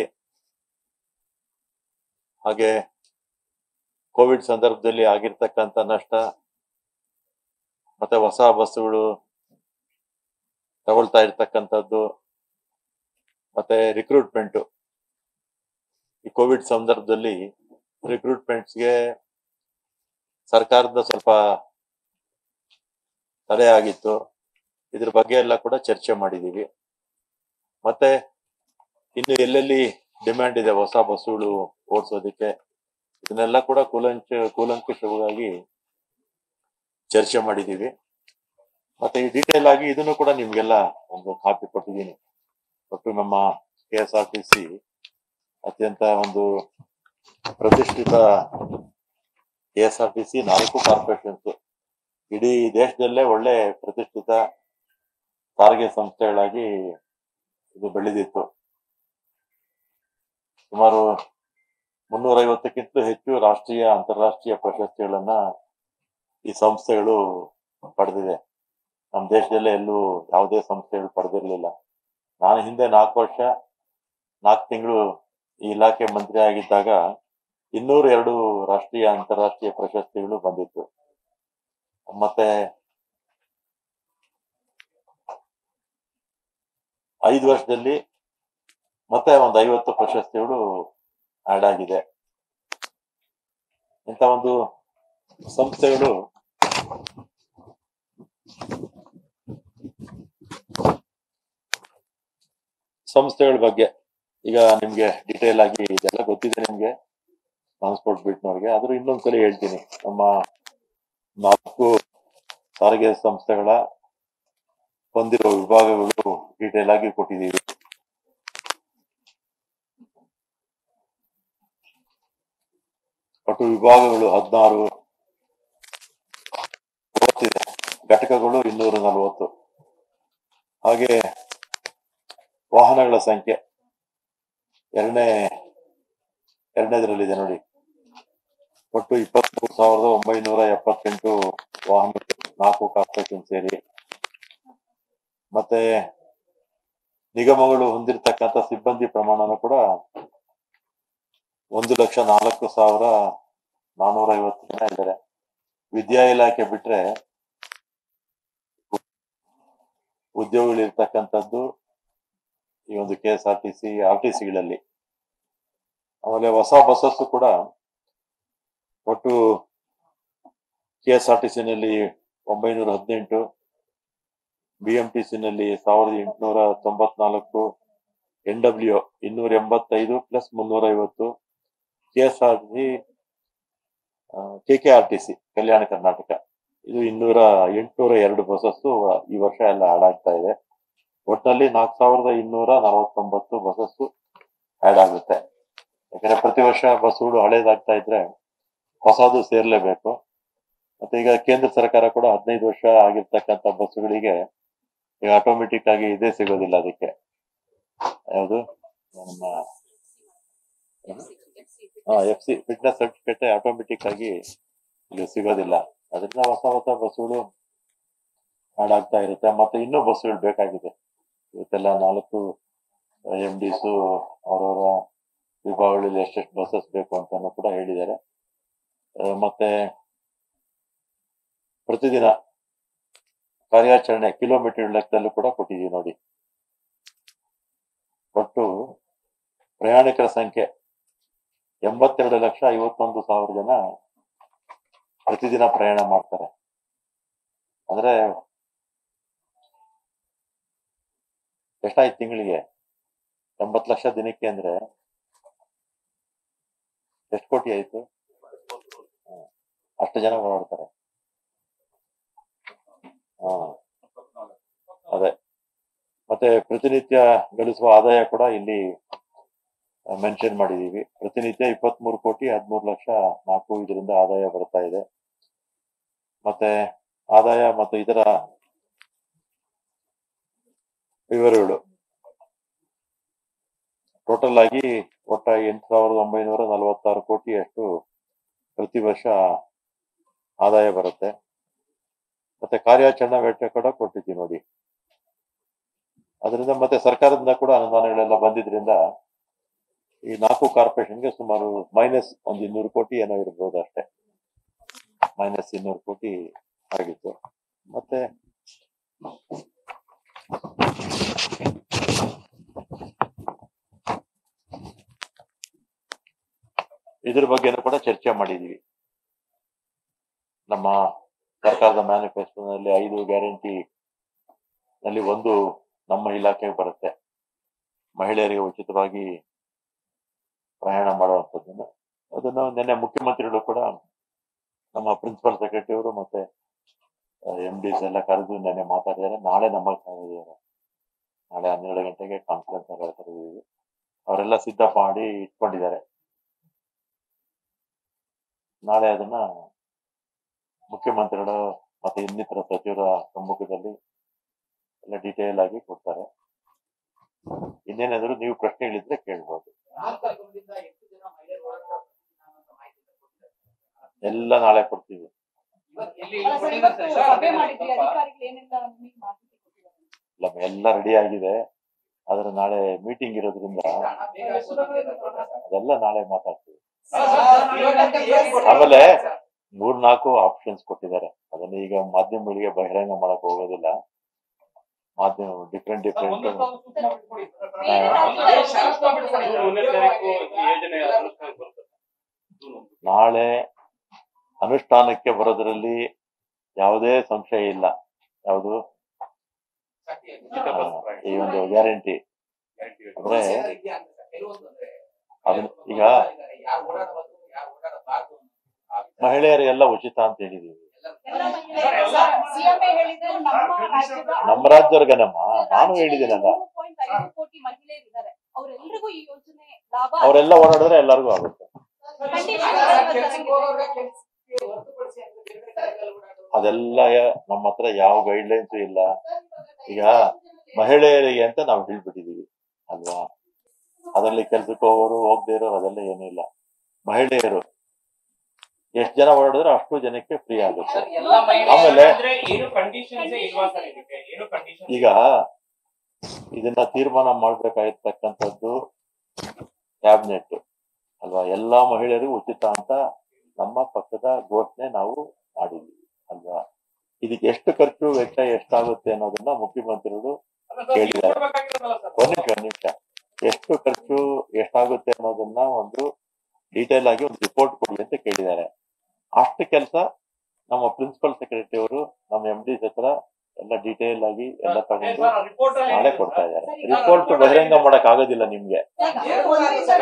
ಹಾಗೆ ಕೋವಿಡ್ ಸಂದರ್ಭದಲ್ಲಿ ಆಗಿರ್ತಕ್ಕಂಥ ನಷ್ಟ ಮತ್ತೆ ಹೊಸ ಬಸ್ಸುಗಳು ತಗೊಳ್ತಾ ಇರ್ತಕ್ಕಂಥದ್ದು ಮತ್ತೆ ರಿಕ್ರೂಟ್ಮೆಂಟ್ ಈ ಕೋವಿಡ್ ಸಂದರ್ಭದಲ್ಲಿ ರಿಕ್ರೂಟ್ಮೆಂಟ್ಸ್ಗೆ ಸರ್ಕಾರದ ಸ್ವಲ್ಪ ತಡೆ ಆಗಿತ್ತು ಇದ್ರ ಬಗ್ಗೆ ಎಲ್ಲ ಕೂಡ ಚರ್ಚೆ ಮಾಡಿದೀವಿ ಮತ್ತೆ ಇನ್ನು ಎಲ್ಲೆಲ್ಲಿ ಡಿಮ್ಯಾಂಡ್ ಇದೆ ಹೊಸ ಬಸ್ಸುಗಳು ಓಡಿಸೋದಕ್ಕೆ ಇದನ್ನೆಲ್ಲ ಕೂಡ ಕೂಲಂಚ ಕೂಲಂಕುಷವಾಗಿ ಚರ್ಚೆ ಮಾಡಿದೀವಿ ಮತ್ತೆ ಈ ಡೀಟೇಲ್ ಆಗಿ ಇದನ್ನು ಕೂಡ ನಿಮ್ಗೆಲ್ಲ ಒಂದು ಕಾಪಿ ಕೊಟ್ಟಿದ್ದೀನಿ ಒಟ್ಟು ನಮ್ಮ K S R T C ಅತ್ಯಂತ ಒಂದು ಪ್ರತಿಷ್ಠಿತ K S R T C ನಾಲ್ಕು ಕಾರ್ಪೊರೇಷನ್ಸ್ ಇಡೀ ದೇಶದಲ್ಲೇ ಒಳ್ಳೆ ಪ್ರತಿಷ್ಠಿತ ಸಾರಿಗೆ ಸಂಸ್ಥೆಗಳಾಗಿ ಇದು ಬೆಳೆದಿತ್ತು ಸುಮಾರು ಮುನ್ನೂರೈವತ್ತಕ್ಕಿಂತ ಹೆಚ್ಚು ರಾಷ್ಟ್ರೀಯ ಅಂತಾರಾಷ್ಟ್ರೀಯ ಪ್ರಶಸ್ತಿಗಳನ್ನ ಈ ಸಂಸ್ಥೆಗಳು ಪಡೆದಿದೆ ನಮ್ಮ ದೇಶದಲ್ಲೇ ಎಲ್ಲೂ ಯಾವುದೇ ಸಂಸ್ಥೆಗಳು ಪಡೆದಿರಲಿಲ್ಲ ನಾನು ಹಿಂದೆ ನಾಲ್ಕು ವರ್ಷ ನಾಲ್ಕು ತಿಂಗಳು ಈ ಇಲಾಖೆ ಮಂತ್ರಿ ಆಗಿದ್ದಾಗ ಇನ್ನೂರ ಎರಡು ರಾಷ್ಟ್ರೀಯ ಅಂತಾರಾಷ್ಟ್ರೀಯ ಪ್ರಶಸ್ತಿಗಳು ಬಂದಿತ್ತು ಮತ್ತೆ ಐದು ವರ್ಷದಲ್ಲಿ ಮತ್ತೆ ಒಂದು ಐವತ್ತು ಪ್ರಶಸ್ತಿಗಳು ಆಡ್ ಆಗಿದೆ ಇಂಥ ಒಂದು ಸಂಸ್ಥೆಗಳು ಸಂಸ್ಥೆಗಳ ಬಗ್ಗೆ ಈಗ ನಿಮ್ಗೆ ಡೀಟೇಲ್ ಆಗಿ ಇದೆಲ್ಲ ಗೊತ್ತಿದೆ ನಿಮ್ಗೆ ಟ್ರಾನ್ಸ್ಪೋರ್ಟ್ ಬಿಟ್ನವ್ರಿಗೆ ಆದ್ರೂ ಇನ್ನೊಂದ್ಸಲಿ ಹೇಳ್ತೀನಿ ನಮ್ಮ ನಾಲ್ಕು ಸಾರಿಗೆ ಸಂಸ್ಥೆಗಳ ಹೊಂದಿರುವ ವಿಭಾಗಗಳು ಡೀಟೇಲ್ ಆಗಿ ಕೊಟ್ಟಿದ್ದೀವಿ ಒಟ್ಟು ವಿಭಾಗಗಳು ಹದಿನಾರು ಮೂವತ್ತಿದೆ ಘಟಕಗಳು ಇನ್ನೂರ ನಲವತ್ತು ಹಾಗೆ ವಾಹನಗಳ ಸಂಖ್ಯೆ ಎರಡನೇ ಎರಡನೇದ್ರಲ್ಲಿದೆ ನೋಡಿ ಒಟ್ಟು ಇಪ್ಪತ್ಮೂರು ಸಾವಿರದ ಒಂಬೈನೂರ ಎಪ್ಪತ್ತೆಂಟು ವಾಹನಗಳು ನಾಲ್ಕು ಕಾರ್ಪೊರೇಷನ್ ಸೇರಿ ಮತ್ತೆ ನಿಗಮಗಳು ಹೊಂದಿರತಕ್ಕಂಥ ಸಿಬ್ಬಂದಿ ಪ್ರಮಾಣನೂ ಕೂಡ ಒಂದು ಲಕ್ಷ ನಾಲ್ಕು ಸಾವಿರ ನಾನೂರ ಐವತ್ತು ಜನ ಇದ್ದಾರೆ ವಿದ್ಯಾ ಇಲಾಖೆ ಬಿಟ್ರೆ ಉದ್ಯೋಗಗಳು ಇರ್ತಕ್ಕಂಥದ್ದು ಈ ಒಂದು K S R T C R T ಸಿಗಳಲ್ಲಿ ಆಮೇಲೆ ಹೊಸ ಬಸ್ಸಸ್ಸು ಕೂಡ ಒಟ್ಟು ಕೆ ಎಸ್ ಆರ್ ಟಿ ಸಿನಲ್ಲಿ ಒಂಬೈನೂರ ಹದಿನೆಂಟು ಬಿ ಎಂ ಟಿ ಸಿನಲ್ಲಿ ಸಾವಿರದ ಎಂಟುನೂರ ತೊಂಬತ್ನಾಲ್ಕು ಎನ್ ಡಬ್ಲ್ಯೂ ಇನ್ನೂರ ಎಂಬತ್ತೈದು ಪ್ಲಸ್ ಮುನ್ನೂರ ಐವತ್ತು K S R T K K R T C Kalyana Karnataka ಇದು ಇನ್ನೂರ ಎಂಟುನೂರ ಎರಡು ಬಸ್ಸಸ್ಸು ಈ ವರ್ಷ ಎಲ್ಲ ಆಡ್ ಆಗ್ತಾ ಇದೆ ಒಟ್ಟಿನಲ್ಲಿ ನಾಲ್ಕು ಸಾವಿರದ ಇನ್ನೂರ ನಲವತ್ತೊಂಬತ್ತು ಬಸ್ಸಸ್ಸು ಆಡ್ ಆಗುತ್ತೆ ಯಾಕಂದ್ರೆ ಪ್ರತಿ ವರ್ಷ ಬಸ್ಸುಗಳು ಹಳೇದಾಗ್ತಾ ಇದ್ರೆ ಹೊಸದು ಸೇರ್ಲೇಬೇಕು ಮತ್ತೆ ಈಗ ಕೇಂದ್ರ ಸರ್ಕಾರ ಕೂಡ ಹದಿನೈದು ವರ್ಷ ಆಗಿರ್ತಕ್ಕಂಥ ಬಸ್ಸುಗಳಿಗೆ ಈಗ ಆಟೋಮೆಟಿಕ್ ಆಗಿ ಇದೇ ಸಿಗೋದಿಲ್ಲ ಅದಕ್ಕೆ ಯಾವುದು ನಮ್ಮ F C fitness certificate automatic ಆಗಿ ಇಲ್ಲಿ ಸಿಗೋದಿಲ್ಲ ಅದರಿಂದ ಹೊಸ ಹೊಸ ಬಸ್ಸುಗಳು ಹಾಡಾಗ್ತಾ ಇರುತ್ತೆ ಮತ್ತೆ ಇನ್ನೂ ಬಸ್ಸುಗಳು ಬೇಕಾಗಿದೆ ಇವತ್ತೆಲ್ಲ ನಾಲ್ಕು ಎಂ ಡಿಸು ಅವರವರ ವಿಭಾಗಗಳಲ್ಲಿ ಎಷ್ಟೆಷ್ಟು ಬಸ್ಸಸ್ ಬೇಕು ಅಂತಾನು ಕೂಡ ಹೇಳಿದ್ದಾರೆ ಆ, ಮತ್ತೆ ಪ್ರತಿದಿನ ಕಾರ್ಯಾಚರಣೆ ಕಿಲೋಮೀಟರ್ ಲೆಕ್ಕದಲ್ಲೂ ಕೂಡ ಕೊಟ್ಟಿದ್ದೀವಿ ನೋಡಿ ಒಟ್ಟು ಪ್ರಯಾಣಿಕರ ಸಂಖ್ಯೆ ಎಂಬತ್ತೆರಡು ಲಕ್ಷ ಐವತ್ತೊಂದು ಸಾವಿರ ಜನ ಪ್ರತಿದಿನ ಪ್ರಯಾಣ ಮಾಡ್ತಾರೆ ಅಂದ್ರೆ ಎಷ್ಟಾಯ್ತು ತಿಂಗಳಿಗೆ ಎಂಬತ್ತು ಲಕ್ಷ ದಿನಕ್ಕೆ ಅಂದ್ರೆ ಎಷ್ಟು ಕೋಟಿ ಆಯ್ತು ಹ್ಮ್. ಅಷ್ಟು ಜನ ಓಡಾಡ್ತಾರೆ ಹಾ ಅದೇ ಮತ್ತೆ ಪ್ರತಿನಿತ್ಯ ಗಳಿಸುವ ಆದಾಯ ಕೂಡ ಇಲ್ಲಿ ಮೆನ್ಷನ್ ಮಾಡಿದೀವಿ ಪ್ರತಿನಿತ್ಯ ಇಪ್ಪತ್ಮೂರು ಕೋಟಿ ಹದಿಮೂರು ಲಕ್ಷ ನಾಲ್ಕು ಇದರಿಂದ ಆದಾಯ ಬರ್ತಾ ಇದೆ ಮತ್ತೆ ಆದಾಯ ಮತ್ತು ಇತರ ವಿವರಗಳು ಟೋಟಲ್ ಆಗಿ ಒಟ್ಟಾಗಿ ಎಂಟು ಸಾವಿರದ ಒಂಬೈನೂರ ನಲವತ್ತಾರು ಕೋಟಿಯಷ್ಟು ಪ್ರತಿ ವರ್ಷ ಆದಾಯ ಬರುತ್ತೆ ಮತ್ತೆ ಕಾರ್ಯಾಚರಣಾ ವೆಚ್ಚ ಕೂಡ ಕೊಟ್ಟಿದ್ದೀವಿ ನೋಡಿ ಅದರಿಂದ ಮತ್ತೆ ಸರ್ಕಾರದಿಂದ ಕೂಡ ಅನುದಾನಗಳೆಲ್ಲ ಬಂದಿದ್ರಿಂದ ಈ ನಾಲ್ಕು ಕಾರ್ಪೊರೇಷನ್ಗೆ ಸುಮಾರು ಮೈನಸ್ ಒಂದು ಇನ್ನೂರು ಕೋಟಿ ಏನೋ ಇರ್ಬೋದು ಅಷ್ಟೇ ಮೈನಸ್ ಇನ್ನೂರು ಕೋಟಿ ಆಗಿತ್ತು ಮತ್ತೆ ಇದ್ರ ಬಗ್ಗೆನೂ ಕೂಡ ಚರ್ಚೆ ಮಾಡಿದೀವಿ ನಮ್ಮ ಸರ್ಕಾರದ ಮ್ಯಾನಿಫೆಸ್ಟೋನಲ್ಲಿ ಐದು ಗ್ಯಾರಂಟಿ ನಲ್ಲಿ ಒಂದು ನಮ್ಮ ಇಲಾಖೆಗೆ ಬರುತ್ತೆ ಮಹಿಳೆಯರಿಗೆ ಉಚಿತವಾಗಿ ಪ್ರಯಾಣ ಮಾಡುವಂಥದ್ದನ್ನು ಅದನ್ನು ನಿನ್ನೆ ಮುಖ್ಯಮಂತ್ರಿಗಳು ಕೂಡ ನಮ್ಮ ಪ್ರಿನ್ಸಿಪಲ್ ಸೆಕ್ರೆಟರಿ ಅವರು ಮತ್ತೆ ಎಂ ಡಿಸ್ ಎಲ್ಲ ಕರೆದು ನೆನ್ನೆ ಮಾತಾಡಿದ್ದಾರೆ ನಾಳೆ ನಮಗೆ ಕರೆದಿದ್ದಾರೆ ನಾಳೆ ಹನ್ನೆರಡು ಗಂಟೆಗೆ ಕಾನ್ಫರೆನ್ಸ್ ಕರೆದಿದ್ದೀವಿ ಅವರೆಲ್ಲ ಸಿದ್ಧ ಮಾಡಿ ಇಟ್ಕೊಂಡಿದ್ದಾರೆ ನಾಳೆ ಅದನ್ನ ಮುಖ್ಯಮಂತ್ರಿಗಳು ಮತ್ತೆ ಇನ್ನಿತರ ಸಚಿವರ ಸಮ್ಮುಖದಲ್ಲಿ ಎಲ್ಲ ಡೀಟೇಲ್ ಆಗಿ ಕೊಡ್ತಾರೆ ಇನ್ನೇನಾದ್ರು ನೀವು ಪ್ರಶ್ನೆಗಳಿದ್ರೆ ಕೇಳ್ಬೋದು ಎಲ್ಲ ನಾಳೆ ಕೊಡ್ತೀವಿ ಅಲ್ಲ ಸರ್, ಇವತ್ತು ಸಭೆ ಮಾಡಿದ್ರಿ ಅಧಿಕಾರಿಗಳು ಏನೆಲ್ಲ ನಿಮಗೆ ಮಾಹಿತಿ ಕೊಟ್ಟಿದ್ದಾರೆ ಇಲ್ಲ ಎಲ್ಲ ರೆಡಿ ಆಗಿದೆ ಆದ್ರೆ ನಾಳೆ ಮೀಟಿಂಗ್ ಇರೋದ್ರಿಂದ ಅದೆಲ್ಲ ನಾಳೆ ಮಾತಾಡ್ತೀವಿ ಆಮೇಲೆ ಮೂರ್ನಾಲ್ಕು ಆಪ್ಷನ್ಸ್ ಕೊಟ್ಟಿದ್ದಾರೆ ಅದನ್ನ ಈಗ ಮಾಧ್ಯಮಗಳಿಗೆ ಬಹಿರಂಗ ಮಾಡಕ್ ಹೋಗೋದಿಲ್ಲ ಮಾಧ್ಯಮ ಡಿಫ್ರೆಂಟ್ ಡಿಫ್ರೆಂಟ್ ಬೇರೆ ರಾಜ್ಯದ ಜೂನ್ ಒಂದನೇ ತಾರೀಕು ಈ ಯೋಜನೆ ಅನುಷ್ಠಾನಕ್ಕೆ ಬರ್ತದೆ ಜೂನ್ ಒಂದು. ನಾಳೆ ಅನುಷ್ಠಾನಕ್ಕೆ ಬರೋದ್ರಲ್ಲಿ ಯಾವುದೇ ಸಂಶಯ ಇಲ್ಲ ಯಾವುದು ಉಚಿತ ಬಸ್ ಪ್ರಯಾಣ. ಈ ಒಂದು ಗ್ಯಾರಂಟಿ ಗ್ಯಾರಂಟಿ ಯೋಜನೆ. ಅಂದ್ರೆ ಅದನ್ನ ಈಗ ಮಹಿಳೆಯರಿಗೆಲ್ಲ ಉಚಿತ ಅಂತ ಹೇಳಿದೀವಿ ಎಲ್ಲ ಮಹಿಳೆಯರು ಸರ್, CM ಹೇಳಿದ್ರು ನಮ್ಮ ರಾಜ್ಯದ ನಮ್ಮ ರಾಜ್ಯದವ್ರಿಗೇನಮ್ಮ ನಾನು ಹೇಳಿದ್ದೀನಲ್ಲ ಮೂರು ಪಾಯಿಂಟ್ ಐದು ಕೋಟಿ ಮಹಿಳೆಯರಿದ್ದಾರೆ ಅವರೆಲ್ಲರಿಗೂ ಈ ಯೋಜನೆ ಲಾಭ ಅವರೆಲ್ಲ ಓಡಾಡಿದ್ರೆ ಎಲ್ಲರಿಗೂ ಆಗುತ್ತೆ ಅದೆಲ್ಲ ನಮ್ಮ ಹತ್ರ ಯಾವ ಗೈಡ್ಲೈನ್ಸ್ ಇಲ್ಲ ಈಗ ಮಹಿಳೆಯರಿಗೆ ಅಂತ ನಾವು ಹೇಳ್ಬಿಟ್ಟಿದೀವಿ ಅಲ್ವಾ ಅದರಲ್ಲಿ ಕೆಲ್ಸಕ್ಕೆ ಹೋಗೋರು ಹೋಗದೆ ಇರೋರು ಅದೆಲ್ಲ ಏನೂ ಇಲ್ಲ ಮಹಿಳೆಯರು ಎಷ್ಟು ಜನ ಓಡಾಡಿದ್ರೆ ಅಷ್ಟು ಜನಕ್ಕೆ ಫ್ರೀ ಆಗುತ್ತೆ ಆಮೇಲೆ ಅಂದ್ರೆ ಏನು ಕಂಡೀಷನ್ಸ್ ಇಲ್ವಾ ಸರ್ ಇದಕ್ಕೆ ಏನು ಕಂಡೀಷನ್ ಈಗ ಇದನ್ನ ತೀರ್ಮಾನ ಮಾಡ್ಬೇಕಾಗಿರ್ತಕ್ಕಂಥದ್ದು ಕ್ಯಾಬಿನೆಟ್ ಅಲ್ವಾ ಎಲ್ಲಾ ಮಹಿಳೆಯರಿಗೂ ಉಚಿತ ಅಂತ ನಮ್ಮ ಪಕ್ಷದ ಘೋಷಣೆ ನಾವು ಮಾಡಿದ್ವಿ ಅಲ್ವಾ ಇದಕ್ಕೆ ಎಷ್ಟು ಖರ್ಚು ವೆಚ್ಚ ಎಷ್ಟಾಗುತ್ತೆ ಅನ್ನೋದನ್ನ ಮುಖ್ಯಮಂತ್ರಿಗಳು ಕೇಳಿದ್ದಾರೆ ಒಂದ್ ನಿಮಿಷ ಒಂದ್ ನಿಮಿಷ ಎಷ್ಟು ಖರ್ಚು ಎಷ್ಟಾಗುತ್ತೆ ಅನ್ನೋದನ್ನ ಒಂದು ಡೀಟೇಲ್ ಆಗಿ ಒಂದು ರಿಪೋರ್ಟ್ ಕೊಡಿ ಅಂತ ಕೇಳಿದ್ದಾರೆ ಅಷ್ಟು ಕೆಲಸ ನಮ್ಮ ಪ್ರಿನ್ಸಿಪಲ್ ಸೆಕ್ರೆಟರಿ ಅವರು ನಮ್ಮ ಎಂ ಡಿ ಹತ್ರ ಎಲ್ಲ ಡೀಟೇಲ್ ಆಗಿ ಎಲ್ಲ ತಗೊಂಡು ನಾಳೆ ಕೊಡ್ತಾ ಇದ್ದಾರೆ ರಿಪೋರ್ಟ್ ಬಹಿರಂಗ ಮಾಡಕ್ ಆಗೋದಿಲ್ಲ ನಿಮ್ಗೆ ಸರ್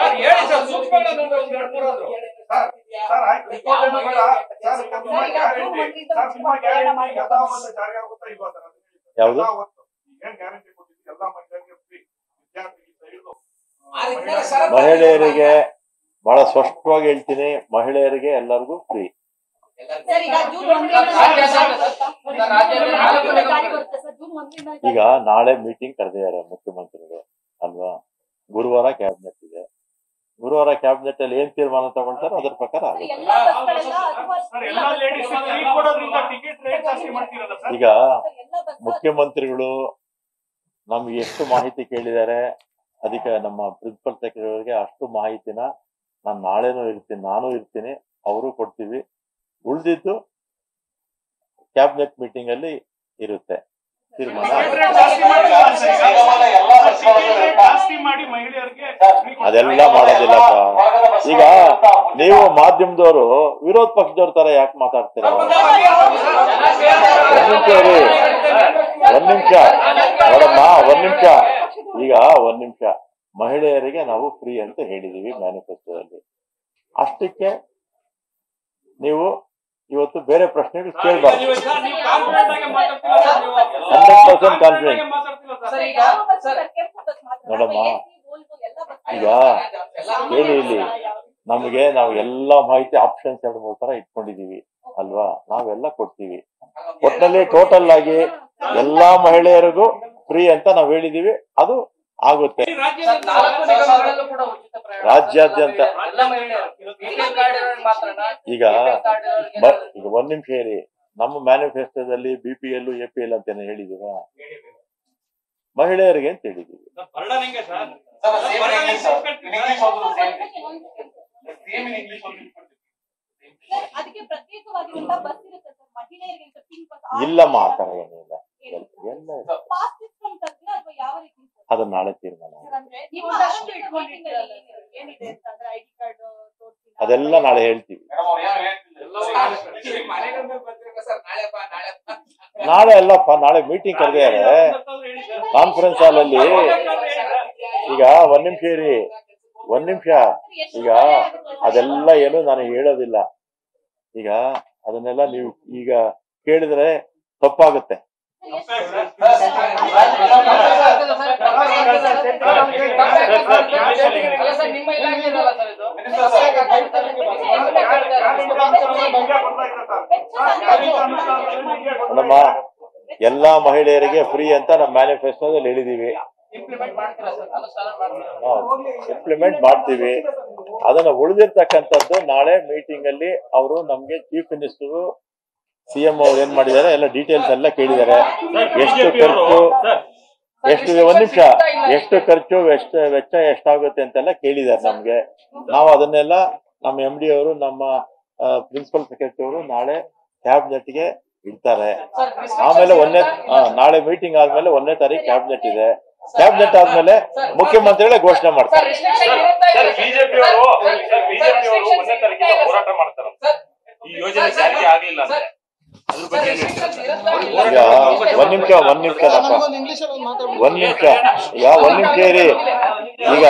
ಆಯ್ತು ರಿಪೋರ್ಟ್ ಏನು ಬೇಡ ಸರ್ ನಿಮ್ಮ ಗ್ಯಾರಂಟಿ ಸರ್ ನಿಮ್ಮ ಗ್ಯಾರಂಟಿ ಯಥಾವತ್ತು ಜಾರಿ ಆಗುತ್ತಾ ಇಲ್ವಾ ಸರ್ ಅದನ್ನ ಹೇಳಿ ಸರ್. ಯಾವುದು? ಯಥಾವತ್ತು ಏನ್ ಗ್ಯಾರಂಟಿ ಕೊಟ್ಟಿದ್ದೀವಿ ಎಲ್ಲಾ ಮಹಿಳೆಯರಿಗೆ ಫ್ರೀ ವಿದ್ಯಾರ್ಥಿಗಳಿಂದ ಹಿಡಿದು ಮಹಿಳೆಯರಿಗೆ ಬಹಳ ಸ್ಪಷ್ಟವಾಗಿ ಹೇಳ್ತೀನಿ ಮಹಿಳೆಯರಿಗೆ ಎಲ್ಲರಿಗೂ ಫ್ರೀ ಸರ್ ಈಗ ಜೂನ್ ಒಂದರಿಂದ ಸಾಧ್ಯ ಸರ್. ಜಾರಿ ಬರುತ್ತೆ ಸರ್ ಜೂನ್ ಒಂದರಿಂದ ಈಗ ನಾಳೆ ಮೀಟಿಂಗ್ ಕರೆದಿದ್ದಾರೆ ಮುಖ್ಯಮಂತ್ರಿಗಳು ಅಲ್ವಾ ಗುರುವಾರ ಕ್ಯಾಬಿನೆಟ್ ಇದೆ ಗುರುವಾರ ಕ್ಯಾಬಿನೆಟ್ ಅಲ್ಲಿ ಏನ್ ತೀರ್ಮಾನ ತಗೊಳ್ತಾರೋ ಅದ್ರ ಪ್ರಕಾರ ಆಗುತ್ತೆ ಎಲ್ಲಾ ಬಸ್ಗಳೆಲ್ಲ ಅಥವಾ ಸರ್ ಎಲ್ಲಾ ಲೇಡೀಸ್ ಫ್ರೀ ಕೊಡೋದ್ರಿಂದ ಟಿಕೆಟ್ ರೇಟ್ ಜಾಸ್ತಿ ಮಾಡ್ತೀರಲ್ಲ ಸರ್ ಈಗ ಸರ್, ಎಲ್ಲ ಬಸ್ ಮುಖ್ಯಮಂತ್ರಿಗಳು ನಮ್ಗೆ ಎಷ್ಟು ಮಾಹಿತಿ ಕೇಳಿದ್ದಾರೆ ಅದಕ್ಕೆ ನಮ್ಮ ಪ್ರಿನ್ಸಿಪಲ್ ಸೆಕ್ರೆಟರಿಗೆ ಅಷ್ಟು ಮಾಹಿತಿನ ನಾನು ನಾಳೆನೂ ಇರ್ತೀನಿ ನಾನು ಇರ್ತೀನಿ ಅವರು ಕೊಡ್ತೀವಿ ಉಳಿದಿದ್ದು ಕ್ಯಾಬಿನೆಟ್ ಮೀಟಿಂಗ್ ಅಲ್ಲಿ ಇರುತ್ತೆ ತೀರ್ಮಾನ ಟಿಕೆಟ್ ರೇಟ್ ಜಾಸ್ತಿ ಮಾಡಿಲ್ಲ ಸರ್ ಈಗ. ಎಲ್ಲಾ ಬಸ್ಗಳು ಟಿಕೆಟ್ ರೇಟ್ ಜಾಸ್ತಿ ಮಾಡಿ ಮಹಿಳೆಯರಿಗೆ free ಕೊಡ್ತಾರೆ. ಅದೆಲ್ಲ ಮಾಡೋದಿಲ್ಲಪ್ಪ ಈಗ ನೀವು ಮಾಧ್ಯಮದವರು ವಿರೋಧ ಪಕ್ಷದವ್ರ ತರ ಯಾಕೆ ಮಾತಾಡ್ತೀರಾ ಒಂದ್ ನಿಮಿಷ ಇರಿ ಒಂದ್ ನಿಮಿಷ ನೋಡಮ್ಮ ಒಂದ್ ನಿಮಿಷ ಈಗ ಒಂದ್ ನಿಮಿಷ ಮಹಿಳೆಯರಿಗೆ ನಾವು ಫ್ರೀ ಅಂತ ಹೇಳಿದೀವಿ ಮ್ಯಾನಿಫೆಸ್ಟೋದಲ್ಲಿ ಅಷ್ಟಕ್ಕೆ ನೀವು ಇವತ್ತು ಬೇರೆ ಪ್ರಶ್ನೆಗಳು ಕೇಳಬಾರ್ದು ನೀವು ಸರ್, ನೀವು confident ಆಗಿ ಮಾತಾಡ್ತಿಲ್ಲ ಸರ್, ನೀವು. ಹಂಡ್ರೆಡ್ ಪರ್ಸೆಂಟ್ confident ಕಾನ್ಫಿಡೆಂಟ್ ಆಗಿ ಮಾತಾಡ್ತಿಲ್ಲ ಸರ್. ಸರ್, ಈಗ ಯಾವ ಬಸ್ ಸರ್, ಸರ್, ಕೆಂಪು ಬಸ್ ಮಾತ್ರ ನೋಡಮ್ಮ. ನಮ್ಮ AC, Volvo ಎಲ್ಲ ಬಸ್ ಈಗ ಹೇಳಿ ಇಲ್ಲಿ ನಮಗೆ ನಾವು ಎಲ್ಲ ಮಾಹಿತಿ ಆಪ್ಷನ್ಸ್ ಎರಡು ಮೂರು ತರ ಇಟ್ಕೊಂಡಿದೀವಿ ಅಲ್ವಾ ನಾವೆಲ್ಲ ಕೊಡ್ತೀವಿ ಒಟ್ಟಿನಲ್ಲಿ ಟೋಟಲ್ ಆಗಿ ಎಲ್ಲಾ ಮಹಿಳೆಯರಿಗೂ ಫ್ರೀ ಅಂತ ನಾವು ಹೇಳಿದೀವಿ ಅದು ಆಗುತ್ತೆ ಈ ರಾಜ್ಯದ ನಾಲ್ಕು ನಿಗಮಗಳಲ್ಲೂ ಕೂಡ ಉಚಿತ ಪ್ರಯಾಣ ರಾಜ್ಯಾದ್ಯಂತ. ಎಲ್ಲ ಮಹಿಳೆಯರು BPL ಕಾರ್ಡ್ ಇರೋರಿಗೆ ಮಾತ್ರನಾ? ಈಗ BPL ಕಾರ್ಡ್ ಇರೋರಿಗೆ ಬ- ಈಗ ಒಂದ್ ನಿಮಿಷ ಹೇಳಿ ನಮ್ಮ ಮ್ಯಾನಿಫೆಸ್ಟೋದಲ್ಲಿ B P L A P L ಅಂತ ಹೇಳಿದೀವ ಮಹಿಳೆಯರಿಗೆ ಅಂತ ಹೇಳಿದೀವಿ ಸರ್, burden ಹೆಂಗೆ sir? Sir, same in English, sir. In English also the same. Sir, Same in English also. ಅದಕ್ಕೆ ಪ್ರತ್ಯೇಕವಾಗಿರುವಂತ ಬಸ್ ಇರುತ್ತೆ ಸರ್ ಮಹಿಳೆಯರಿಗೆ ಅಂತ ಪಿಂಕ್ ಬಸ್ ಇಲ್ಲಮ್ಮ ಆ ತರ ಏನಿಲ್ಲ ಎಲ್ಲ ಎಲ್ಲ ಇದೆ. ಪಾಸ್ ಸಿಸ್ಟಮ್ ತರ್ತೀರಾ ಅಥವಾ ಯಾವ ರೀತಿ ಸರ್? ಅದನ್ನ ನಾಳೆ ತೀರ್ಮಾನ ಮಾಡಿ. ಅಂದ್ರೆ ನೀವು ಅಷ್ಟು ಇಟ್ಕೊಂಡಿದ್ದೀರಲ್ಲ ಏನಿದೆ ಅಂತ ಅಂದ್ರೆ ಐಡಿ ಕಾರ್ಡ್ ತೋರಿಸಿ ಅದೆಲ್ಲ ನಾಳೆ ಹೇಳ್ತೀವಿ ಮೇಡಮ್ ಅವ್ರು ಏನು ಹೇಳ್ತಿಲ್ಲ. ನಾಳೆ ಅಲ್ಲಪ್ಪ ನಾಳೆ ಮೀಟಿಂಗ್ ಕರೆದಿದ್ದಾರೆ ಕಾನ್ಫರೆನ್ಸ್ ಹಾಲ್ ಅಲ್ಲಿ ಈಗ ಒಂದ್ ನಿಮಿಷ ಇರಿ ಒಂದ್ ನಿಮಿಷ ಈಗ ಅದೆಲ್ಲ ಏನು ನಾನು ಹೇಳೋದಿಲ್ಲ ಈಗ ಅದನ್ನೆಲ್ಲ ನೀವು ಈಗ ಕೇಳಿದ್ರೆ ತಪ್ಪಾಗುತ್ತೆ ಅಲ್ಲ ಸರ್, ನಿಮ್ಮ ಇಲಾಖೆ ಇದಲ್ಲ ಸರ್ ಇದು. ನಮ್ಮ ಎಲ್ಲಾ ಮಹಿಳೆಯರಿಗೆ ಫ್ರೀ ಅಂತ ನಮ್ಮ ಮ್ಯಾನಿಫೆಸ್ಟೋದಲ್ಲಿ ಹೇಳಿದೀವಿ ಇಂಪ್ಲಿಮೆಂಟ್ ಮಾಡ್ತೀರಾ ಸರ್ ಅನುಷ್ಠಾನ ಮಾಡ್ತೀರಾ ಇಂಪ್ಲಿಮೆಂಟ್ ಮಾಡ್ತೀವಿ ಅದನ್ನ ಉಳಿದಿರ್ತಕ್ಕಂಥದ್ದು ನಾಳೆ ಮೀಟಿಂಗ್ ಅಲ್ಲಿ ಅವರು ನಮ್ಗೆ ಚೀಫ್ ಮಿನಿಸ್ಟರ್ ಸಿಎಂ ಅವ್ರು ಏನ್ ಮಾಡಿದ್ದಾರೆ ಎಲ್ಲ ಡೀಟೇಲ್ಸ್ ಎಲ್ಲ ಕೇಳಿದ್ದಾರೆ ಎಷ್ಟು ಖರ್ಚು ಎಷ್ಟು ಒಂದ್ ನಿಮಿಷ ಎಷ್ಟು ಖರ್ಚು ಎಷ್ಟು ವೆಚ್ಚ ಎಷ್ಟಾಗುತ್ತೆ ಅಂತೆಲ್ಲ ಕೇಳಿದ್ದಾರೆ ನಮ್ಗೆ ನಾವು ಅದನ್ನೆಲ್ಲ ನಮ್ಮ ಎಂ ಡಿ ಅವರು ನಮ್ಮ ಪ್ರಿನ್ಸಿಪಲ್ ಸೆಕ್ರೆಟರಿ ಅವರು ನಾಳೆ ಕ್ಯಾಬಿನೆಟ್ ಗೆ ಇಡ್ತಾರೆ ಸರ್, ಆಮೇಲೆ ಒಂದನೇ ಆ, ನಾಳೆ ಮೀಟಿಂಗ್ ಆದ್ಮೇಲೆ ಒಂದನೇ ತಾರೀಕು ಕ್ಯಾಬಿನೆಟ್ ಇದೆ ಕ್ಯಾಬಿನೆಟ್ ಆದ್ಮೇಲೆ ಮುಖ್ಯಮಂತ್ರಿಗಳೇ ಘೋಷಣೆ ಸರ್, ಮಾಡ್ತಾರೆ restriction ಇರುತ್ತಾ ಸರ್ ಇಲ್ಲ? ಬಿಜೆಪಿ ಅವರು ಸರ್, ಸರ್ ಬಿಜೆಪಿ ಅವರು restrictions ಒಂದನೇ ಇರುತ್ತಾ ತಾರೀಕಿಂದ ಇಲ್ಲ? ಹೋರಾಟ ಮಾಡ್ತಾರೆ ಸರ್, ಈ ಯೋಜನೆ ಜಾರಿಗೆ ಆಗ್ಲಿಲ್ಲ ಅಂದ್ರೆ ಸರ್, ಅದ್ರ ಬಗ್ಗೆ ಏನ್ ಹೇಳ್ತೀರಾ restrictions ಇರುತ್ತಾ ಇಲ್ಲ? ಈಗ ಒಂದ್ ನಿಮಿಷ ಒಂದ್ ನಿಮಿಷ ಒಂದ್ ನಿಮಿಷ ಈಗ ಒಂದ್ ನಿಮಿಷ ಇರಿ ಈಗ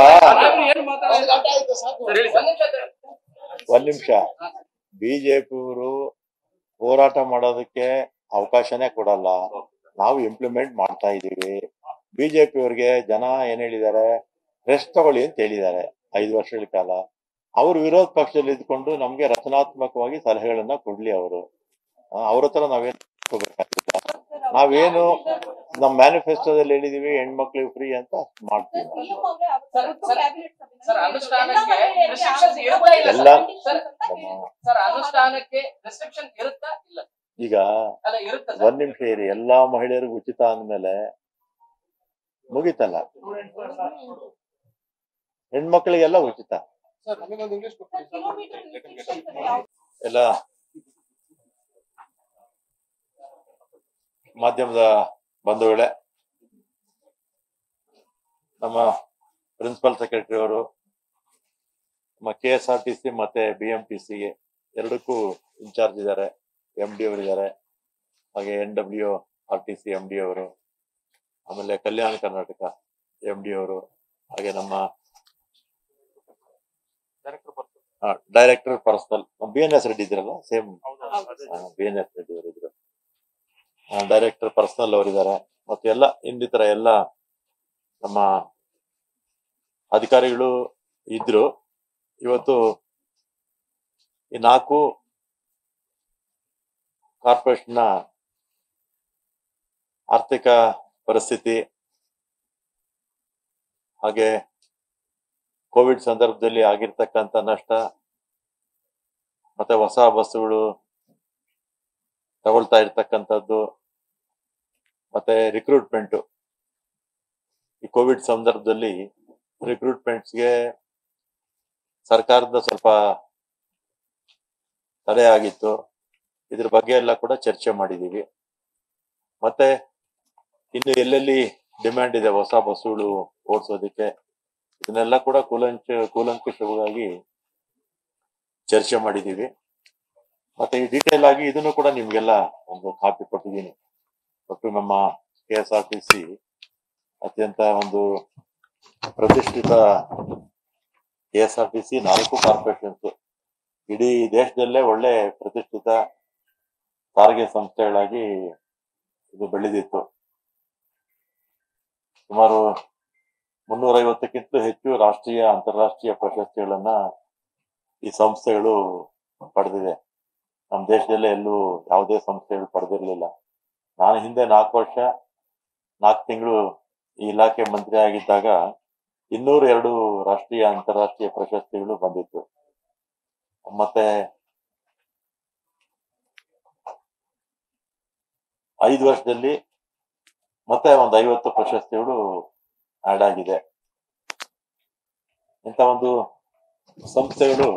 ಒಂದ್ ನಿಮಿಷ ಸರ್. ಒಂದ್ ನಿಮಿಷ ಬಿಜೆಪಿಯವರು ಹೋರಾಟ ಮಾಡೋದಕ್ಕೆ ಅವಕಾಶನೇ ಕೊಡಲ್ಲ ನಾವು ಇಂಪ್ಲಿಮೆಂಟ್ ಮಾಡ್ತಾ ಇದೀವಿ ಬಿಜೆಪಿಯವ್ರಿಗೆ ಜನ ಏನ್ ಹೇಳಿದ್ದಾರೆ ರೆಸ್ಟ್ ತಗೊಳ್ಳಿ ಅಂತ ಹೇಳಿದ್ದಾರೆ ಐದು ವರ್ಷಗಳ ಕಾಲ ಅವರು ವಿರೋಧ ಪಕ್ಷದಲ್ಲಿ ಇದ್ಕೊಂಡು ನಮ್ಗೆ ರಚನಾತ್ಮಕವಾಗಿ ಸಲಹೆಗಳನ್ನ ಕೊಡ್ಲಿ ಅವರು ಅವ್ರ ಹತ್ರ ನಾವೇನ್ ತಗೋಬೇಕಾಗಿಲ್ಲ ನಾವೇನು ನಮ್ಮ ಮ್ಯಾನಿಫೆಸ್ಟೋದಲ್ಲಿ ಹೇಳಿದೀವಿ ಹೆಣ್ಮಕ್ಳಿಗೆ ಫ್ರೀ ಅಂತ ಮಾಡ್ತೀವಿ ಸಿಎಂ ಅವರೇ ಸರ್, ಅವತ್ತು ಸರ್, cabinet ಸಭೆನಲ್ಲಿ ಸರ್, ಎಲ್ಲ ಅನುಷ್ಠಾನಕ್ಕೆ ಮಹಿಳೆಯರಿಗೆ restrictions ಯಾವ ಇರುತ್ತಾ ಇಲ್ಲ ಎಲ್ಲ- ಸರ್? ಅಂತ ನಮ್ಮ ಹೇಳಿದ್ರು. ಸರ್ ಅನುಷ್ಠಾನಕ್ಕೆ ರೆಸ್ಟ್ರಿಕ್ಷನ್ ಇರುತ್ತಾ ಇಲ್ಲ ಈಗ ಅಲ್ಲ ಇರುತ್ತಾ ಸರ್ ಒಂದ್ ನಿಮಿಷ ಇರಿ ಎಲ್ಲಾ ಮಹಿಳೆಯರಿಗೂ ಉಚಿತ ಅಂದ್ಮೇಲೆ ಮುಗಿತಲ್ಲ ಹೆಣ್ಮಕ್ಳಿಗೆಲ್ಲ ಉಚಿತ ಸರ್, ಕಿಲೋಮೀಟರ್ restrictions ಅಲ್ಲಿ ಯಾವ- ಎಲ್ಲ ಮಾಧ್ಯಮದ ಬಂಧುಗಳೇ ನಮ್ಮ ಪ್ರಿನ್ಸಿಪಲ್ ಸೆಕ್ರೆಟರಿ ಅವರು ನಮ್ಮ K S R T C ಮತ್ತೆ ಬಿ ಎಂ ಟಿ ಸಿಗೆ ಎರಡಕ್ಕೂ ಇನ್ಚಾರ್ಜ್ ಇದ್ದಾರೆ ಎಂ ಡಿ ಅವರು ಇದ್ದಾರೆ ಹಾಗೆ N W R T C M D ಅವರು ಆಮೇಲೆ ಕಲ್ಯಾಣ ಕರ್ನಾಟಕ ಎಂ ಡಿ ಅವರು ಹಾಗೆ ನಮ್ಮ director personnel B N S Reddy ಇದ್ರಲ್ಲ same B N S Reddy ಅವರು ಇದ್ರು ಡೈರೆಕ್ಟರ್ ಪರ್ಸನಲ್ ಅವರಿದ್ದಾರೆ ಮತ್ತೆ ಎಲ್ಲ ಇನ್ನಿತರ ಎಲ್ಲ ನಮ್ಮ ಅಧಿಕಾರಿಗಳು ಇದ್ರು ಇವತ್ತು ಈ ನಾಲ್ಕು ಕಾರ್ಪೊರೇಷನ್ನ ಆರ್ಥಿಕ ಪರಿಸ್ಥಿತಿ ಹಾಗೆ ಕೋವಿಡ್ ಸಂದರ್ಭದಲ್ಲಿ ಆಗಿರ್ತಕ್ಕಂಥ ನಷ್ಟ ಮತ್ತೆ ಹೊಸ ಬಸ್ಸುಗಳು ತಗೊಳ್ತಾ ಇರ್ತಕ್ಕಂಥದ್ದು ಮತ್ತೆ ರಿಕ್ರೂಟ್ಮೆಂಟ್ ಈ ಕೋವಿಡ್ ಸಂದರ್ಭದಲ್ಲಿ ರಿಕ್ರೂಟ್ಮೆಂಟ್ಸ್ಗೆ ಸರ್ಕಾರದ ಸ್ವಲ್ಪ ತಡೆ ಆಗಿತ್ತು ಇದ್ರ ಬಗ್ಗೆ ಎಲ್ಲ ಕೂಡ ಚರ್ಚೆ ಮಾಡಿದೀವಿ ಮತ್ತೆ ಇನ್ನು ಎಲ್ಲೆಲ್ಲಿ ಡಿಮ್ಯಾಂಡ್ ಇದೆ ಹೊಸ ಬಸ್ಸುಗಳು ಓಡಿಸೋದಕ್ಕೆ ಇದನ್ನೆಲ್ಲ ಕೂಡ ಕೂಲಂಚ ಕೂಲಂಕುಷವಾಗಿ ಚರ್ಚೆ ಮಾಡಿದೀವಿ ಮತ್ತೆ ಈ ಡೀಟೇಲ್ ಆಗಿ ಇದನ್ನು ಕೂಡ ನಿಮ್ಗೆಲ್ಲ ಒಂದು ಕಾಪಿ ಕೊಟ್ಟಿದ್ದೀನಿ ಒಟ್ಟು ನಮ್ಮ K S R T C ಅತ್ಯಂತ ಒಂದು ಪ್ರತಿಷ್ಠಿತ K S R T C ನಾಲ್ಕು ಕಾರ್ಪೊರೇಷನ್ಸ್ ಇಡೀ ದೇಶದಲ್ಲೇ ಒಳ್ಳೆ ಪ್ರತಿಷ್ಠಿತ ಸಾರಿಗೆ ಸಂಸ್ಥೆಗಳಾಗಿ ಇದು ಬೆಳೆದಿತ್ತು ಸುಮಾರು ಮುನ್ನೂರೈವತ್ತಕ್ಕಿಂತ ಹೆಚ್ಚು ರಾಷ್ಟ್ರೀಯ ಅಂತಾರಾಷ್ಟ್ರೀಯ ಪ್ರಶಸ್ತಿಗಳನ್ನ ಈ ಸಂಸ್ಥೆಗಳು ಪಡೆದಿದೆ ನಮ್ಮ ದೇಶದಲ್ಲೇ ಎಲ್ಲೂ ಯಾವುದೇ ಸಂಸ್ಥೆಗಳು ಪಡೆದಿರಲಿಲ್ಲ ನಾನು ಹಿಂದೆ ನಾಲ್ಕು ವರ್ಷ ನಾಲ್ಕು ತಿಂಗಳು ಈ ಇಲಾಖೆ ಮಂತ್ರಿ ಆಗಿದ್ದಾಗ ಇನ್ನೂರ ಎರಡು ರಾಷ್ಟ್ರೀಯ ಅಂತಾರಾಷ್ಟ್ರೀಯ ಪ್ರಶಸ್ತಿಗಳು ಬಂದಿತ್ತು ಮತ್ತೆ ಐದು ವರ್ಷದಲ್ಲಿ ಮತ್ತೆ ಒಂದು ಐವತ್ತು ಪ್ರಶಸ್ತಿಗಳು ಆಡ್ ಆಗಿದೆ ಇಂಥ ಒಂದು ಸಂಸ್ಥೆಗಳು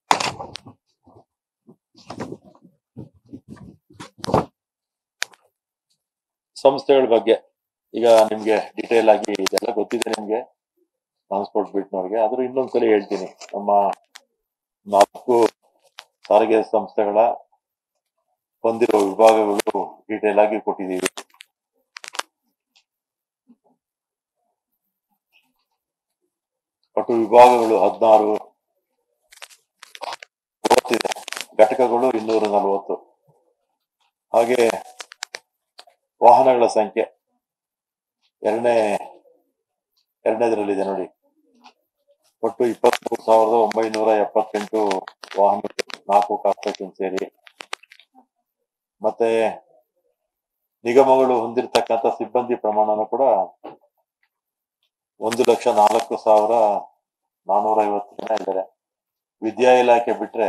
ಸಂಸ್ಥೆಗಳ ಬಗ್ಗೆ ಈಗ ನಿಮ್ಗೆ ಡೀಟೇಲ್ ಆಗಿ ಇದೆಲ್ಲ ಗೊತ್ತಿದೆ ನಿಮ್ಗೆ ಟ್ರಾನ್ಸ್ಪೋರ್ಟ್ ಬಿಟ್ನವ್ರಿಗೆ ಆದ್ರೂ ಇನ್ನೊಂದ್ಸಲಿ ಹೇಳ್ತೀನಿ ನಮ್ಮ ನಾಲ್ಕು ಸಾರಿಗೆ ಸಂಸ್ಥೆಗಳ ಹೊಂದಿರುವ ವಿಭಾಗಗಳು ಡೀಟೇಲ್ ಆಗಿ ಕೊಟ್ಟಿದ್ದೀವಿ ಒಟ್ಟು ವಿಭಾಗಗಳು ಹದಿನಾರು ಮೂವತ್ತಿದೆ ಘಟಕಗಳು ಇನ್ನೂರ ನಲವತ್ತು ಹಾಗೆ ವಾಹನಗಳ ಸಂಖ್ಯೆ ಎರಡನೇ ಎರಡನೇದರಲ್ಲಿದೆ ನೋಡಿ ಒಟ್ಟು ಇಪ್ಪತ್ಮೂರು ಸಾವಿರದ ಒಂಬೈನೂರ ಎಪ್ಪತ್ತೆಂಟು ವಾಹನಗಳು ನಾಲ್ಕು ಕಾರ್ಪೊರೇಷನ್ ಸೇರಿ ಮತ್ತೆ ನಿಗಮಗಳು ಹೊಂದಿರತಕ್ಕಂಥ ಸಿಬ್ಬಂದಿ ಪ್ರಮಾಣನೂ ಕೂಡ ಒಂದು ಲಕ್ಷ ನಾಲ್ಕು ಸಾವಿರ ನಾನೂರ ಐವತ್ತು ಜನ ಇದ್ದಾರೆ ವಿದ್ಯಾ ಇಲಾಖೆ ಬಿಟ್ರೆ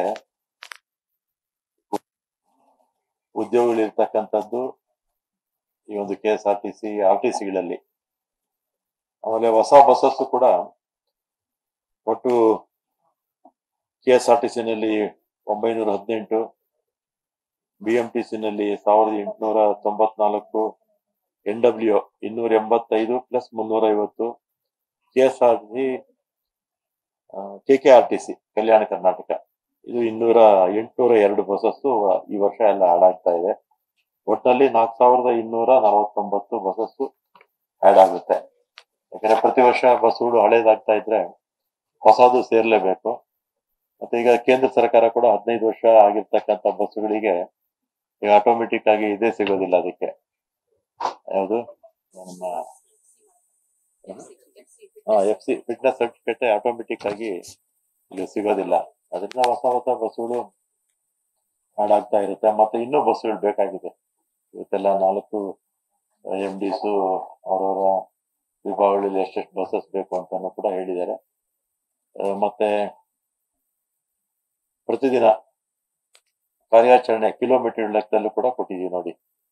ಉದ್ಯೋಗಗಳಿರ್ತಕ್ಕಂಥದ್ದು ಈ ಒಂದು K S R T C R T ಸಿಗಳಲ್ಲಿ ಆಮೇಲೆ ಹೊಸ ಬಸ್ಸಸ್ಸು ಕೂಡ ಒಟ್ಟು ಕೆ ಎಸ್ ಆರ್ ಟಿ ಸಿನಲ್ಲಿ ಒಂಬೈನೂರ ಹದಿನೆಂಟು ಬಿ ಎಂ ಟಿ ಸಿನಲ್ಲಿ ಸಾವಿರದ ಎಂಟುನೂರ ತೊಂಬತ್ನಾಲ್ಕು ಎನ್ ಡಬ್ಲ್ಯೂ ಇನ್ನೂರ ಎಂಬತ್ತೈದು ಪ್ಲಸ್ ಮುನ್ನೂರ ಐವತ್ತು K S R T K K R T C Kalyana Karnataka ಇದು ಇನ್ನೂರ ಎಂಟುನೂರ ಎರಡು ಬಸ್ಸಸ್ಸು ಈ ವರ್ಷ ಎಲ್ಲ ಆಡ್ ಆಗ್ತಾ ಇದೆ ಒಟ್ಟಿನಲ್ಲಿ ನಾಲ್ಕು ಸಾವಿರದ ಇನ್ನೂರ ನಲವತ್ತೊಂಬತ್ತು ಬಸ್ಸಸ್ಸು ಆಡ್ ಆಗುತ್ತೆ ಯಾಕಂದ್ರೆ ಪ್ರತಿ ವರ್ಷ ಬಸ್ಸುಗಳು ಹಳೇದಾಗ್ತಾ ಇದ್ರೆ ಹೊಸದು ಸೇರ್ಲೇಬೇಕು ಮತ್ತೆ ಈಗ ಕೇಂದ್ರ ಸರ್ಕಾರ ಕೂಡ ಹದಿನೈದು ವರ್ಷ ಆಗಿರ್ತಕ್ಕಂಥ ಬಸ್ಸುಗಳಿಗೆ ಈಗ ಆಟೋಮೆಟಿಕ್ ಆಗಿ ಇದೇ ಸಿಗೋದಿಲ್ಲ ಅದಕ್ಕೆ ಯಾವುದು ನಮ್ಮ F C fitness certificate automatic ಆಗಿ ಇಲ್ಲಿ ಸಿಗೋದಿಲ್ಲ ಅದರಿಂದ ಹೊಸ ಹೊಸ ಬಸ್ಸುಗಳು ಹಾಡಾಗ್ತಾ ಇರುತ್ತೆ ಮತ್ತೆ ಇನ್ನೂ ಬಸ್ಸುಗಳು ಬೇಕಾಗಿದೆ ಇವತ್ತೆಲ್ಲ ನಾಲ್ಕು ಎಂ ಡಿಸು ಅವರವರ ವಿಭಾಗಗಳಲ್ಲಿ ಎಷ್ಟೆಷ್ಟು ಬಸ್ಸಸ್ ಬೇಕು ಅಂತಾನು ಕೂಡ ಹೇಳಿದ್ದಾರೆ ಆ, ಮತ್ತೆ ಪ್ರತಿದಿನ ಕಾರ್ಯಾಚರಣೆ ಕಿಲೋಮೀಟರ್ ಲೆಕ್ಕದಲ್ಲೂ ಕೂಡ ಕೊಟ್ಟಿದ್ದೀವಿ ನೋಡಿ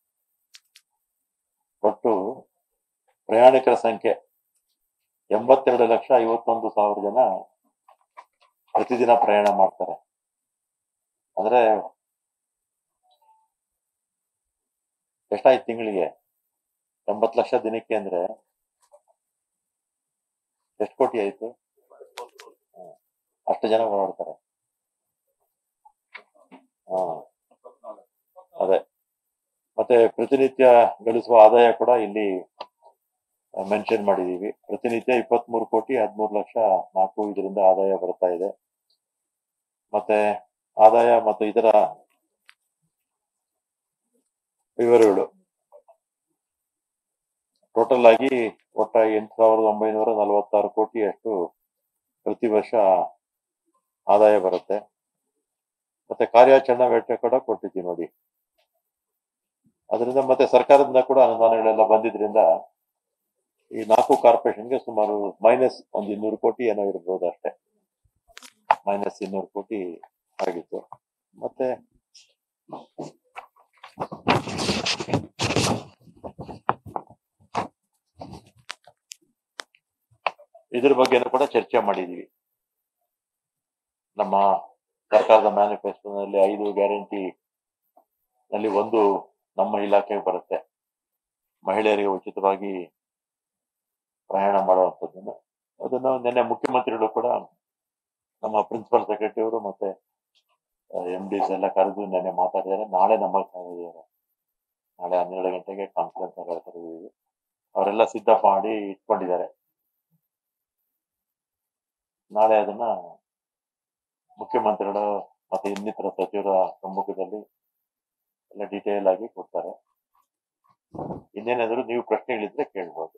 ಒಟ್ಟು ಪ್ರಯಾಣಿಕರ ಸಂಖ್ಯೆ ಎಂಬತ್ತೆರಡು ಲಕ್ಷ ಐವತ್ತೊಂದು ಸಾವಿರ ಜನ ಪ್ರತಿದಿನ ಪ್ರಯಾಣ ಮಾಡ್ತಾರೆ ಅಂದ್ರೆ ಎಷ್ಟಾಯ್ತು ತಿಂಗಳಿಗೆ ಎಂಬತ್ತು ಲಕ್ಷ ದಿನಕ್ಕೆ ಅಂದ್ರೆ ಎಷ್ಟು ಕೋಟಿ ಆಯ್ತು ಹ್ಮ್. ಅಷ್ಟು ಜನ ಓಡಾಡ್ತಾರೆ ಹಾ ಅದೇ ಮತ್ತೆ ಪ್ರತಿನಿತ್ಯ ಗಳಿಸುವ ಆದಾಯ ಕೂಡ ಇಲ್ಲಿ ಮೆನ್ಷನ್ ಮಾಡಿದೀವಿ ಪ್ರತಿನಿತ್ಯ ಇಪ್ಪತ್ಮೂರು ಕೋಟಿ ಹದಿಮೂರು ಲಕ್ಷ ನಾಲ್ಕು ಇದರಿಂದ ಆದಾಯ ಬರ್ತಾ ಇದೆ ಮತ್ತೆ ಆದಾಯ ಮತ್ತು ಇತರ ವಿವರಗಳು ಟೋಟಲ್ ಆಗಿ ಒಟ್ಟ ಎಂಟು ಸಾವಿರದ ಒಂಬೈನೂರ ನಲವತ್ತಾರು ಕೋಟಿಯಷ್ಟು ಪ್ರತಿ ವರ್ಷ ಆದಾಯ ಬರುತ್ತೆ ಮತ್ತೆ ಕಾರ್ಯಾಚರಣಾ ವೆಚ್ಚ ಕೂಡ ಕೊಟ್ಟಿದ್ದೀವಿ ನೋಡಿ ಅದರಿಂದ ಮತ್ತೆ ಸರ್ಕಾರದಿಂದ ಕೂಡ ಅನುದಾನಗಳೆಲ್ಲ ಬಂದಿದ್ರಿಂದ ಈ ನಾಲ್ಕು ಕಾರ್ಪೊರೇಷನ್ಗೆ ಸುಮಾರು ಮೈನಸ್ ಒಂದು ಇನ್ನೂರು ಕೋಟಿ ಏನೋ ಇರ್ಬೋದು ಅಷ್ಟೇ ಮೈನಸ್ ಇನ್ನೂರು ಕೋಟಿ ಆಗಿತ್ತು ಮತ್ತೆ ಇದ್ರ ಬಗ್ಗೆನೂ ಕೂಡ ಚರ್ಚೆ ಮಾಡಿದೀವಿ ನಮ್ಮ ಸರ್ಕಾರದ ಮ್ಯಾನಿಫೆಸ್ಟೋನಲ್ಲಿ ಐದು ಗ್ಯಾರಂಟಿ ನಲ್ಲಿ ಒಂದು ನಮ್ಮ ಇಲಾಖೆಗೆ ಬರುತ್ತೆ ಮಹಿಳೆಯರಿಗೆ ಉಚಿತವಾಗಿ ಪ್ರಯಾಣ ಮಾಡುವಂಥದ್ದನ್ನು ಅದನ್ನು ನಿನ್ನೆ ಮುಖ್ಯಮಂತ್ರಿಗಳು ಕೂಡ ನಮ್ಮ ಪ್ರಿನ್ಸಿಪಲ್ ಸೆಕ್ರೆಟರಿ ಅವರು ಮತ್ತೆ ಎಂ ಡಿಸ್ ಎಲ್ಲ ಕರೆದು ನೆನ್ನೆ ಮಾತಾಡಿದ್ದಾರೆ ನಾಳೆ ನಮ್ಮ ಕರೆದಿದ್ದಾರೆ ನಾಳೆ ಹನ್ನೆರಡು ಗಂಟೆಗೆ ಕಾನ್ಫರೆನ್ಸ್ ಕರೆದಿದ್ದೀವಿ ಅವರೆಲ್ಲ ಸಿದ್ಧ ಮಾಡಿ ಇಟ್ಕೊಂಡಿದ್ದಾರೆ ನಾಳೆ ಅದನ್ನ ಮುಖ್ಯಮಂತ್ರಿಗಳು ಮತ್ತೆ ಇನ್ನಿತರ ಸಚಿವರ ಸಮ್ಮುಖದಲ್ಲಿ ಎಲ್ಲ ಡೀಟೇಲ್ ಆಗಿ ಕೊಡ್ತಾರೆ ಇನ್ನೇನಾದ್ರು ನೀವು ಪ್ರಶ್ನೆಗಳಿದ್ರೆ ಕೇಳ್ಬೋದು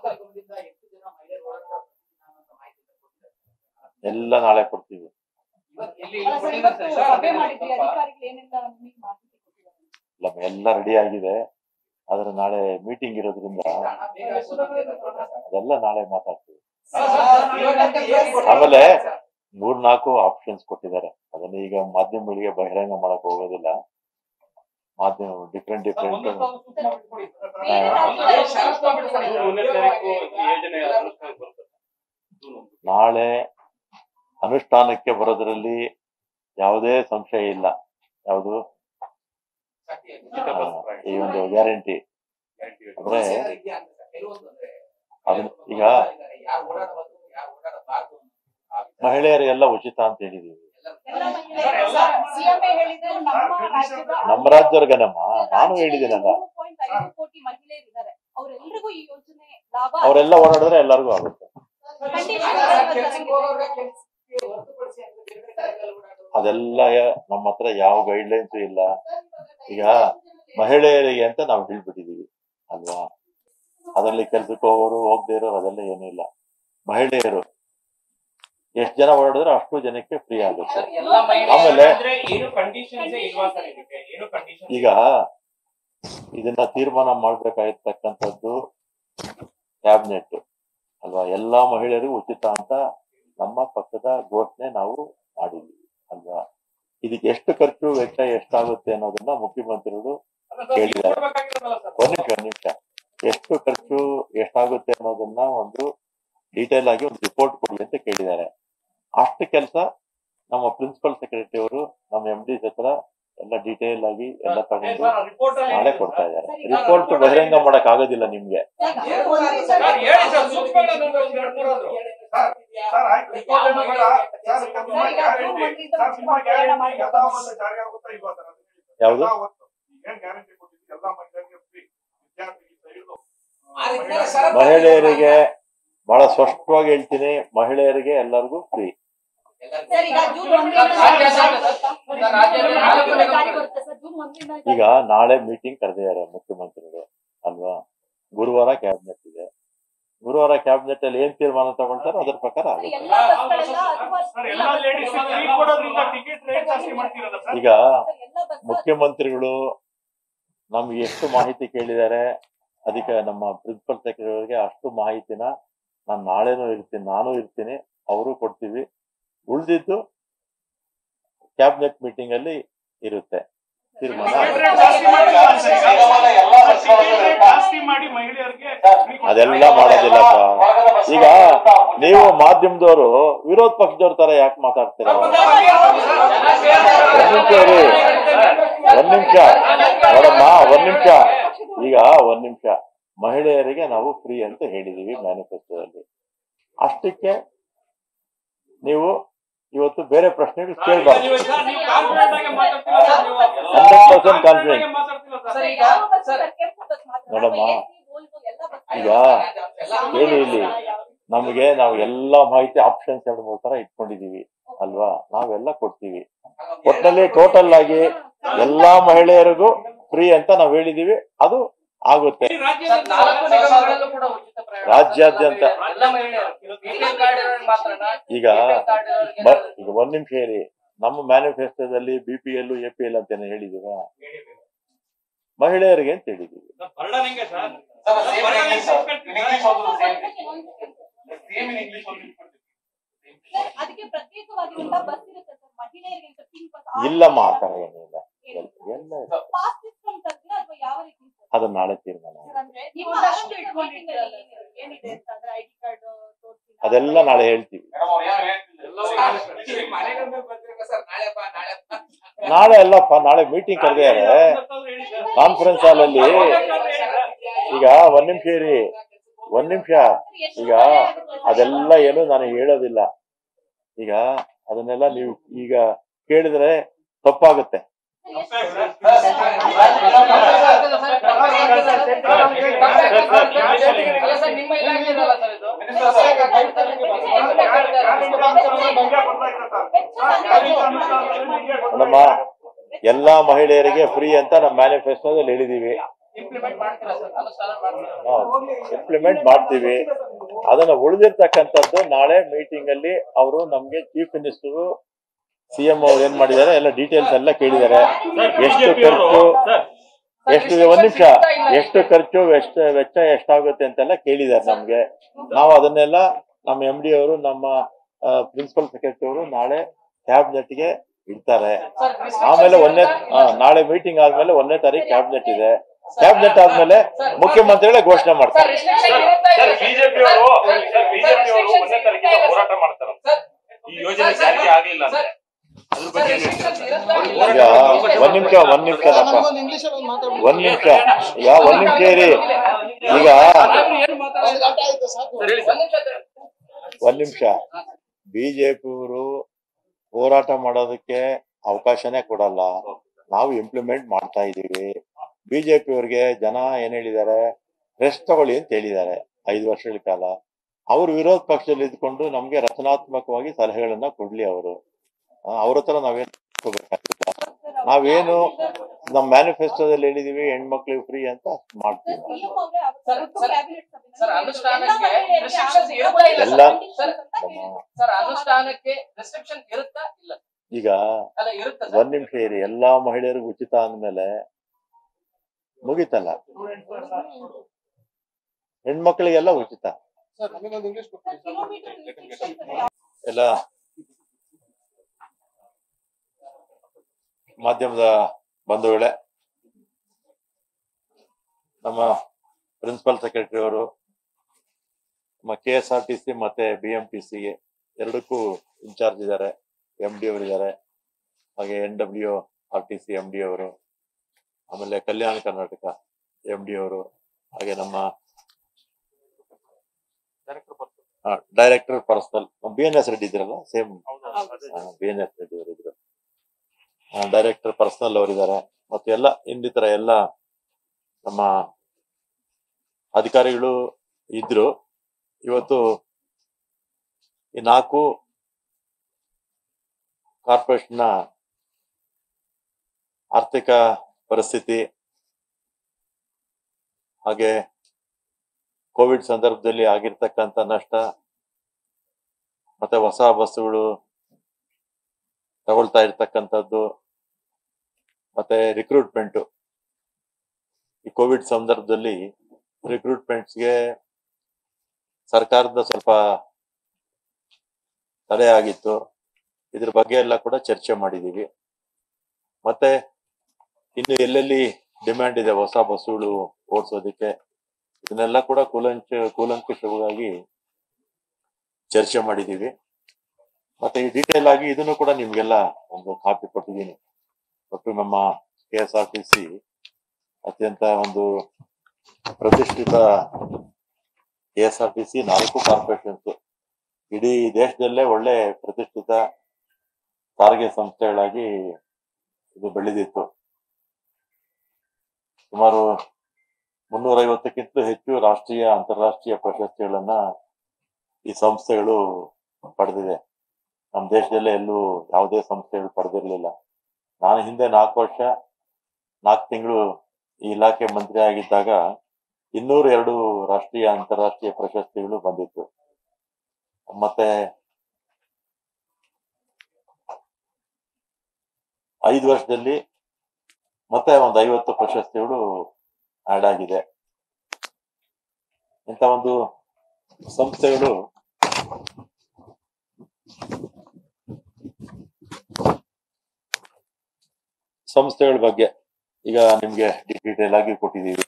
ಎಲ್ಲ ನಾಳೆ ಕೊಡ್ತೀವಿ ಅಲ್ಲ ಸರ್, ಇವತ್ತು ಸಭೆ ಮಾಡಿದ್ರಿ ಅಧಿಕಾರಿಗಳು ಏನೆಲ್ಲ ನಿಮಗೆ ಮಾಹಿತಿ ಕೊಟ್ಟಿದ್ದಾರೆ ಇಲ್ಲ ಎಲ್ಲ ರೆಡಿ ಆಗಿದೆ ಆದ್ರೆ ನಾಳೆ ಮೀಟಿಂಗ್ ಇರೋದ್ರಿಂದ ಅದೆಲ್ಲ ನಾಳೆ ಮಾತಾಡ್ತೀವಿ ಆಮೇಲೆ ಮೂರ್ನಾಲ್ಕು ಆಪ್ಷನ್ಸ್ ಕೊಟ್ಟಿದ್ದಾರೆ ಅದನ್ನ ಈಗ ಮಾಧ್ಯಮಗಳಿಗೆ ಬಹಿರಂಗ ಮಾಡಕ್ ಹೋಗೋದಿಲ್ಲ ಮಾಧ್ಯಮ ಡಿಫ್ರೆಂಟ್ ಡಿಫ್ರೆಂಟ್ ಬೇರೆ ರಾಜ್ಯದ ಜೂನ್ ಒಂದನೇ ತಾರೀಕು ಈ ಯೋಜನೆ ಅನುಷ್ಠಾನಕ್ಕೆ ಬರ್ತದೆ ಜೂನ್ ಒಂದು. ನಾಳೆ ಅನುಷ್ಠಾನಕ್ಕೆ ಬರೋದ್ರಲ್ಲಿ ಯಾವುದೇ ಸಂಶಯ ಇಲ್ಲ ಯಾವುದು ಆ, ಈ ಒಂದು ಗ್ಯಾರಂಟಿ ಅಂದ್ರೆ ಅದನ್ನ ಈಗ ಮಹಿಳೆಯರಿಗೆಲ್ಲ ಉಚಿತ ಅಂತ ಹೇಳಿದೀವಿ ಎಲ್ಲ ಮಹಿಳೆಯರು ಸಿಎಂ ಹೇಳಿದ್ರು ನಮ್ಮ ರಾಜ್ಯದ ನಮ್ಮ ರಾಜ್ಯವ್ರಿಗೇನಮ್ಮ ನಾನು ಹೇಳಿದ್ದೀನಲ್ಲ ಮೂರು ಪಾಯಿಂಟ್ ಐದು ಕೋಟಿ ಮಹಿಳೆಯರಿದ್ದಾರೆ ಅವರೆಲ್ಲರಿಗೂ ಈ ಯೋಜನೆ ಲಾಭ ಅವರೆಲ್ಲ ಓಡಾಡಿದ್ರೆ ಎಲ್ಲರಿಗೂ ಆಗುತ್ತೆ ಅದೆಲ್ಲ ನಮ್ಮ ಹತ್ರ ಯಾವ ಗೈಡ್ಲೈನ್ಸ್ ಇಲ್ಲ ಈಗ ಮಹಿಳೆಯರಿಗೆ ಅಂತ ನಾವು ಹೇಳ್ಬಿಟ್ಟಿದೀವಿ ಅಲ್ವಾ ಅದರಲ್ಲಿ ಕೆಲ್ಸಕ್ಕೆ ಹೋಗೋರು ಹೋಗದೆ ಇರೋರು ಅದೆಲ್ಲ ಏನೂ ಇಲ್ಲ ಮಹಿಳೆಯರು ಎಷ್ಟು ಜನ ಓಡಾಡಿದ್ರೆ ಅಷ್ಟು ಜನಕ್ಕೆ ಫ್ರೀ ಆಗುತ್ತೆ ಆಮೇಲೆ ಅಂದ್ರೆ ಏನು ಕಂಡೀಷನ್ಸ್ ಇಲ್ವಾ ಸರ್ ಇದಕ್ಕೆ ಏನು ಕಂಡೀಷನ್ ಈಗ ಇದನ್ನ ತೀರ್ಮಾನ ಮಾಡ್ಬೇಕಾಗಿರ್ತಕ್ಕಂಥದ್ದು ಕ್ಯಾಬಿನೆಟ್ ಅಲ್ವಾ ಎಲ್ಲಾ ಮಹಿಳೆಯರಿಗೂ ಉಚಿತ ಅಂತ ನಮ್ಮ ಪಕ್ಷದ ಘೋಷಣೆ ನಾವು ಮಾಡಿದ್ವಿ ಅಲ್ವಾ ಇದಕ್ಕೆ ಎಷ್ಟು ಖರ್ಚು ವೆಚ್ಚ ಎಷ್ಟಾಗುತ್ತೆ ಅನ್ನೋದನ್ನ ಮುಖ್ಯಮಂತ್ರಿಗಳು ಹೇಳಿದ್ದಾರೆ. ಒಂದ್ ನಿಮಿಷ ಒಂದ್ ನಿಮಿಷ ಎಷ್ಟು ಖರ್ಚು ಎಷ್ಟಾಗುತ್ತೆ ಅನ್ನೋದನ್ನ ಒಂದು ಡೀಟೇಲ್ ಆಗಿ ಒಂದು ರಿಪೋರ್ಟ್ ಕೊಡಿ ಅಂತ ಕೇಳಿದ್ದಾರೆ ಅಷ್ಟು ಕೆಲಸ ನಮ್ಮ ಪ್ರಿನ್ಸಿಪಲ್ ಸೆಕ್ರೆಟರಿ ಅವರು ನಮ್ಮ ಎಂ ಡಿ ಹತ್ರ ಎಲ್ಲ ಡೀಟೇಲ್ ಆಗಿ ಎಲ್ಲ ತಗೊಂಡು ನಾಳೆ ಕೊಡ್ತಾ ಇದ್ದಾರೆ ರಿಪೋರ್ಟ್ ಬಹಿರಂಗ ಮಾಡಕ್ ಆಗೋದಿಲ್ಲ ನಿಮ್ಗೆ ಸರ್ ಆಯ್ತು ರಿಪೋರ್ಟ್ ಏನು ಬೇಡ ಸರ್ ನಿಮ್ಮ ಗ್ಯಾರಂಟಿ ಸರ್ ನಿಮ್ಮ ಗ್ಯಾರಂಟಿ ಯಥಾವತ್ತು ಜಾರಿ ಆಗುತ್ತಾ ಇಲ್ವಾ ಸರ್ ಅದನ್ನ ಹೇಳಿ ಸರ್. ಯಾವುದು? ಯಥಾವತ್ತು ಏನ್ ಗ್ಯಾರಂಟಿ ಕೊಟ್ಟಿದ್ದೀವಿ ಎಲ್ಲಾ ಮಹಿಳೆಯರಿಗೆ ಫ್ರೀ ವಿದ್ಯಾರ್ಥಿಗಳಿಂದ ಹಿಡಿದು ಮಹಿಳೆಯರಿಗೆ ಬಹಳ ಸ್ಪಷ್ಟವಾಗಿ ಹೇಳ್ತೀನಿ ಮಹಿಳೆಯರಿಗೆ ಎಲ್ಲರಿಗೂ ಫ್ರೀ ಸರ್ ಈಗ ಜೂನ್ ಒಂದರಿಂದ ರಾಜ್ಯ ಸರ್, ರಾಜ್ಯದಲ್ಲಿ ನಾಲ್ಕು ಜಾರಿ ಬರುತ್ತೆ ಸರ್ ಜೂನ್ ಒಂದರಿಂದ ಈಗ ನಾಳೆ ಮೀಟಿಂಗ್ ಕರೆದಿದ್ದಾರೆ ಮುಖ್ಯಮಂತ್ರಿಗಳು ಅಲ್ವಾ ಗುರುವಾರ ಕ್ಯಾಬಿನೆಟ್ ಇದೆ ಗುರುವಾರ ಕ್ಯಾಬಿನೆಟ್ ಅಲ್ಲಿ ಏನ್ ತೀರ್ಮಾನ ತಗೊಳ್ತಾರೋ ಅದ್ರ ಪ್ರಕಾರ ಆಗುತ್ತೆ ಎಲ್ಲಾ ಬಸ್ಗಳೆಲ್ಲ ಅಥವಾ ಸರ್ ಎಲ್ಲಾ ಲೇಡೀಸ್ ಫ್ರೀ ಕೊಡೋದ್ರಿಂದ ಟಿಕೆಟ್ ರೇಟ್ ಜಾಸ್ತಿ ಮಾಡ್ತಿರಲ್ಲ ಸರ್ ಈಗ ಸರ್ ಎಲ್ಲ ಬಸ್ ಮುಖ್ಯಮಂತ್ರಿಗಳು ನಮ್ಗೆ ಎಷ್ಟು ಮಾಹಿತಿ ಕೇಳಿದ್ದಾರೆ ಅದಕ್ಕೆ ನಮ್ಮ ಪ್ರಿನ್ಸಿಪಲ್ ಸೆಕ್ರೆಟರಿಗೆ ಅಷ್ಟು ಮಾಹಿತಿನ ನಾನು ನಾಳೆನೂ ಇರ್ತೀನಿ ನಾನು ಇರ್ತೀನಿ ಅವರು ಕೊಡ್ತೀವಿ ಉಳಿದಿದ್ದು ಕ್ಯಾಬಿನೆಟ್ ಮೀಟಿಂಗ್ ಅಲ್ಲಿ ಇರುತ್ತೆ ತೀರ್ಮಾನ ಟಿಕೆಟ್ ರೇಟ್ ಜಾಸ್ತಿ ಮಾಡಿಲ್ಲ ಸರ್ ಈಗ. ಟಿಕೆಟ್ ರೇಟ್ ಜಾಸ್ತಿ ಮಾಡಿ ಮಹಿಳೆಯರಿಗೆ free ಕೊಡ್ತಾರೆ. ಅದೆಲ್ಲ ಮಾಡೋದಿಲ್ಲ ಸರ್ ಈಗ ನೀವು ಮಾಧ್ಯಮದವರು ವಿರೋಧ ಪಕ್ಷದವ್ರ ತರ ಯಾಕೆ ಮಾತಾಡ್ತೀರಾ ಒಂದ್ ನಿಮಿಷ ಇರಿ ಒಂದ್ ನಿಮಿಷ ನೋಡಮ್ಮ ಒಂದ್ ನಿಮಿಷ ಈಗ ಒಂದ್ ನಿಮಿಷ ಮಹಿಳೆಯರಿಗೆ ನಾವು ಫ್ರೀ ಅಂತ ಹೇಳಿದೀವಿ ಮ್ಯಾನಿಫೆಸ್ಟೋದಲ್ಲಿ ಅಷ್ಟಕ್ಕೆ ನೀವು ಇವತ್ತು ಬೇರೆ ಪ್ರಶ್ನೆಗಳು ಸರ್, ಈಗ ಕೇಳಬಾರ್ದು ನೀವು ಸರ್, ನೀವು confident ಆಗಿ ಮಾತಾಡ್ತಿಲ್ಲ ಸರ್ ನೀವು. 100% confident confident. ಆಗಿ ಮಾತಾಡ್ತಿಲ್ಲ ಸರ್. ಸರ್, ಈಗ ಯಾವ ಬಸ್ ಸರ್ ಕೆಂಪು ಬಸ್ ಮಾತ್ರ ನೋಡಮ್ಮ. ನಮ್ಮ AC, Volvo ಎಲ್ಲ ಬಸ್ ಈಗ ಹೇಳಿ ಇಲ್ಲಿ ನಮಗೆ ನಾವು ಎಲ್ಲಾ ಮಾಹಿತಿ ಆಪ್ಷನ್ಸ್ ಎರಡು ಮೂರು ತರ ಇಟ್ಕೊಂಡಿದೀವಿ ಅಲ್ವಾ ನಾವೆಲ್ಲ ಕೊಡ್ತೀವಿ ಒಟ್ಟಿನಲ್ಲಿ ಟೋಟಲ್ ಆಗಿ ಎಲ್ಲಾ ಮಹಿಳೆಯರಿಗೂ ಫ್ರೀ ಅಂತ ನಾವು ಹೇಳಿದೀವಿ ಅದು ಆಗುತ್ತೆ ಈ ರಾಜ್ಯದಲ್ಲಿ ನಾಲ್ಕು ನಿಗಮಗಳಲ್ಲೂ ಕೂಡ ಉಚಿತ ಪ್ರಯಾಣ ರಾಜ್ಯಾದ್ಯಂತ ಎಲ್ಲ ಮಹಿಳೆಯರು BPL ಕಾರ್ಡ್ ಇರೋರಿಗೆ ಮಾತ್ರನಾ? ಈಗ BPL ಕಾರ್ಡ್ ಇರೋರಿಗೆ ಬ- ಈಗ ಒಂದ್ ನಿಮಿಷ ಹೇಳಿ ನಮ್ಮ ಮ್ಯಾನಿಫೆಸ್ಟೋದಲ್ಲಿ B P L A P L ಅಂತ ಹೇಳಿದೀವ ಮಹಿಳೆಯರಿಗೆ ಅಂತ ಹೇಳಿದೀವಿ ಸರ್, burden ಹೆಂಗೆ sir? Sir, same burden English, ಹೆಂಗೆ sir. ಕಟ್ತೀವಿ In English sir? also the same. Sir, Same in English only. ಅದಕ್ಕೆ ಪ್ರತ್ಯೇಕವಾಗಿರುವಂತಹ ಬಸ್ ಇರುತ್ತೆ ಸರ್ ಮಹಿಳೆಯರಿಗೆ ಅಂತ pink ಬಸ್ ಇಲ್ಲಮ್ಮ ಆ ತರ ಏನಿಲ್ಲ ಎಲ್ಲ ಎಲ್ಲ ಪಾಸ್ ಸಿಸ್ಟಮ್ ತರ್ತೀರಾ ಅಥವಾ ಯಾವ ರೀತಿ ಸರ್ ಅದನ್ನ ನಾಳೆ ತೀರ್ಮಾನ ಮಾಡಿ. ಅಂದ್ರೆ ನೀವು ಅಷ್ಟು ಇಟ್ಕೊಂಡಿದ್ದೀರಲ್ಲ ಏನಿದೆ ಅಂತ ಅಂದ್ರೆ ಐಡಿ ಕಾರ್ಡ್ ತೋರಿಸಿ ಅದೆಲ್ಲ ನಾಳೆ ಹೇಳ್ತೀವಿ ಮೇಡಮ್ ಅವ್ರು ಏನು ಹೇಳ್ತಿಲ್ಲ. ಎಲ್ಲವೂ ಈ ಮನೆಗಳಿಂದ ಬರ್ತಿರ್ಬೇಕು ಸರ್, ನಾಳೆ ಬಾ, ನಾಳೆ ಬಾ. ನಾಳೆ ಅಲ್ಲಪ್ಪ ನಾಳೆ ಮೀಟಿಂಗ್ ಕರೆದಿದ್ದಾರೆ ಹೇಳಿ ಸರ್. ಕಾನ್ಫರೆನ್ಸ್ ಹಾಲ್ ಅಲ್ಲಿ ಈಗ ಒಂದ್ ನಿಮಿಷ ಇರಿ ಒಂದ್ ನಿಮಿಷ ಈಗ ಅದೆಲ್ಲ ಏನು ನಾನು ಹೇಳೋದಿಲ್ಲ ಈಗ ಅದನ್ನೆಲ್ಲ ನೀವು ಈಗ ಕೇಳಿದ್ರೆ ತಪ್ಪಾಗುತ್ತೆ ಅಲ್ಲ ಸರ್, ನಿಮ್ಮ ಇಲಾಖೆ ಇದಲ್ಲ ಸರ್ ಇದು? ಗ್ಯಾರಂಟಿ ಅನುಷ್ಠಾನದ ಬಗ್ಗೆ ಬರ್ತಾ ಇದೆ ಸರ್. ಸರ್, ಗ್ಯಾರಂಟಿ ಅನುಷ್ಠಾನದಲ್ಲಿ ನಿಮಗೆ ಗೊತ್ತಾಗಿದೆ. ನೋಡಮ್ಮ ಎಲ್ಲಾ ಮಹಿಳೆಯರಿಗೆ ಫ್ರೀ ಅಂತ ನಮ್ಮ ಮ್ಯಾನಿಫೆಸ್ಟೋದಲ್ಲಿ ಹೇಳಿದೀವಿ ಇಂಪ್ಲಿಮೆಂಟ್ ಮಾಡ್ತೀರಾ ಸರ್ ಅನುಷ್ಠಾನ ಮಾಡ್ತೀರಾ ಇಂಪ್ಲಿಮೆಂಟ್ ಮಾಡ್ತೀವಿ ಅದನ್ನ ಉಳಿದಿರ್ತಕ್ಕಂಥದ್ದು ನಾಳೆ ಮೀಟಿಂಗ್ ಅಲ್ಲಿ ಅವರು ನಮ್ಗೆ ಚೀಫ್ ಮಿನಿಸ್ಟರ್ ಸಿಎಂ ಅವ್ರು ಏನ್ ಮಾಡಿದ್ದಾರೆ ಎಲ್ಲ ಡೀಟೇಲ್ಸ್ ಎಲ್ಲ ಕೇಳಿದ್ದಾರೆ ಎಷ್ಟು ಖರ್ಚು ಎಷ್ಟು ಒಂದ್ ನಿಮಿಷ ಎಷ್ಟು ಖರ್ಚು ಎಷ್ಟು ವೆಚ್ಚ ಎಷ್ಟಾಗುತ್ತೆ ಅಂತೆಲ್ಲ ಕೇಳಿದ್ದಾರೆ ನಮ್ಗೆ ನಾವು ಅದನ್ನೆಲ್ಲ ನಮ್ಮ ಎಂ ಡಿ ಅವರು ನಮ್ಮ ಪ್ರಿನ್ಸಿಪಲ್ ಸೆಕ್ರೆಟರಿ ಅವರು ನಾಳೆ ಕ್ಯಾಬಿನೆಟ್ ಗೆ ಇಡ್ತಾರೆ ಆಮೇಲೆ ಒಂದನೇ ಆ, ನಾಳೆ ಮೀಟಿಂಗ್ ಆದ್ಮೇಲೆ ಒಂದನೇ ತಾರೀಕು ಕ್ಯಾಬಿನೆಟ್ ಇದೆ ಕ್ಯಾಬಿನೆಟ್ ಆದ್ಮೇಲೆ ಮುಖ್ಯಮಂತ್ರಿಗಳೇ ಘೋಷಣೆ ಮಾಡ್ತಾರೆ ಸರ್ ಬಿಜೆಪಿ ಅವರು ಸರ್ ಬಿಜೆಪಿ ಅವರು ಒಂದನೇ ತಾರೀಕಿಂದ ಹೋರಾಟ ಮಾಡ್ತಾರ ಈ ಯೋಜನೆ ಜಾರಿಗೆ ಆಗ್ಲಿಲ್ಲ ಅಂದ್ರೆ ಅದ್ರ ಬಗ್ಗೆ ಏನ್ ಹೇಳ್ತೀರಾ ಈಗ ಒಂದ್ ನಿಮಿಷ ಒಂದ್ ನಿಮಿಷ ಒಂದ್ ನಿಮಿಷ ಈಗ ಒಂದ್ ನಿಮಿಷ ಇರಿ ಈಗ ಒಂದ್ ನಿಮಿಷ ಬಿಜೆಪಿಯವರು ಹೋರಾಟ ಮಾಡೋದಕ್ಕೆ ಅವಕಾಶನೇ ಕೊಡಲ್ಲ ನಾವು ಇಂಪ್ಲಿಮೆಂಟ್ ಮಾಡ್ತಾ ಇದೀವಿ ಬಿಜೆಪಿಯವ್ರಿಗೆ ಜನ ಏನ್ ಹೇಳಿದ್ದಾರೆ ರೆಸ್ಟ್ ತಗೊಳ್ಳಿ ಅಂತ ಹೇಳಿದ್ದಾರೆ ಐದು ವರ್ಷಗಳ ಕಾಲ ಅವರು ವಿರೋಧ ಪಕ್ಷದಲ್ಲಿ ಇದ್ಕೊಂಡು ನಮ್ಗೆ ರಚನಾತ್ಮಕವಾಗಿ ಸಲಹೆಗಳನ್ನ ಕೊಡ್ಲಿ ಅವರು ಅವ್ರ ಹತ್ರ ನಾವೇನ್ ತಗೋಬೇಕಾಗಿಲ್ಲ ನಾವೇನು ನಮ್ಮ ಮ್ಯಾನಿಫೆಸ್ಟೋದಲ್ಲಿ ಹೇಳಿದೀವಿ ಹೆಣ್ಮಕ್ಳಿಗೆ ಫ್ರೀ ಅಂತ ಮಾಡ್ತೀವಿ ಸಿಎಂ ಅವರೇ ಅವತ್ತು ಸರ್, cabinet ಸಭೆನಲ್ಲಿ ಸರ್, ಅನುಷ್ಠಾನಕ್ಕೆ ಎಲ್ಲ ಮಹಿಳೆಯರಿಗೆ restrictions ಯಾವ ಇರುತ್ತಾ ಇಲ್ಲ ಎಲ್ಲ ಸರ್? ನಮ್ಮ- ಸರ್ ಅನುಷ್ಠಾನಕ್ಕೆ ರೆಸ್ಟ್ರಿಕ್ಷನ್ ಇರುತ್ತಾ ಇಲ್ಲ ಈಗ ಅಲ್ಲ ಇರುತ್ತಾ ಸರ್? ಒಂದ್ ನಿಮಿಷ ಇರಿ ಎಲ್ಲಾ ಮಹಿಳೆಯರಿಗೂ ಉಚಿತ ಅಂದ್ಮೇಲೆ ಮುಗಿತಲ್ಲ ಹೆಣ್ಮಕ್ಳಿಗೆಲ್ಲ ಉಚಿತ ಕಿಲೋಮೀಟರ್ restrictions ಎಲ್ಲ ಮಾಧ್ಯಮದ ಬಂಧುಗಳೇ ನಮ್ಮ ಪ್ರಿನ್ಸಿಪಲ್ ಸೆಕ್ರೆಟರಿ ಅವರು ನಮ್ಮ K S R T C ಮತ್ತೆ ಬಿ ಎಂ ಟಿ ಸಿಗೆ ಎರಡಕ್ಕೂ ಇನ್ಚಾರ್ಜ್ ಇದ್ದಾರೆ ಎಂ ಡಿ ಅವರು ಇದ್ದಾರೆ ಹಾಗೆ N W R T C M D ಅವರು ಆಮೇಲೆ ಕಲ್ಯಾಣ ಕರ್ನಾಟಕ ಎಂ ಡಿ ಅವರು ಹಾಗೆ ನಮ್ಮ director personnel B N S Reddy ಇದ್ರಲ್ಲ same B N S Reddy ಅವರು ಇದ್ರು ಡೈರೆಕ್ಟರ್ ಪರ್ಸನಲ್ ಅವರಿದ್ದಾರೆ ಮತ್ತೆ ಎಲ್ಲ ಇನ್ನಿತರ ಎಲ್ಲ ನಮ್ಮ ಅಧಿಕಾರಿಗಳು ಇದ್ರು ಇವತ್ತು ಈ ನಾಲ್ಕು ಕಾರ್ಪೊರೇಷನ್ನ ಆರ್ಥಿಕ ಪರಿಸ್ಥಿತಿ ಹಾಗೆ ಕೋವಿಡ್ ಸಂದರ್ಭದಲ್ಲಿ ಆಗಿರ್ತಕ್ಕಂಥ ನಷ್ಟ ಮತ್ತೆ ಹೊಸ ಬಸ್ಸುಗಳು ತಗೊಳ್ತಾ ಇರ್ತಕ್ಕಂಥದ್ದು ಮತ್ತೆ ರಿಕ್ರೂಟ್ಮೆಂಟ್ ಈ ಕೋವಿಡ್ ಸಂದರ್ಭದಲ್ಲಿ ರಿಕ್ರೂಟ್ಮೆಂಟ್ಸ್ಗೆ ಸರ್ಕಾರದ ಸ್ವಲ್ಪ ತಡೆ ಆಗಿತ್ತು ಇದ್ರ ಬಗ್ಗೆ ಎಲ್ಲ ಕೂಡ ಚರ್ಚೆ ಮಾಡಿದೀವಿ ಮತ್ತೆ ಇನ್ನು ಎಲ್ಲೆಲ್ಲಿ ಡಿಮ್ಯಾಂಡ್ ಇದೆ ಹೊಸ ಬಸ್ಸುಗಳು ಓಡಿಸೋದಕ್ಕೆ ಇದನ್ನೆಲ್ಲ ಕೂಡ ಕೂಲಂಚ ಕೂಲಂಕುಷವಾಗಿ ಚರ್ಚೆ ಮಾಡಿದೀವಿ ಮತ್ತೆ ಈ ಡೀಟೇಲ್ ಆಗಿ ಇದನ್ನು ಕೂಡ ನಿಮ್ಗೆಲ್ಲ ಒಂದು ಕಾಪಿ ಕೊಟ್ಟಿದ್ದೀನಿ ಒಟ್ಟು ನಮ್ಮ K S R T C ಅತ್ಯಂತ ಒಂದು ಪ್ರತಿಷ್ಠಿತ K S R T C ನಾಲ್ಕು ಕಾರ್ಪೊರೇಷನ್ಸ್ ಇಡೀ ದೇಶದಲ್ಲೇ ಒಳ್ಳೆ ಪ್ರತಿಷ್ಠಿತ ಸಾರಿಗೆ ಸಂಸ್ಥೆಗಳಾಗಿ ಇದು ಬೆಳೆದಿತ್ತು ಸುಮಾರು ಮುನ್ನೂರ ಐವತ್ತಕ್ಕಿಂತ ಹೆಚ್ಚು ರಾಷ್ಟ್ರೀಯ ಅಂತಾರಾಷ್ಟ್ರೀಯ ಪ್ರಶಸ್ತಿಗಳನ್ನ ಈ ಸಂಸ್ಥೆಗಳು ಪಡೆದಿದೆ ನಮ್ಮ ದೇಶದಲ್ಲೇ ಎಲ್ಲೂ ಯಾವುದೇ ಸಂಸ್ಥೆಗಳು ಪಡೆದಿರಲಿಲ್ಲ ನಾನು ಹಿಂದೆ ನಾಲ್ಕು ವರ್ಷ ನಾಲ್ಕು ತಿಂಗಳು ಈ ಇಲಾಖೆ ಮಂತ್ರಿ ಆಗಿದ್ದಾಗ ಇನ್ನೂರ ಎರಡು ರಾಷ್ಟ್ರೀಯ ಅಂತಾರಾಷ್ಟ್ರೀಯ ಪ್ರಶಸ್ತಿಗಳು ಬಂದಿತ್ತು ಮತ್ತೆ ಐದು ವರ್ಷದಲ್ಲಿ ಮತ್ತೆ ಒಂದು ಐವತ್ತು ಪ್ರಶಸ್ತಿಗಳು ಆಡ್ ಆಗಿದೆ ಇಂಥ ಒಂದು ಸಂಸ್ಥೆಗಳು ಸಂಸ್ಥೆಗಳ ಬಗ್ಗೆ ಈಗ ನಿಮ್ಗೆ ಡೀಟೇಲ್ ಆಗಿ ಕೊಟ್ಟಿದ್ದೀವಿ